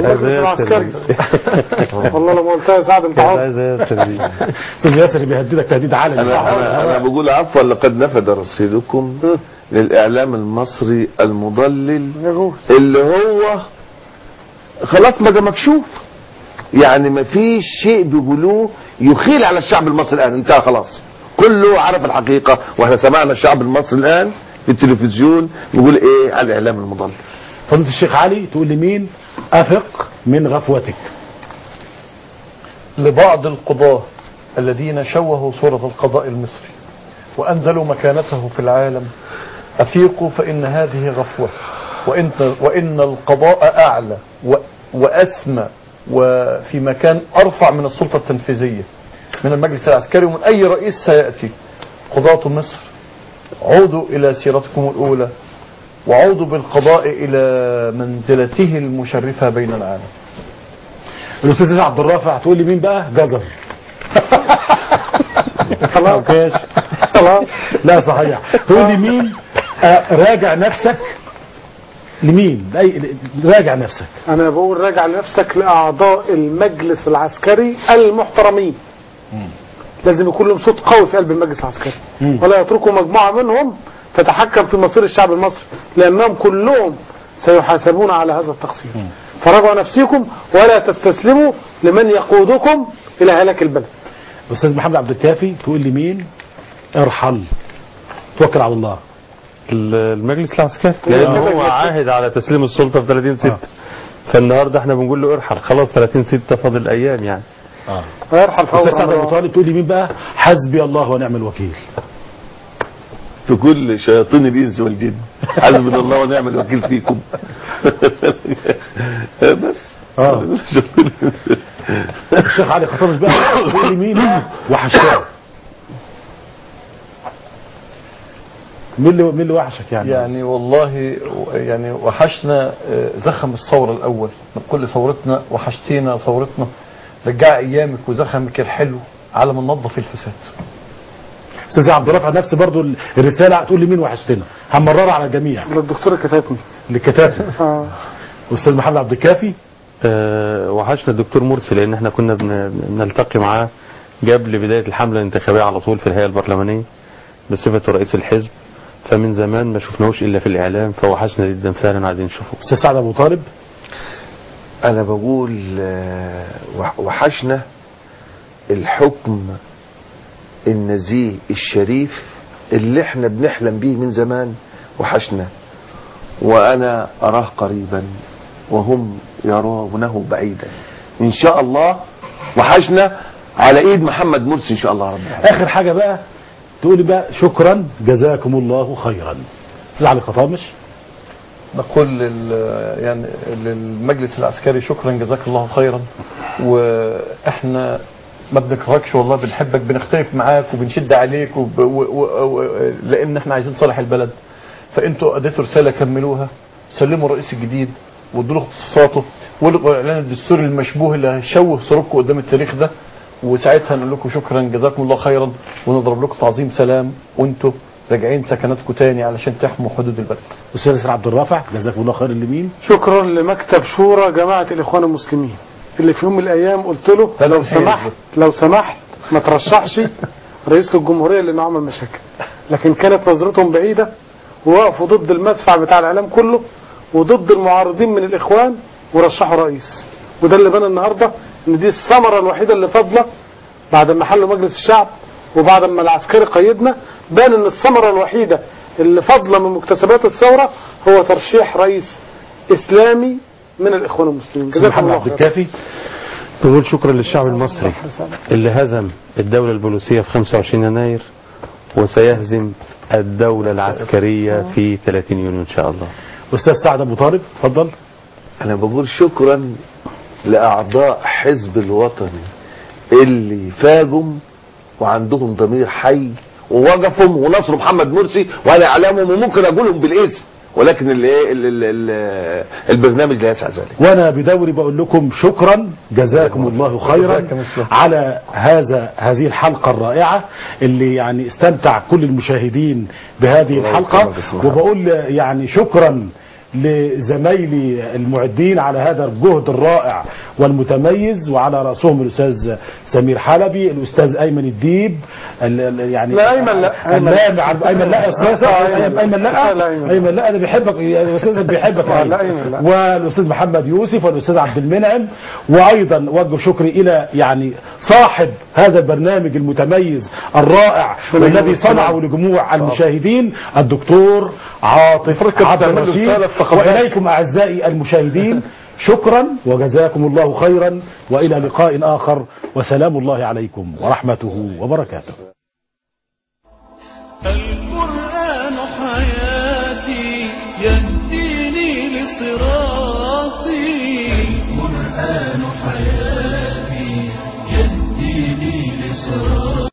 والله لو ما قلتها يا سعد انت عارف استاذ ياسر بيهددك تهديد عالمي انا انا انا بقول عفوا لقد نفد رصيدكم للاعلام المصري المضلل اللي هو خلاص بقى مكشوف يعني ما فيش شيء بيقولوه يخيل على الشعب المصري الان انتهى خلاص كله عرف الحقيقه واحنا سمعنا الشعب المصري الان في التلفزيون بيقول ايه على الاعلام المضلل فضيله الشيخ علي تقول لي مين افق من غفوتك لبعض القضاة الذين شوهوا صورة القضاء المصري وأنزلوا مكانته في العالم أفيقوا فإن هذه غفوة وإن, وإن القضاء أعلى و- وأسمى وفي مكان أرفع من السلطة التنفيذية من المجلس العسكري ومن أي رئيس سيأتي قضاة مصر عودوا إلى سيرتكم الأولى وعودوا بالقضاء إلى منزلته المشرفة بين العالم الاستاذ عبد الرافع تقول لي مين بقى جزر خلاص خلاص لا صحيح تقول لي مين آه، راجع نفسك لمين لأي- راجع نفسك انا بقول راجع نفسك لاعضاء المجلس العسكري المحترمين لازم يكون لهم صوت قوي في قلب المجلس العسكري ولا يتركوا مجموعه منهم تتحكم في مصير الشعب المصري لانهم كلهم سيحاسبون على هذا التقصير فراجعوا نفسكم ولا تستسلموا لمن يقودكم الى هلاك البلد استاذ محمد عبد الكافي تقول لي مين ارحل توكل على الله المجلس العسكري لان هو عاهد على تسليم السلطه في 30 6 فالنهارده احنا بنقول له ارحل خلاص 30 6 فاضل ايام يعني اه ارحل استاذ سعد ابو طالب تقول لي مين بقى حسبي الله ونعم الوكيل في كل شياطين الانس والجن حسبنا الله ونعم الوكيل فيكم بس اه الشيخ علي خطابش بقى تقول لي مين بقى وحشاه مين اللي مين اللي وحشك يعني يعني والله يعني وحشنا آه، زخم الثورة الأول من كل ثورتنا وحشتينا ثورتنا رجع أيامك وزخمك الحلو على ما ننظف الفساد استاذ عبد الرافع نفس برضو الرساله هتقول لي مين وحشتنا هنمررها على الجميع الدكتور كتبني اللي كتبني اه استاذ محمد عبد الكافي آه، وحشنا الدكتور مرسي لان احنا كنا بن- بنلتقي معاه قبل بدايه الحمله الانتخابيه على طول في الهيئه البرلمانيه بصفته رئيس الحزب فمن زمان ما شفناهوش الا في الاعلام فوحشنا جدا فعلا عايزين نشوفه استاذ سعد ابو طالب انا بقول آه، وح- وحشنا الحكم النزيه الشريف اللي احنا بنحلم بيه من زمان وحشنا وانا اراه قريبا وهم يرونه بعيدا ان شاء الله وحشنا على ايد محمد مرسي ان شاء الله رب العالمين اخر حاجه بقى تقولي بقى شكرا جزاكم الله خيرا استاذ علي خطامش نقول لل يعني للمجلس العسكري شكرا جزاك الله خيرا واحنا ما بنكرهكش والله بنحبك بنختلف معاك وبنشد عليك وب... و... و... و... لان احنا عايزين صالح البلد فانتوا اديتوا رساله كملوها سلموا الرئيس الجديد وادوا له اختصاصاته والغوا الاعلان الدستوري المشبوه اللي هيشوه صورتكم قدام التاريخ ده وساعتها نقول لكم شكرا جزاكم الله خيرا ونضرب لكم تعظيم سلام وانتوا راجعين سكناتكم تاني علشان تحموا حدود البلد استاذ ياسر عبد الرافع جزاكم الله خير لمين شكرا لمكتب شورى جماعة الإخوان المسلمين اللي في يوم من الأيام قلت له لو سمحت لو سمحت ما ترشحش رئيس للجمهورية لأنه عمل مشاكل لكن كانت نظرتهم بعيدة ووقفوا ضد المدفع بتاع الإعلام كله وضد المعارضين من الإخوان ورشحوا رئيس وده اللي بان النهاردة إن دي الثمرة الوحيدة اللي فاضلة بعد ما حلوا مجلس الشعب وبعد ما العسكري قيدنا بان ان الثمرة الوحيدة اللي فاضلة من مكتسبات الثورة هو ترشيح رئيس اسلامي من الاخوان المسلمين جزاكم الله خير الكافي نقول شكرا للشعب المصري اللي هزم الدولة البوليسية في 25 يناير وسيهزم الدولة العسكرية في 30 يونيو إن شاء الله استاذ سعد ابو طالب اتفضل انا بقول شكرا لاعضاء حزب الوطني اللي فاجم وعندهم ضمير حي ووقفهم ونصروا محمد مرسي وهذا اعلامهم وممكن اقولهم بالاسم ولكن ال ال ال ال البرنامج لا يسعى ذلك وانا بدوري بقول لكم شكرا جزاكم الله خيرا على هذا هذه الحلقة الرائعة اللي يعني استمتع كل المشاهدين بهذه الحلقة وبقول يعني شكرا لزمايلي المعدين على هذا الجهد الرائع والمتميز وعلى رأسهم الأستاذ سمير حلبي الأستاذ أيمن الديب ال- ال- يعني لا، أيمن لا. أيمن لا. اللامع أيمن لا يا أستاذ آه، أيمن لا. أيمن لا لا، أيمن. أيمن لا أنا بحبك يا أستاذ بيحبك يا آه، أيمن. لا، أيمن لا. والاستاذ محمد يوسف والاستاذ عبد المنعم وايضا اوجه شكري الى يعني صاحب هذا البرنامج المتميز الرائع والذي صنعه لجموع المشاهدين الدكتور عاطف عبد تعمل له الرشيد رسالة في تقبل. واليكم اعزائي المشاهدين شكرا وجزاكم الله خيرا والى لقاء اخر وسلام الله عليكم ورحمته وبركاته القرآن حياة